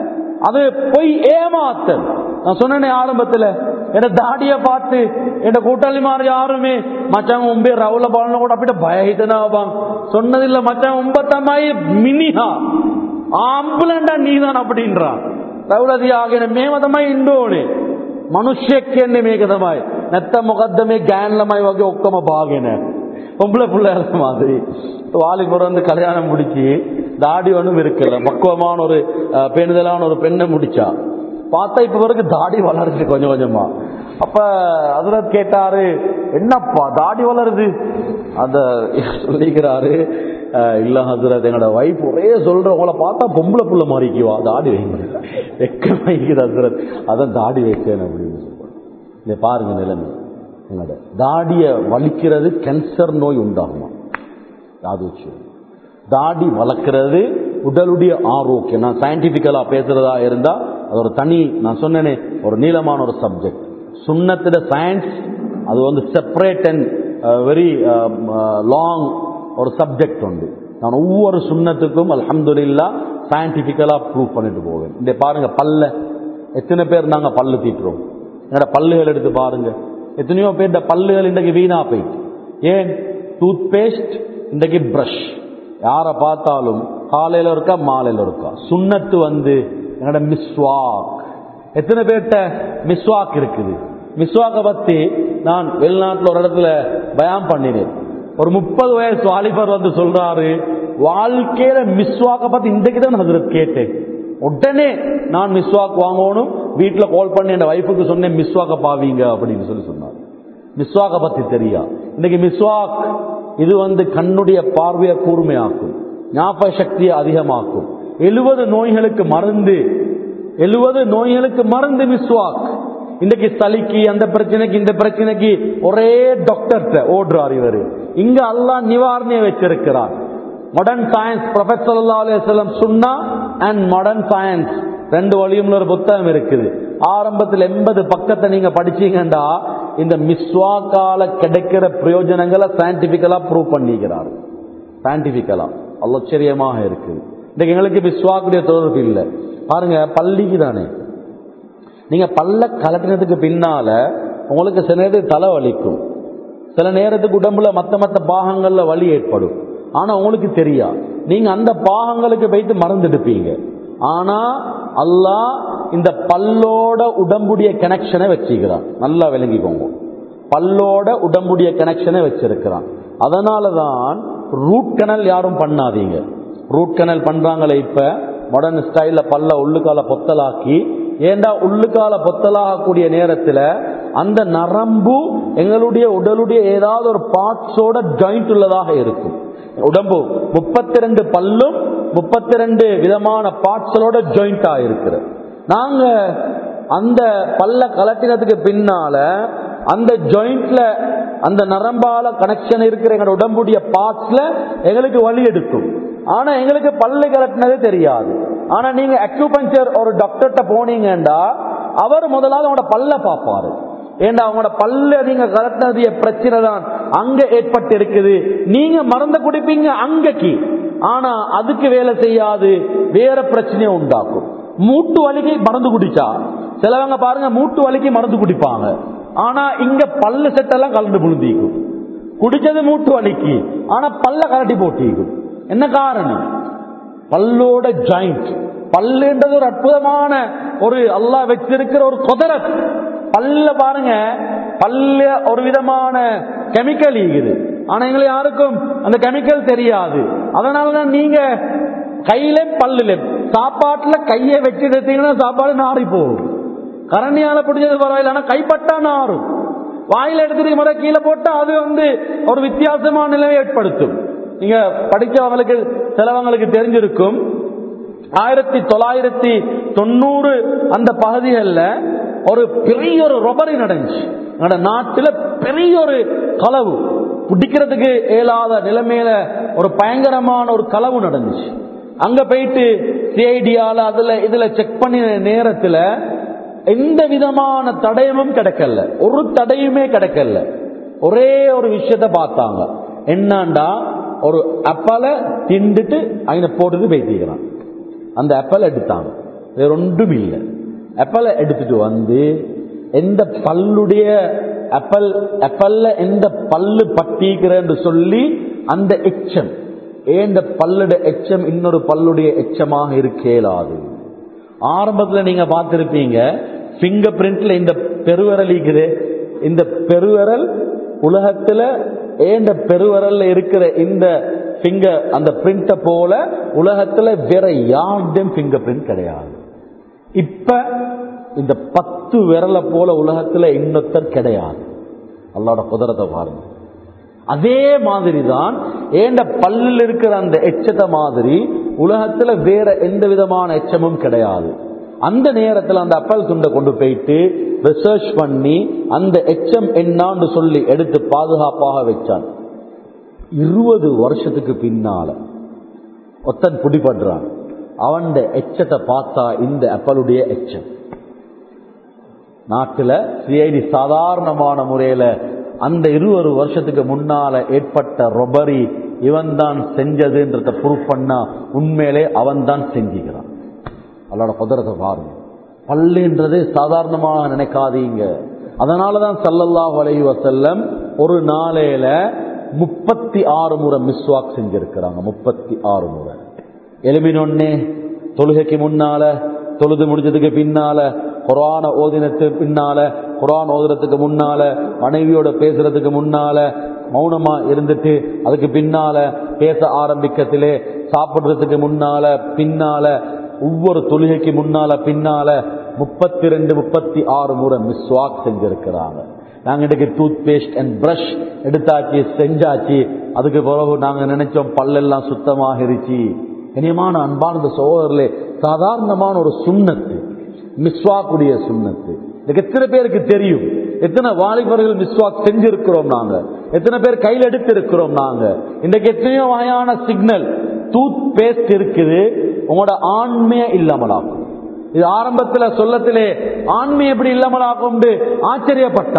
அது பொய் ஏமாத்தல் நான் சொன்னேனே ஆரம்பத்துல என் தாடிய பார்த்து என் கூட்டாளிமார் யாருமே மச்சான் உம்பே ரவுல பாலன கூட அப்படி பயஹிதனாவாங்க சொன்னதில்ல மச்சான் உம்பத்தமாயி மினிஹா ஆம்புலண்டா நீதான் அப்படின்றான் රවුලදී ආගෙන මේව තමයි ඉන්න ඕනේ. මිනිස්සෙක් කියන්නේ මේක තමයි. නැත්තම් මොකද්ද මේ ගෑන් ළමයි වගේ ඔක්කොම பாගෙන. பொம்பளை பிள்ளையார மாதிரி வாலிபர் வந்து கல்யாணம் முடிச்சு தாடி ஒன்றும் இருக்கல பக்குவமான ஒரு அஹ், பேணுதலான ஒரு பெண்ணை முடிச்சா பார்த்தா இப்ப வரைக்கும் தாடி வளருது கொஞ்சம் கொஞ்சமா அப்ப அதுரத் கேட்டாரு என்னப்பா தாடி வளருது அந்த சொல்லிக்கிறாரு அஹ், இல்ல ஹசரத் என்னோட வைஃப் ஒரே சொல்ற உங்களை பார்த்தா பொம்பளை புள்ள மாறிக்குவா தாடி வைங்க வெக்க வைக்குது ஹசரத் அதான் தாடி வைக்கேன் அப்படின்னு சொல்றாங்க இதை பாருங்க நிலைமை என்னோட தாடிய வலிக்கிறது கேன்சர் நோய் உண்டாகுமா தாடி வச்சு தாடி வளர்க்கிறது உடலுடைய ஆரோக்கியம் நான் சயின்டிபிக்கலா பேசுறதா இருந்தா அது ஒரு தனி நான் சொன்னேனே ஒரு நீளமான ஒரு சப்ஜெக்ட் சுண்ணத்திட சயின்ஸ் அது வந்து செப்பரேட் அண்ட் வெரி லாங் ஒரு சப்ஜெக்ட் உண்டு நான் ஒவ்வொரு சுண்ணத்துக்கும் அல்ஹம்துலில்லா சயின்டிபிக்கலா ப்ரூவ் பண்ணிட்டு போவேன் இந்த பாருங்க பல்ல எத்தனை பேர் நாங்க பல்லு தீட்டுறோம் என்னோட பல்லுகள் எடுத்து பாருங்க எத்தனையோ பேர் பல்லுகள் இன்றைக்கு வீணா போயிட்டு ஏன் டூத் பேஸ்ட் இன்றைக்கு பிரஷ் யாரை பார்த்தாலும் காலையில இருக்கா மாலையில இருக்கா சுண்ணத்து வந்து என்னோட மிஸ்வாக் எத்தனை பேர்கிட்ட மிஸ்வாக் இருக்குது மிஸ்வாக்கை பத்தி நான் வெளிநாட்டுல ஒரு இடத்துல பயான் பண்ணினேன் ஒரு முப்பது வயசு வாலிபர் வந்து சொல்றாரு வாழ்க்கையில மிஸ்வாக்கை பத்தி இன்றைக்கு தான் ஹசரத் கேட்டேன் உடனே நான் மிஸ்வாக் வாங்கணும் வீட்டுல கால் பண்ணி என் வைஃபுக்கு சொன்னேன் மிஸ்வாக்க பாவீங்க அப்படின்னு சொல்லி சொன்னார் மிஸ்வாக்க பத்தி தெரியா இன்னைக்கு மிஸ்வாக் இது வந்து கண்ணுடைய பார்வையை கூர்மையாக்கும் ஞாபக சக்தியை அதிகமாக்கும் எழுபது நோய்களுக்கு மருந்து எழுபது நோய்களுக்கு மருந்து மிஸ்வாக் இன்னைக்கு சளிக்கு அந்த பிரச்சனைக்கு இந்த பிரச்சனைக்கு ஒரே டாக்டர்கிட்ட ஓடுறார் இவரு இங்க அல்லாஹ் நிவாரணியை வச்சிருக்கிறார் மாடர்ன் சயின்ஸ் ப்ரொஃபசர் அலுவலம் சுன்னா அண்ட் மாடர்ன் சயின்ஸ் ரெண்டு வழியும்ல ஒரு புத்தகம் இருக்குது ஆரம்பத்தில் எண்பது பக்கத்தை நீங்க படிச்சீங்கண்டா இந்த மிஸ்வாக்கால கிடைக்கிற பிரயோஜனங்களை சயின்டிபிக்கலா ப்ரூவ் பண்ணிக்கிறார் சயின்டிபிக்கலா ஆச்சரியமாக இருக்கு இன்னைக்கு எங்களுக்கு மிஸ்வாக்குடைய தொடர்பு இல்லை பாருங்க பள்ளிக்கு தானே நீங்க பல்ல கலட்டினதுக்கு பின்னால உங்களுக்கு சில நேரத்துக்கு தலை வலிக்கும் சில நேரத்துக்கு உடம்புல மத்த மத்த பாகங்கள்ல வலி ஏற்படும் ஆனா உங்களுக்கு தெரியா நீங்க அந்த பாகங்களுக்கு போயிட்டு மறந்துடுப்பீங்க ஆனா அல்லாஹ் இந்த பல்லோட உடம்புடைய கனெக்ஷனை வச்சுக்கிறான் நல்லா விளங்கிக்கோங்க பல்லோட உடம்புடைய கனெக்ஷனை வச்சிருக்கிறான் அதனாலதான் ரூட் கனல் யாரும் பண்ணாதீங்க ரூட் கனல் பண்றாங்களே இப்ப மாடர்ன் ஸ்டைல்ல பல்ல உள்ளுக்கால பொத்தலாக்கி ஏண்டா உள்ளுக்கால பொத்தலாகக்கூடிய நேரத்துல அந்த நரம்பு எங்களுடைய உடலுடைய ஏதாவது ஒரு பார்ட்ஸோட ஜாயிண்ட் உள்ளதாக இருக்கும் உடம்பு முப்பத்தி ரெண்டு பல்லும் முப்பத்தி ரெண்டு விதமான பார்ட்ஸோட ஜாயிண்ட் ஆகிருக்கிறது நாங்க அந்த பல்ல கலட்டினதுக்கு பின்னால அந்த ஜாயிண்ட்ல அந்த நரம்பால கனெக்ஷன் இருக்கிற எங்களோட உடம்புடைய பார்ட்ஸ்ல எங்களுக்கு வலி எடுக்கும் ஆனா எங்களுக்கு பல்லு கலட்டினது தெரியாது ஆனா நீங்க அக்யூபஞ்சர் ஒரு டாக்டர்கிட்ட போனீங்கடா அவர் முதலாவது அவங்களோட பல்ல பார்ப்பாரு ஏண்டா அவங்களோட பல்ல நீங்க கலட்டினது பிரச்சனை தான் அங்க ஏற்பட்டு இருக்குது நீங்க மறந்து குடிப்பீங்க அங்கக்கு ஆனா அதுக்கு வேலை செய்யாது வேற பிரச்சனையை உண்டாக்கும் மூட்டு வலிக்கு மறந்து குடிச்சா சிலவங்க பாருங்க மூட்டு வலிக்கு மறந்து குடிப்பாங்க ஆனா இங்க பல்லு செட்டெல்லாம் கலந்து புழுந்திக்கும் குடிச்சது மூட்டு வலிக்கு ஆனா பல்ல கலட்டி போட்டிக்கும் என்ன காரணம் பல்லோட ஜாயிண்ட் பல்லுன்றது ஒரு அற்புதமான ஒரு அல்லா வச்சிருக்கிற ஒரு குதிரத் பல்ல பாருங்க பல்ல ஒரு விதமான கெமிக்கல் ஈகுது ஆனா எங்களுக்கு யாருக்கும் அந்த கெமிக்கல் தெரியாது அதனாலதான் நீங்க கையில பல்லுல சாப்பாட்டுல கையை வச்சு எடுத்தீங்கன்னா சாப்பாடு நாரி போகும் கரணியால பிடிச்சது பரவாயில்ல ஆனா கைப்பட்டா நாரும் வாயில எடுத்துட்டு முறை கீழே போட்டா அது வந்து ஒரு வித்தியாசமான நிலையை ஏற்படுத்தும் நீங்க படிச்சவங்களுக்கு சிலவங்களுக்கு தெரிஞ்சிருக்கும் ஆயிரத்தி தொள்ளாயிரத்தி தொண்ணூறு அந்த பகுதிகளில் ஒரு பெரிய ஒரு ரொபரி நடந்துச்சு எங்களோட நாட்டில் பெரிய ஒரு களவு பிடிக்கிறதுக்கு இயலாத நிலைமையில ஒரு பயங்கரமான ஒரு களவு நடந்துச்சு அங்க போயிட்டு சிஐடியால அதுல இதுல செக் பண்ணின நேரத்துல எந்த விதமான தடயமும் கிடைக்கல ஒரு தடையுமே கிடைக்கல ஒரே ஒரு விஷயத்த பார்த்தாங்க என்னண்டா ஒரு அப்பலை திண்டுட்டு அங்க போட்டுட்டு பேசிக்கிறான் அந்த அப்பலை எடுத்தாங்க வேற ஒன்றும் இல்லை அப்பலை எடுத்துட்டு வந்து எந்த பல்லுடைய அப்பல் அப்பல்ல எந்த பல்லு பட்டிக்கிறேன்னு சொல்லி அந்த எச்சம் ஏந்த பல்லுட எச்சம் இன்னொரு பல்லுடைய எச்சமாக இருக்கேலாது ஆரம்பத்துல நீங்க பார்த்திருப்பீங்க பிங்கர் பிரிண்ட்ல இந்த பெருவிரல் இருக்குது இந்த பெருவிரல் உலகத்துல ஏந்த பெருவிரல்ல இருக்கிற இந்த பிங்கர் அந்த பிரிண்ட போல உலகத்துல வேற யாருடையும் பிங்கர் பிரிண்ட் கிடையாது இப்ப இந்த பத்து விரலை போல உலகத்துல இன்னொருத்தர் கிடையாது அல்லாட குதிரத்தை பாருங்க அதே மாதிரி தான் ஏண்ட பல்லில் இருக்கிற அந்த எச்சத்தை மாதிரி உலகத்துல வேற எந்த விதமான எச்சமும் கிடையாது அந்த நேரத்தில் அந்த அப்பல் துண்டை கொண்டு போயிட்டு ரிசர்ச் பண்ணி அந்த எச்சம் என்னான்னு சொல்லி எடுத்து பாதுகாப்பாக வச்சான் இருபது வருஷத்துக்கு பின்னால ஒத்தன் பிடிபடுறான் அவன் எச்சத்தை பார்த்தா இந்த அப்பலுடைய எச்சம் நாட்டில் சிஐடி சாதாரணமான முறையில அந்த இருபது வருஷத்துக்கு முன்னால ஏற்பட்ட ரொபரி இவன் தான் செஞ்சதுன்றத ப்ரூவ் பண்ணா உண்மையிலே அவன் தான் செஞ்சுக்கிறான் அவளோட குதிரத்தை பாருங்க பல்லுன்றது சாதாரணமாக நினைக்காதீங்க அதனாலதான் சல்லல்லாஹ் அலைஹி வசல்லம் ஒரு நாளையில முப்பத்தி ஆறு முறை மிஸ்வாக் செஞ்சிருக்கிறாங்க முப்பத்தி ஆறு முறை எலுமினொன்னே தொழுகைக்கு முன்னால தொழுது முடிஞ்சதுக்கு பின்னால குரான ஓதினத்துக்கு பின்னால குரான் ஓதுறதுக்கு முன்னால மனைவியோட பேசுறதுக்கு முன்னால மௌனமா இருந்துட்டு அதுக்கு பின்னால பேச ஆரம்பிக்கத்திலே சாப்பிடுறதுக்கு முன்னால பின்னால ஒவ்வொரு தொழுகைக்கு முன்னால பின்னால முப்பத்தி ரெண்டு முப்பத்தி ஆறு முறை மிஸ்வாக் செஞ்சிருக்கிறாங்க நாங்க இன்னைக்கு டூத் பேஸ்ட் அண்ட் பிரஷ் எடுத்தாச்சு செஞ்சாச்சு அதுக்கு பிறகு நாங்க நினைச்சோம் பல்லெல்லாம் சுத்தமாகிருச்சு இனியமான அன்பார்ந்த சோதரிலே சாதாரணமான ஒரு சுண்ணத்து மிஸ்வாக்குடைய சுண்ணத்து இதுக்கு எத்தனை பேருக்கு தெரியும் எத்தனை வாலிபர்கள் மிஸ்வாக் செஞ்சிருக்கிறோம் நாங்க எத்தனை பேர் கையில் எடுத்து இருக்கிறோம் நாங்க இன்றைக்கு எத்தனையோ வகையான சிக்னல் டூத் பேஸ்ட் இருக்குது உங்களோட ஆண்மைய இல்லாமலாக்கும் இது ஆரம்பத்துல சொல்லத்திலே ஆண்மை எப்படி இல்லாமலாக்கும் ஆச்சரியப்பட்டாங்க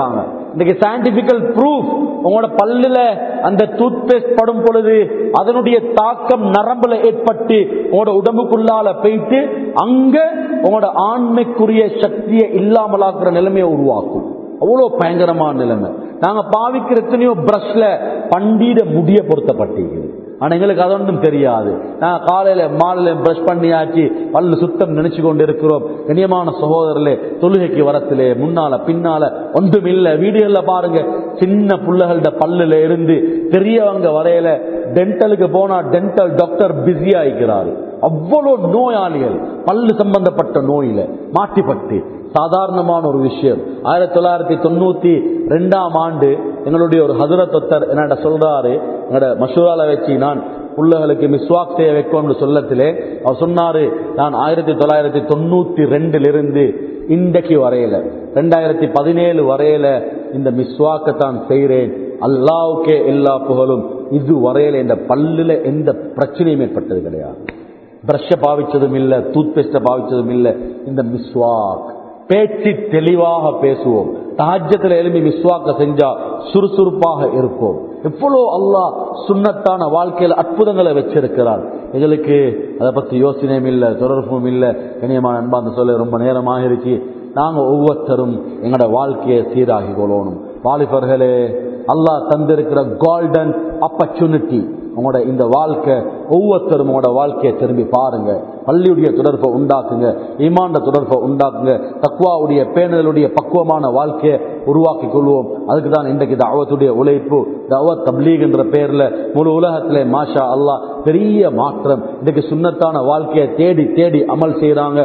இன்னைக்கு சயின்டிபிக்கல் ப்ரூஃப் உங்களோட பல்லுல அந்த டூத் பேஸ்ட் படும் பொழுது அதனுடைய தாக்கம் நரம்புல ஏற்பட்டு உங்களோட உடம்புக்குள்ளால போயிட்டு அங்க உங்களோட ஆண்மைக்குரிய சக்தியை இல்லாமலாக்குற நிலைமையை உருவாக்கும் அவ்வளவு பயங்கரமான நிலைமை நாங்க பாவிக்கிற எத்தனையோ பிரஷ்ல பண்டிட முடிய பொருத்தப்பட்டிருக்குது ஆனா எங்களுக்கு அது ஒன்றும் தெரியாது நான் காலையில மாலையில பிரஷ் பண்ணியாச்சு பல்லு சுத்தம் நினைச்சு கொண்டு இருக்கிறோம் கண்ணியமான சகோதரர்களே தொழுகைக்கு வரத்திலே முன்னால பின்னால ஒன்றும் இல்ல வீடியோல பாருங்க சின்ன புள்ளைகளோட பல்லுல இருந்து பெரியவங்க வரையில டென்டலுக்கு போனா டென்டல் டாக்டர் பிஸி ஆயிக்கிறாரு அவ்வளவு நோயாளிகள் பல்லு சம்பந்தப்பட்ட நோயில மாட்டிப்பட்டு சாதாரணமான ஒரு விஷயம் ஆயிரத்தி தொள்ளாயிரத்தி தொண்ணூத்தி ரெண்டாம் ஆண்டு எங்களுடைய ஒரு ஹதுரத்தொத்தர் என்னோட சொல்றாரு என்னோட மசூரால வச்சு நான் புள்ளகளுக்கு மிஸ்வாக் செய்ய வைக்கணும்னு சொல்லத்திலே அவர் சொன்னாரு நான் ஆயிரத்தி தொள்ளாயிரத்தி தொண்ணூத்தி ரெண்டுல இருந்து இன்றைக்கு வரையில ரெண்டாயிரத்தி பதினேழு வரையில இந்த மிஸ்வாக்கை தான் செய்கிறேன் அல்லாவுக்கே எல்லா புகழும் இது வரையில இந்த பல்லுல எந்த பிரச்சனையும் ஏற்பட்டது கிடையாது பிரஷ பாவிச்சதும் இல்ல டூத் பேஸ்ட பாவிச்சதும் இல்ல இந்த மிஸ்வாக் பேச்சு தெளிவாக பேசுவோம் தாஜ்யத்தில் எழுப்பி மிஸ்வாக்க செஞ்சா சுறுசுறுப்பாக இருப்போம் எவ்வளோ அல்லாஹ் சுண்ணத்தான வாழ்க்கையில் அற்புதங்களை வச்சிருக்கிறார் எங்களுக்கு அதை பத்தி யோசனையும் இல்லை தொடர்பும் இல்லை கனியமான அன்பா அந்த சொல்ல ரொம்ப நேரமாக இருக்கு நாங்க ஒவ்வொருத்தரும் எங்களோட வாழ்க்கையை சீராகி கொள்ளணும் வாலிபர்களே அல்லாஹ் தந்திருக்கிற கோல்டன் ஆப்பர்ச்சுனிட்டி உங்களோட இந்த வாழ்க்கை ஒவ்வொருத்தரும் உங்களோட வாழ்க்கையை திரும்பி பாருங்க பள்ளியுடைய தொடர்பை உண்டாக்குங்க ஈமாண்ட தொடர்பை உண்டாக்குங்க தக்குவாவுடைய பேணலுடைய பக்குவமான வாழ்க்கையை உருவாக்கி கொள்வோம் அதுக்கு தான் இன்றைக்கு தாவத்துடைய உழைப்பு தாவத் தப்லீக் என்ற பெயர்ல முழு உலகத்திலே மாஷா அல்லாஹ் பெரிய மாற்றம் இன்றைக்கு சுண்ணத்தான வாழ்க்கையை தேடி தேடி அமல் செய்யறாங்க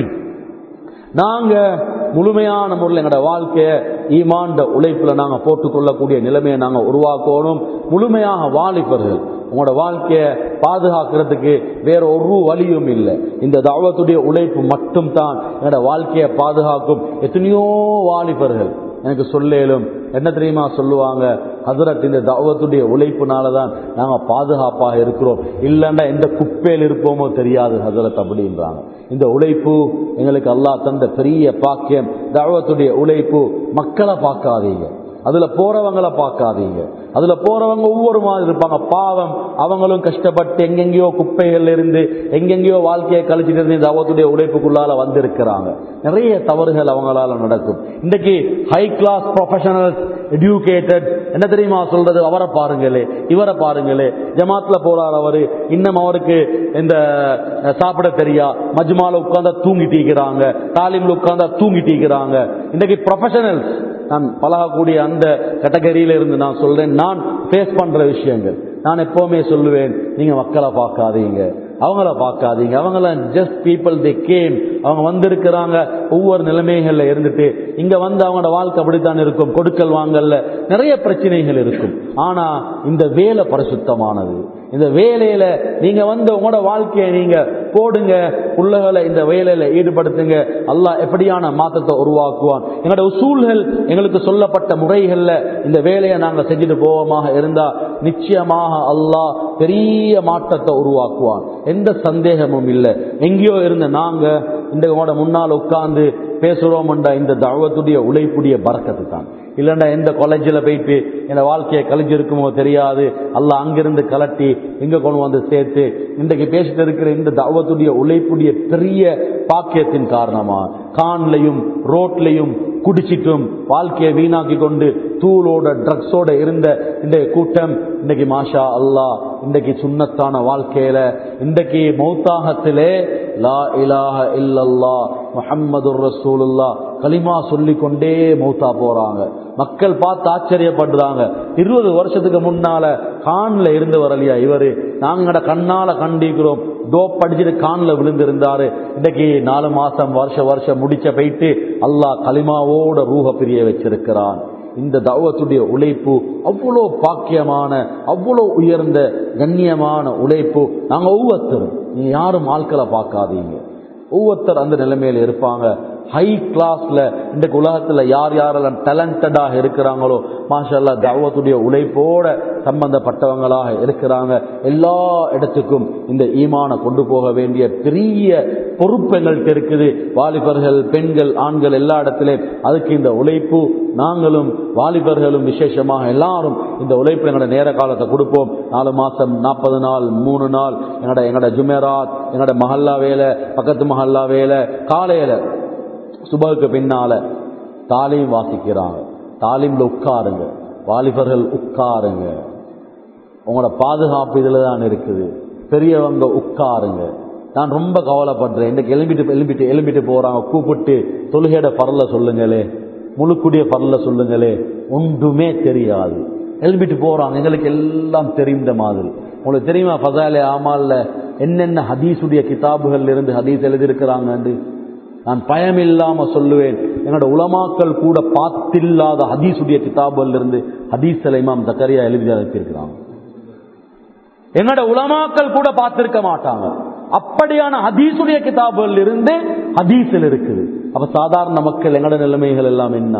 நாங்க முழுமையான முறையில் எங்களோட வாழ்க்கையை ஈமாண்ட உழைப்புல நாங்க போட்டுக்கொள்ளக்கூடிய நிலைமையை நாங்க உருவாக்கணும் முழுமையாக வாலிபர்கள் உங்களோட வாழ்க்கையை பாதுகாக்கிறதுக்கு வேற ஒரு வழியும் இல்லை இந்த தாவத்துடைய உழைப்பு மட்டும் தான் என்னோட வாழ்க்கையை பாதுகாக்கும் எத்தனையோ வாலிபர்கள் எனக்கு சொல்லேலும் என்ன தெரியுமா சொல்லுவாங்க ஹசரத் இந்த தாவத்துடைய உழைப்புனால தான் நாங்க பாதுகாப்பாக இருக்கிறோம் இல்லைன்னா எந்த குப்பையில் இருப்போமோ தெரியாது ஹசரத் அப்படின்றாங்க இந்த உழைப்பு எங்களுக்கு அல்லாஹ் தந்த பெரிய பாக்கியம் தாவத்துடைய உழைப்பு மக்களை பார்க்காதீங்க அதுல போறவங்களை பார்க்காதீங்க அதுல போறவங்க ஒவ்வொரு மாதிரி இருப்பாங்க பாவம் அவங்களும் கஷ்டப்பட்டு எங்கெங்கயோ குப்பைகள் இருந்து எங்கெங்கயோ வாழ்க்கையை கழிச்சிட்டு இருந்து இந்த அவத்துடைய உழைப்புக்குள்ளால வந்திருக்கிறாங்க நிறைய தவறுகள் அவங்களால நடக்கும் இன்றைக்கு ஹை கிளாஸ் ப்ரொஃபஷனல்ஸ் எடியூகேட்டட் என்ன தெரியுமா சொல்றது அவரை பாருங்களே இவரை பாருங்களே ஜமாத்ல போறார் அவரு இன்னும் அவருக்கு இந்த சாப்பிட தெரியா மஜ்மால உட்கார்ந்தா தூங்கிட்டு இருக்கிறாங்க தாலிம்ல உட்கார்ந்தா தூங்கிட்டு இருக்கிறாங்க இன்றைக்கு ப்ரொஃபஷனல்ஸ் நான் பழகக்கூடிய அந்த கேட்டகரியில இருந்து நான் சொல்றேன் நான் ஃபேஸ் பண்ற விஷயங்கள் நான் எப்பவுமே சொல்லுவேன் நீங்க மக்களை பார்க்காதீங்க அவங்கள பார்க்காதீங்க அவங்கள ஜஸ்ட் பீப்புள் தி கேம் அவங்க வந்திருக்கிறாங்க ஒவ்வொரு நிலைமைகள்ல இருந்துட்டு இங்க வந்து அவங்களோட வாழ்க்கை அப்படித்தான் இருக்கும் கொடுக்கல் வாங்கல்ல நிறைய பிரச்சனைகள் இருக்கும் ஆனா இந்த வேலை பரிசுத்தமானது இந்த வேலையில நீங்க வந்து உங்களோட வாழ்க்கையை நீங்க போடுங்க புள்ளகளை இந்த வேலையில ஈடுபடுத்துங்க அல்லாஹ் எப்படியான மாற்றத்தை உருவாக்குவான் எங்களோட உசூல்கள் எங்களுக்கு சொல்லப்பட்ட முறைகள்ல இந்த வேலையை நாங்க செஞ்சுட்டு போவோமாக இருந்தா நிச்சயமாக அல்லாஹ் பெரிய மாற்றத்தை உருவாக்குவான் எந்த சந்தேகமும் இல்லை எங்கேயோ இருந்த நாங்க இந்த உங்களோட முன்னால் உட்கார்ந்து பேசுறோம்டா இந்த தவத்துடைய உழைப்புடைய பறக்கத்து தான் இல்லைண்டா எந்த காலேஜில் போயிட்டு என் வாழ்க்கையை கழிஞ்சிருக்குமோ தெரியாது அல்ல அங்கிருந்து கலட்டி இங்க கொண்டு வந்து சேர்த்து இன்றைக்கு பேசிட்டு இருக்கிற இந்த தவத்துடைய உழைப்புடைய பெரிய பாக்கியத்தின் காரணமா கான்லையும் ரோட்லையும் குடிச்சிட்டும் வாழ்க்கையை வீணாக்கி கொண்டு தூளோட ட்ரக்ஸோட இருந்த இந்த கூட்டம் இன்னைக்கு மாஷா அல்லாஹ் இன்றைக்கு சுண்ணத்தான வாழ்க்கையில இன்றைக்கு மௌத்தாகத்திலே லா இலாஹ இல்லல்லா முஹம்மது ரசூலுல்லா களிமா சொல்லி கொண்டே மௌத்தா போறாங்க மக்கள் பார்த்து ஆச்சரியப்படுறாங்க இருபது வருஷத்துக்கு முன்னால கான்ல இருந்து வரலையா இவரு நாங்க கண்ணால கண்டிக்கிறோம் டோப் படிச்சுட்டு கான்ல விழுந்திருந்தாரு இன்னைக்கு நாலு மாசம் வருஷ வருஷம் முடிச்ச போயிட்டு அல்லாஹ் களிமாவோட ரூஹ பிரிய வச்சிருக்கிறான் இந்த தவத்துடைய உழைப்பு அவ்வளோ பாக்கியமான அவ்வளோ உயர்ந்த கண்ணியமான உழைப்பு நாங்க ஒவ்வொருத்தரும் நீங்க யாரும் ஆட்களை பார்க்காதீங்க ஒவ்வொருத்தர் அந்த நிலைமையில இருப்பாங்க ஹை கிளாஸ்ல இன்றைக்கு உலகத்துல யார் யாரெல்லாம் டேலண்டடாக இருக்கிறாங்களோ மாஷல்லா தாவத்துடைய உழைப்போட சம்பந்தப்பட்டவங்களாக இருக்கிறாங்க எல்லா இடத்துக்கும் இந்த ஈமான கொண்டு போக வேண்டிய பெரிய பொறுப்பு எங்கள்கிட்ட இருக்குது வாலிபர்கள் பெண்கள் ஆண்கள் எல்லா இடத்திலும் அதுக்கு இந்த உழைப்பு நாங்களும் வாலிபர்களும் விசேஷமாக எல்லாரும் இந்த உழைப்பு எங்களோட நேர காலத்தை கொடுப்போம் நாலு மாசம் நாற்பது நாள் மூணு நாள் எங்களோட எங்களோட ஜுமேராத் எங்களோட மஹல்லா வேலை பக்கத்து மஹல்லா வேலை காலையில சுபகுக்கு பின்னால தாலீம் வாசிக்கிறாங்க தாலீம்ல உட்காருங்க வாலிபர்கள் உட்காருங்க உங்களோட பாதுகாப்பு இதுல தான் இருக்குது பெரியவங்க உட்காருங்க நான் ரொம்ப கவலைப்படுறேன் இன்னைக்கு எலும்பிட்டு எலும்பிட்டு எலும்பிட்டு போறாங்க கூப்பிட்டு தொழுகையோட பரல சொல்லுங்களே முழுக்குடிய பரல சொல்லுங்களே ஒன்றுமே தெரியாது எலும்பிட்டு போறாங்க எங்களுக்கு எல்லாம் தெரிந்த மாதிரி உங்களுக்கு தெரியுமா ஃபசாலே ஆமால்ல என்னென்ன ஹதீஸுடைய கிதாபுகள் இருந்து ஹதீஸ் எழுதியிருக்கிறாங்க நான் பயமில்லாம சொல்லுவேன் என்னோட உலமாக்கள் கூட பார்த்தில்லாத ஹதீஸுடைய கிதாபுகள் இருந்து ஹதீஸ் இமாம் தக்கரியா எழுதி அனுப்பியிருக்கிறாங்க என்னோட உலமாக்கள் கூட பார்த்திருக்க மாட்டாங்க அப்படியான ஹதீசுடைய கிதாபுகள் இருந்து ஹதீஸில் இருக்குது அப்ப சாதாரண மக்கள் எங்களோட நிலைமைகள் எல்லாம் என்ன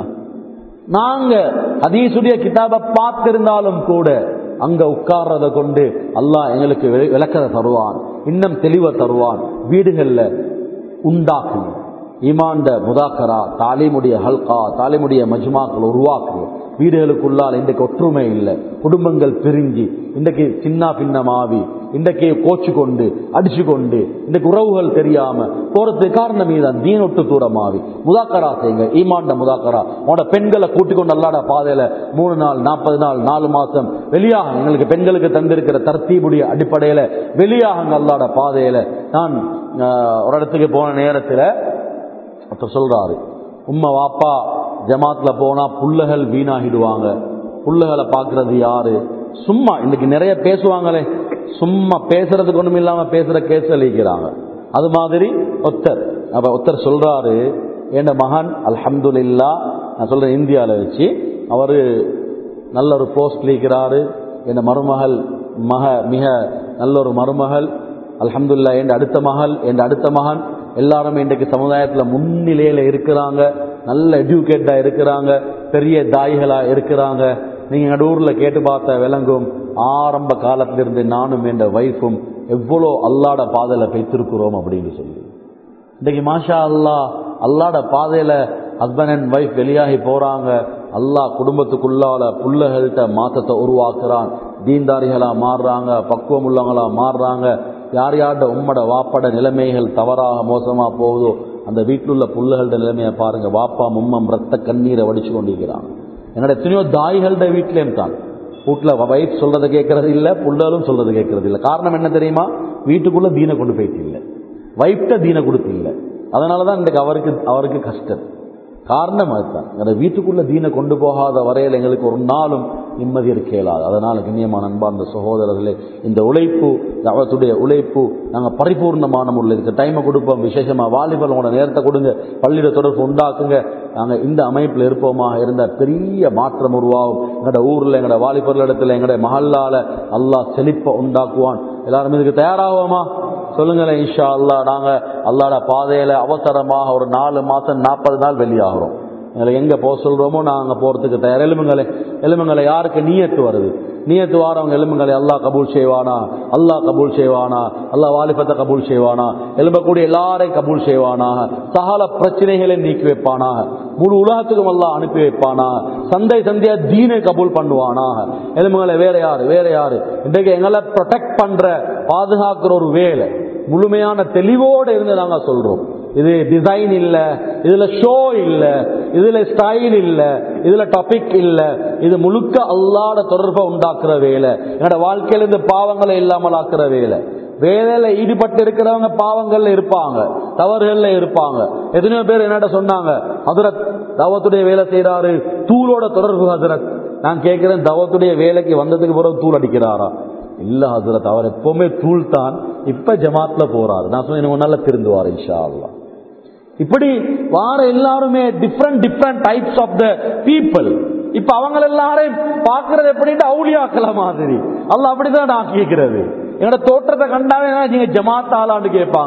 நாங்க ஹதீசுடைய கிதாபை பார்த்திருந்தாலும் கூட அங்க உட்கார்றத கொண்டு அல்லாஹ் எங்களுக்கு விளக்கத்தை தருவான் இன்னும் தெளிவை தருவான் வீடுகள்ல உண்டாக்குங்க ஈமாண்ட முதாக்கரா தாலிமுடைய ஹல்கா தாலிமுடைய மஜ்மாக்கள் உருவாக்குங்க வீடுகளுக்குள்ளால் இன்றைக்கு ஒற்றுமை இல்லை குடும்பங்கள் பிரிஞ்சு இன்றைக்கு சின்ன பின்னமாவி இன்றைக்கு கோச்சு கொண்டு அடிச்சு கொண்டு இன்றைக்கு உறவுகள் தெரியாம போறதுக்கு காரணம் மீதான் தீனொட்டு தூரமாவி முதாக்கரா செய்யுங்க ஈமாண்ட முதாக்கரா உன்னோட பெண்களை கூட்டிக் கொண்டு அல்லாட பாதையில மூணு நாள் நாற்பது நாள் நாலு மாசம் வெளியாக எங்களுக்கு பெண்களுக்கு தந்திருக்கிற தர்த்தீபுடைய அடிப்படையில வெளியாக அல்லாட பாதையில நான் ஒரு இடத்துக்கு போன நேரத்தில் ஒருத்தர் சொல்றாரு உம்மா வாப்பா ஜமாத்ல போனா புல்லுகள் வீணாகிடுவாங்க புல்லுகளை பாக்குறது யாரு சும்மா இன்னைக்கு நிறைய பேசுவாங்களே சும்மா பேசுறதுக்கு ஒண்ணும் இல்லாம பேசுற கேஸ் அளிக்கிறாங்க அது மாதிரி ஒத்தர் அப்ப ஒத்தர் சொல்றாரு என் மகன் அல்ஹம்துல்லா நான் சொல்றேன் இந்தியாவில் வச்சு அவரு நல்ல ஒரு போஸ்ட் இருக்கிறாரு என் மருமகள் மக மிக நல்ல ஒரு மருமகள் அல்ஹம்துல்லா என் அடுத்த மகள் என் அடுத்த மகன் எல்லாருமே இன்றைக்கு சமுதாயத்தில் முன்னிலையில இருக்கிறாங்க நல்ல எஜுகேட்டா இருக்கிறாங்க பெரிய தாய்களா இருக்கிறாங்க நீங்க எங்க ஊர்ல கேட்டு பார்த்த விளங்கும் ஆரம்ப காலத்திலிருந்து நானும் என்ற வைஃபும் எவ்வளோ அல்லாட பாதையில பெற்றிருக்கிறோம் அப்படின்னு சொல்லி இன்னைக்கு மாஷா அல்லா அல்லாட பாதையில ஹஸ்பண்ட் அண்ட் ஒய்ஃப் வெளியாகி போறாங்க அல்லாஹ் குடும்பத்துக்குள்ளால புள்ளகள்கிட்ட மாற்றத்தை உருவாக்குறான் தீன்தாரிகளா மாறுறாங்க பக்குவம் உள்ளவங்களா மாறுறாங்க யார் யார்ட உம்மட வாப்பட நிலைமைகள் தவறாக மோசமா போகுதோ அந்த வீட்டில் உள்ள புள்ளுகளோட நிலைமையை பாருங்க வாப்பா மும்மம் ரத்த கண்ணீரை வடிச்சு கொண்டிருக்கிறாங்க என்னோட எத்தனையோ தாய்களோட வீட்டிலேயும் தான் வீட்டில் வைஃப் சொல்றதை கேட்கறது இல்லை புள்ளலும் சொல்றது கேட்கறது இல்லை காரணம் என்ன தெரியுமா வீட்டுக்குள்ள தீனை கொண்டு போயிட்டு இல்லை வைஃப்ட தீனை கொடுத்து இல்லை அதனால தான் இன்றைக்கு அவருக்கு அவருக்கு கஷ்டம் காரணம் அதுதான் அந்த வீட்டுக்குள்ள தீனை கொண்டு போகாத வரையில் எங்களுக்கு ஒரு நாளும் நிம்மதி இருக்க இயலாது அதனால கண்ணியமான அன்பார்ந்த சகோதரர்களே இந்த உழைப்பு அவத்துடைய உழைப்பு நாங்கள் பரிபூர்ணமான முறையில் இருக்க டைமை கொடுப்போம் விசேஷமா வாலிபல் உங்களோட நேரத்தை கொடுங்க பள்ளியிட தொடர்பு உண்டாக்குங்க நாங்கள் இந்த அமைப்பில் இருப்போமாக இருந்த பெரிய மாற்றம் உருவாகும் எங்களோட ஊரில் எங்களோட வாலிபர்கள் இடத்துல எங்களோட மஹல்லால அல்லாஹ் செழிப்பை உண்டாக்குவான் எல்லாரும் இதுக்கு தயாராகுவோமா சொல்லுங்களேன் இன்ஷா அல்லா நாங்க அல்லாட பாதையில அவசரமாக ஒரு நாலு மாசம் நாற்பது நாள் வெளியாகிறோம் எங்களை எங்க போக சொல்றோமோ நாங்க போறதுக்கு தயார் எலும்புங்களை எலும்புங்களை யாருக்கு நீயத்து வருது நீயத்து வாரவங்க எலும்புகளை அல்லாஹ் கபூல் செய்வானா அல்லாஹ் கபூல் செய்வானா அல்லாஹ் வாலிபத்தை கபூல் செய்வானா எலும்பக்கூடிய எல்லாரையும் கபூல் செய்வானாக சகல பிரச்சனைகளை நீக்கி வைப்பானாக முழு உலகத்துக்கும் அல்லாஹ் அனுப்பி வைப்பானாக சந்தை சந்தையா தீனை கபூல் பண்ணுவானாக எலும்புகளை வேற யாரு வேற யாரு இன்றைக்கு எங்களை ப்ரொடெக்ட் பண்ற பாதுகாக்கிற ஒரு வேலை முழுமையான தெளிவோடு இருந்து நாங்க சொல்றோம் இது டிசைன் இல்ல இதுல ஷோ இல்ல இதுல ஸ்டைல் இல்ல இதுல டாபிக் இல்ல இது முழுக்க அல்லாட தொடர்பை உண்டாக்குற வேலை என்னோட வாழ்க்கையில இந்த பாவங்களை இல்லாமல் ஆக்குற வேலை வேலையில ஈடுபட்டு இருக்கிறவங்க பாவங்கள்ல இருப்பாங்க தவறுகள்ல இருப்பாங்க எத்தனையோ பேர் என்னட்ட சொன்னாங்க ஹசரத் தவத்துடைய வேலை செய்யறாரு தூளோட தொடர்பு ஹசரத் நான் கேட்கிறேன் தவத்துடைய வேலைக்கு வந்ததுக்கு பிறகு தூள் அடிக்கிறாரா இல்ல ஹசரத் அவர் எப்பவுமே தூள் தான் இப்ப ஜமாத்ல போறாரு நான் சொன்னேன் நல்லா திருந்துவார் இன்ஷா அல்லா இப்படி வார எல்லாருமே different different types of the people இப்ப அவங்க எல்லாரையும் பாக்குறது எப்படின்னு அவுளியாக்கல மாதிரி அல்ல அப்படிதான் நான் கேட்கிறது என்னோட தோற்றத்தை கண்டாவே நீங்க ஜமாத் ஆளான்னு கேட்பாங்க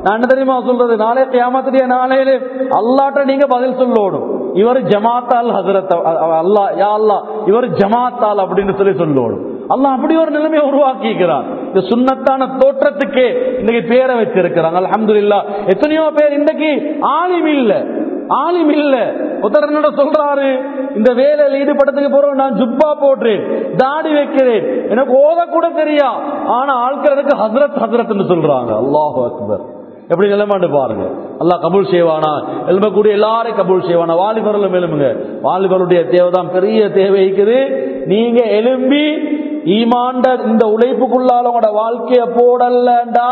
நான் என்ன தெரியுமா சொல்றது நாளே கியாமத்துடைய நாளையிலே அல்லாட்ட நீங்க பதில் சொல்லணும் இவர் ஜமாத்தால் ஹசரத் அல்லா யா அல்லா இவர் ஜமாத்தால் அப்படின்னு சொல்லி சொல்லணும் அல்லாஹ் அப்படி ஒரு நிலைமையை உருவாக்கிக்கிறான் இந்த சுண்ணத்தான தோற்றத்துக்கே இன்னைக்கு பேரை வச்சிருக்கிறாங்க அல்ஹம்துலில்லா எத்தனையோ பேர் இன்னைக்கு ஆலிம் இல்ல ஆலிம் இல்ல ஒருத்தர் என்னோட சொல்றாரு இந்த வேலையில் ஈடுபட்டதுக்கு பிறகு நான் ஜுப்பா போடுறேன் தாடி வைக்கிறேன் எனக்கு ஓத கூட தெரியா ஆனா ஆட்கள் எனக்கு ஹசரத் ஹசரத்னு சொல்றாங்க அல்லாஹ் அக்பர் எப்படி நிலைமாண்டு பாருங்க அல்லாஹ் கபூல் செய்வானா எழும்பக்கூடிய எல்லாரையும் கபூல் செய்வானா வாலிபர்களும் எழும்புங்க வாலிபருடைய தேவைதான் பெரிய தேவை இருக்குது நீங்க எழும்பி ஈமாண்ட இந்த உழைப்புக்குள்ளால உங்களோட வாழ்க்கைய போடலண்டா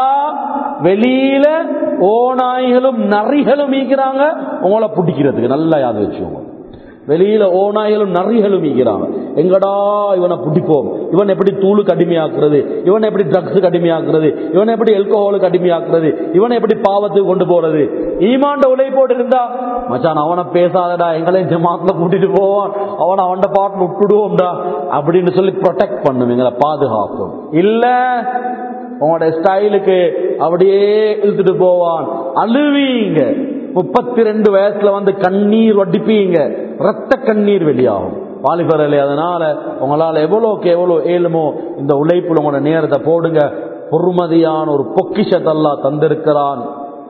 வெளியில ஓநாய்களும் நரிகளும் ஈக்கிறாங்க உங்களை பிடிக்கிறதுக்கு நல்லா யாது வச்சுக்கோங்க வெளியில ஓநாய்களும் நரிகளும் ஈக்கிறாங்க எங்கடா இவனை பிடிப்போம் இவன் எப்படி தூளுக்கு அடிமையாக்குறது இவன் எப்படி ட்ரக்ஸுக்கு அடிமையாக்குறது இவன் எப்படி எல்கோஹோலுக்கு அடிமையாக்குறது இவனை எப்படி பாவத்துக்கு கொண்டு போறது ஈமாண்ட உழைப்போடு இருந்தா மச்சான் அவனை பேசாதடா எங்களையும் ஜமாத்துல கூட்டிட்டு போவான் அவனை அவன் பாட்டில் விட்டுடுவோம்டா அப்படின்னு சொல்லி ப்ரொடெக்ட் பண்ணும் எங்களை பாதுகாக்கும் இல்ல உங்களோட ஸ்டைலுக்கு அப்படியே இழுத்துட்டு போவான் அழுவீங்க முப்பத்தி ரெண்டு வயசுல வந்து கண்ணீர் வடிப்பீங்க ரத்த கண்ணீர் வெளியாகும் வாலிபரலே அதனால உங்களால எவ்வளோக்கு எவ்வளோ ஏழுமோ இந்த உழைப்புல உங்களோட நேரத்தை போடுங்க பொறுமதியான ஒரு பொக்கிஷத்தல்லா தந்திருக்கிறான்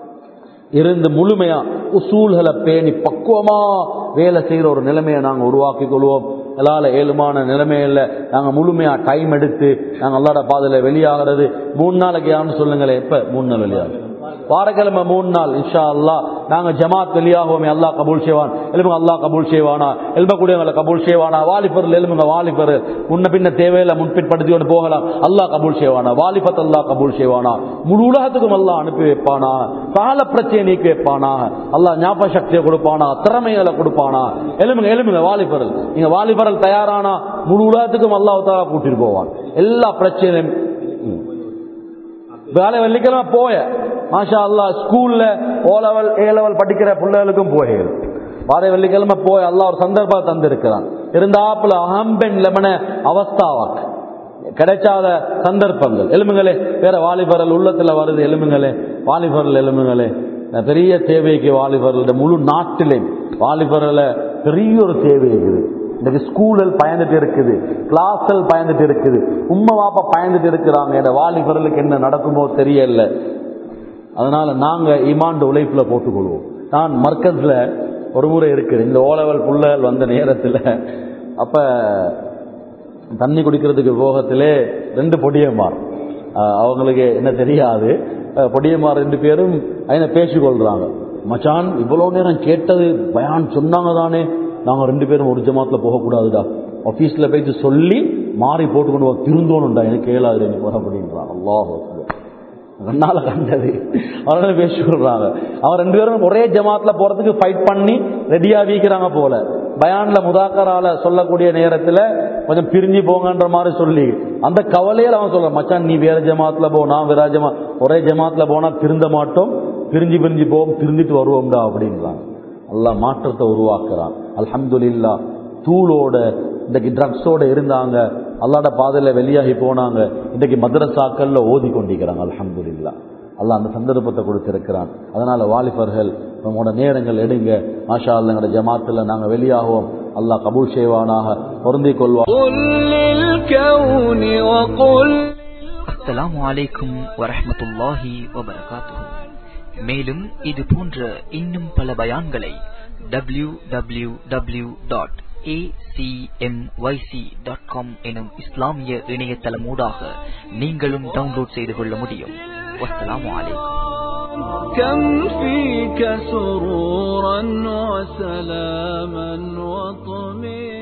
இருந்து முழுமையா உசூல்களை பேணி பக்குவமா வேலை செய்யற ஒரு நிலைமையை நாங்க உருவாக்கி கொள்வோம் எல்லால ஏழுமான நிலைமையில நாங்க முழுமையா டைம் எடுத்து நாங்க அல்லாட பாதையில வெளியாகிறது மூணு நாளைக்கு யாருன்னு சொல்லுங்களேன் எப்ப மூணு நாள் வெளியாகும் வாரக்கிழமை மூணு நாள் இன்ஷா அல்லா நாங்க ஜமாத் வெளியாகுவோமே அல்லாஹ் கபூல் செய்வான் எலும்புங்க அல்லாஹ் கபூல் செய்வானா எலும்பக்கூடியவங்களை கபூல் செய்வானா வாலிபர் எலும்புங்க வாலிபர் முன்ன பின்ன தேவையில்லை முன்பின்படுத்தி கொண்டு போகலாம் அல்லாஹ் கபூல் செய்வானா வாலிபத் அல்லாஹ் கபூல் செய்வானா முழு உலகத்துக்கும் அல்லாஹ் அனுப்பி வைப்பானா கால பிரச்சனையை நீக்கி வைப்பானா அல்லாஹ் ஞாபக சக்தியை கொடுப்பானா திறமைகளை கொடுப்பானா எலும்புங்க எலும்புங்க வாலிபர்கள் நீங்க வாலிபர்கள் தயாரானா முழு உலகத்துக்கும் அல்லாஹ் தாலா கூட்டிட்டு போவான் எல்லா பிரச்சனையும் வேலை வெள்ளிக்கிழமை போய மாஷா அல்லா ஸ்கூல்ல ஓ லெவல் ஏ லெவல் படிக்கிற பிள்ளைகளுக்கும் போயிரு வார வெள்ளிக்கிழமை போய் அல்லா ஒரு சந்தர்ப்பம் தந்திருக்கிறான் இருந்தாப்புல அகம்பெண் லெமன அவஸ்தாவாக்கு கிடைச்சாத சந்தர்ப்பங்கள் எலும்புங்களே வேற வாலிபரல் உள்ளத்துல வருது எலும்புங்களே வாலிபரல் எலும்புங்களே பெரிய தேவைக்கு வாலிபர்கள் முழு நாட்டிலே வாலிபரில் பெரிய ஒரு தேவை இருக்குது இன்னைக்கு ஸ்கூலில் பயந்துட்டு இருக்குது கிளாஸில் பயந்துட்டு இருக்குது உம்மை வாப்பா பயந்துட்டு இருக்கிறாங்க இந்த வாலிபர்களுக்கு என்ன நடக்குமோ தெரியல அதனால நாங்க இமாண்ட உழைப்புல போட்டுக்கொள்வோம் நான் மர்க்கஸ்ல ஒரு முறை இருக்குது இந்த ஓலவல் புள்ளல் வந்த நேரத்தில் அப்ப தண்ணி குடிக்கிறதுக்கு போகத்திலே ரெண்டு பொடியமார் அவங்களுக்கு என்ன தெரியாது பொடியமார் ரெண்டு பேரும் அதின பேசிக்கொள்றாங்க மச்சான் இவ்வளவு நேரம் கேட்டது பயான் சொன்னாங்க தானே நாங்க ரெண்டு பேரும் ஒரு ஜமாத்துல போகக்கூடாதுடா ஆபீஸ்ல போயிட்டு சொல்லி மாறி போட்டுக்கொண்டு வா திருந்தோணும்டா எனக்கு கேளாது எனக்கு வர அப்படின்றான் அல்லாஹ் கண்ணால கண்டது அவரோட பேசி சொல்றாங்க அவன் ரெண்டு பேரும் ஒரே ஜமாத்துல போறதுக்கு ஃபைட் பண்ணி ரெடியா வீக்கிறாங்க போல பயான்ல முதாக்கரால சொல்லக்கூடிய நேரத்துல கொஞ்சம் பிரிஞ்சு போங்கன்ற மாதிரி சொல்லி அந்த கவலையில அவன் சொல்றான் மச்சான் நீ வேற ஜமாத்துல போ நான் வேற ஜமா ஒரே ஜமாத்துல போனா திருந்த மாட்டோம் பிரிஞ்சு பிரிஞ்சு போவோம் திருந்திட்டு வருவோம்டா அப்படின்றான் அல்லாஹ் மாற்றத்தை உருவாக்குறான் அல்ஹம்துலில்லா தூளோட இன்றைக்கு ட்ரக்ஸோட இருந்தாங்க அல்லாட பாதையில வெளியாகி போனாங்க இன்றைக்கு மதரசாக்கள்ல ஓதி கொண்டிருக்கிறாங்க அல்ஹம்துலில்லா அல்லாஹ் அந்த சந்தர்ப்பத்தை கொடுத்திருக்கிறான் அதனால வாலிபர்கள் நம்மளோட நேரங்கள் எடுங்க மாஷா அல்லா எங்களோட ஜமாத்துல நாங்க வெளியாகுவோம் அல்லாஹ் கபூல் செய்வானாக பொருந்திக் கொள்வான் قل للكون وقل அஸ்ஸலாமு அலைக்கும் வரஹ்மத்துல்லாஹி வபரகாத்துஹு மேலும் இது போன்ற இன்னும் பல பயான்களை W W W dot dot com எனும் இஸ்லாமிய இணையதளமூடாக நீங்களும் டவுன்லோட் செய்து கொள்ள முடியும் வஸ்ஸலாமு அலைக்கும் كم فيك سرورا وسلاما وطمئنا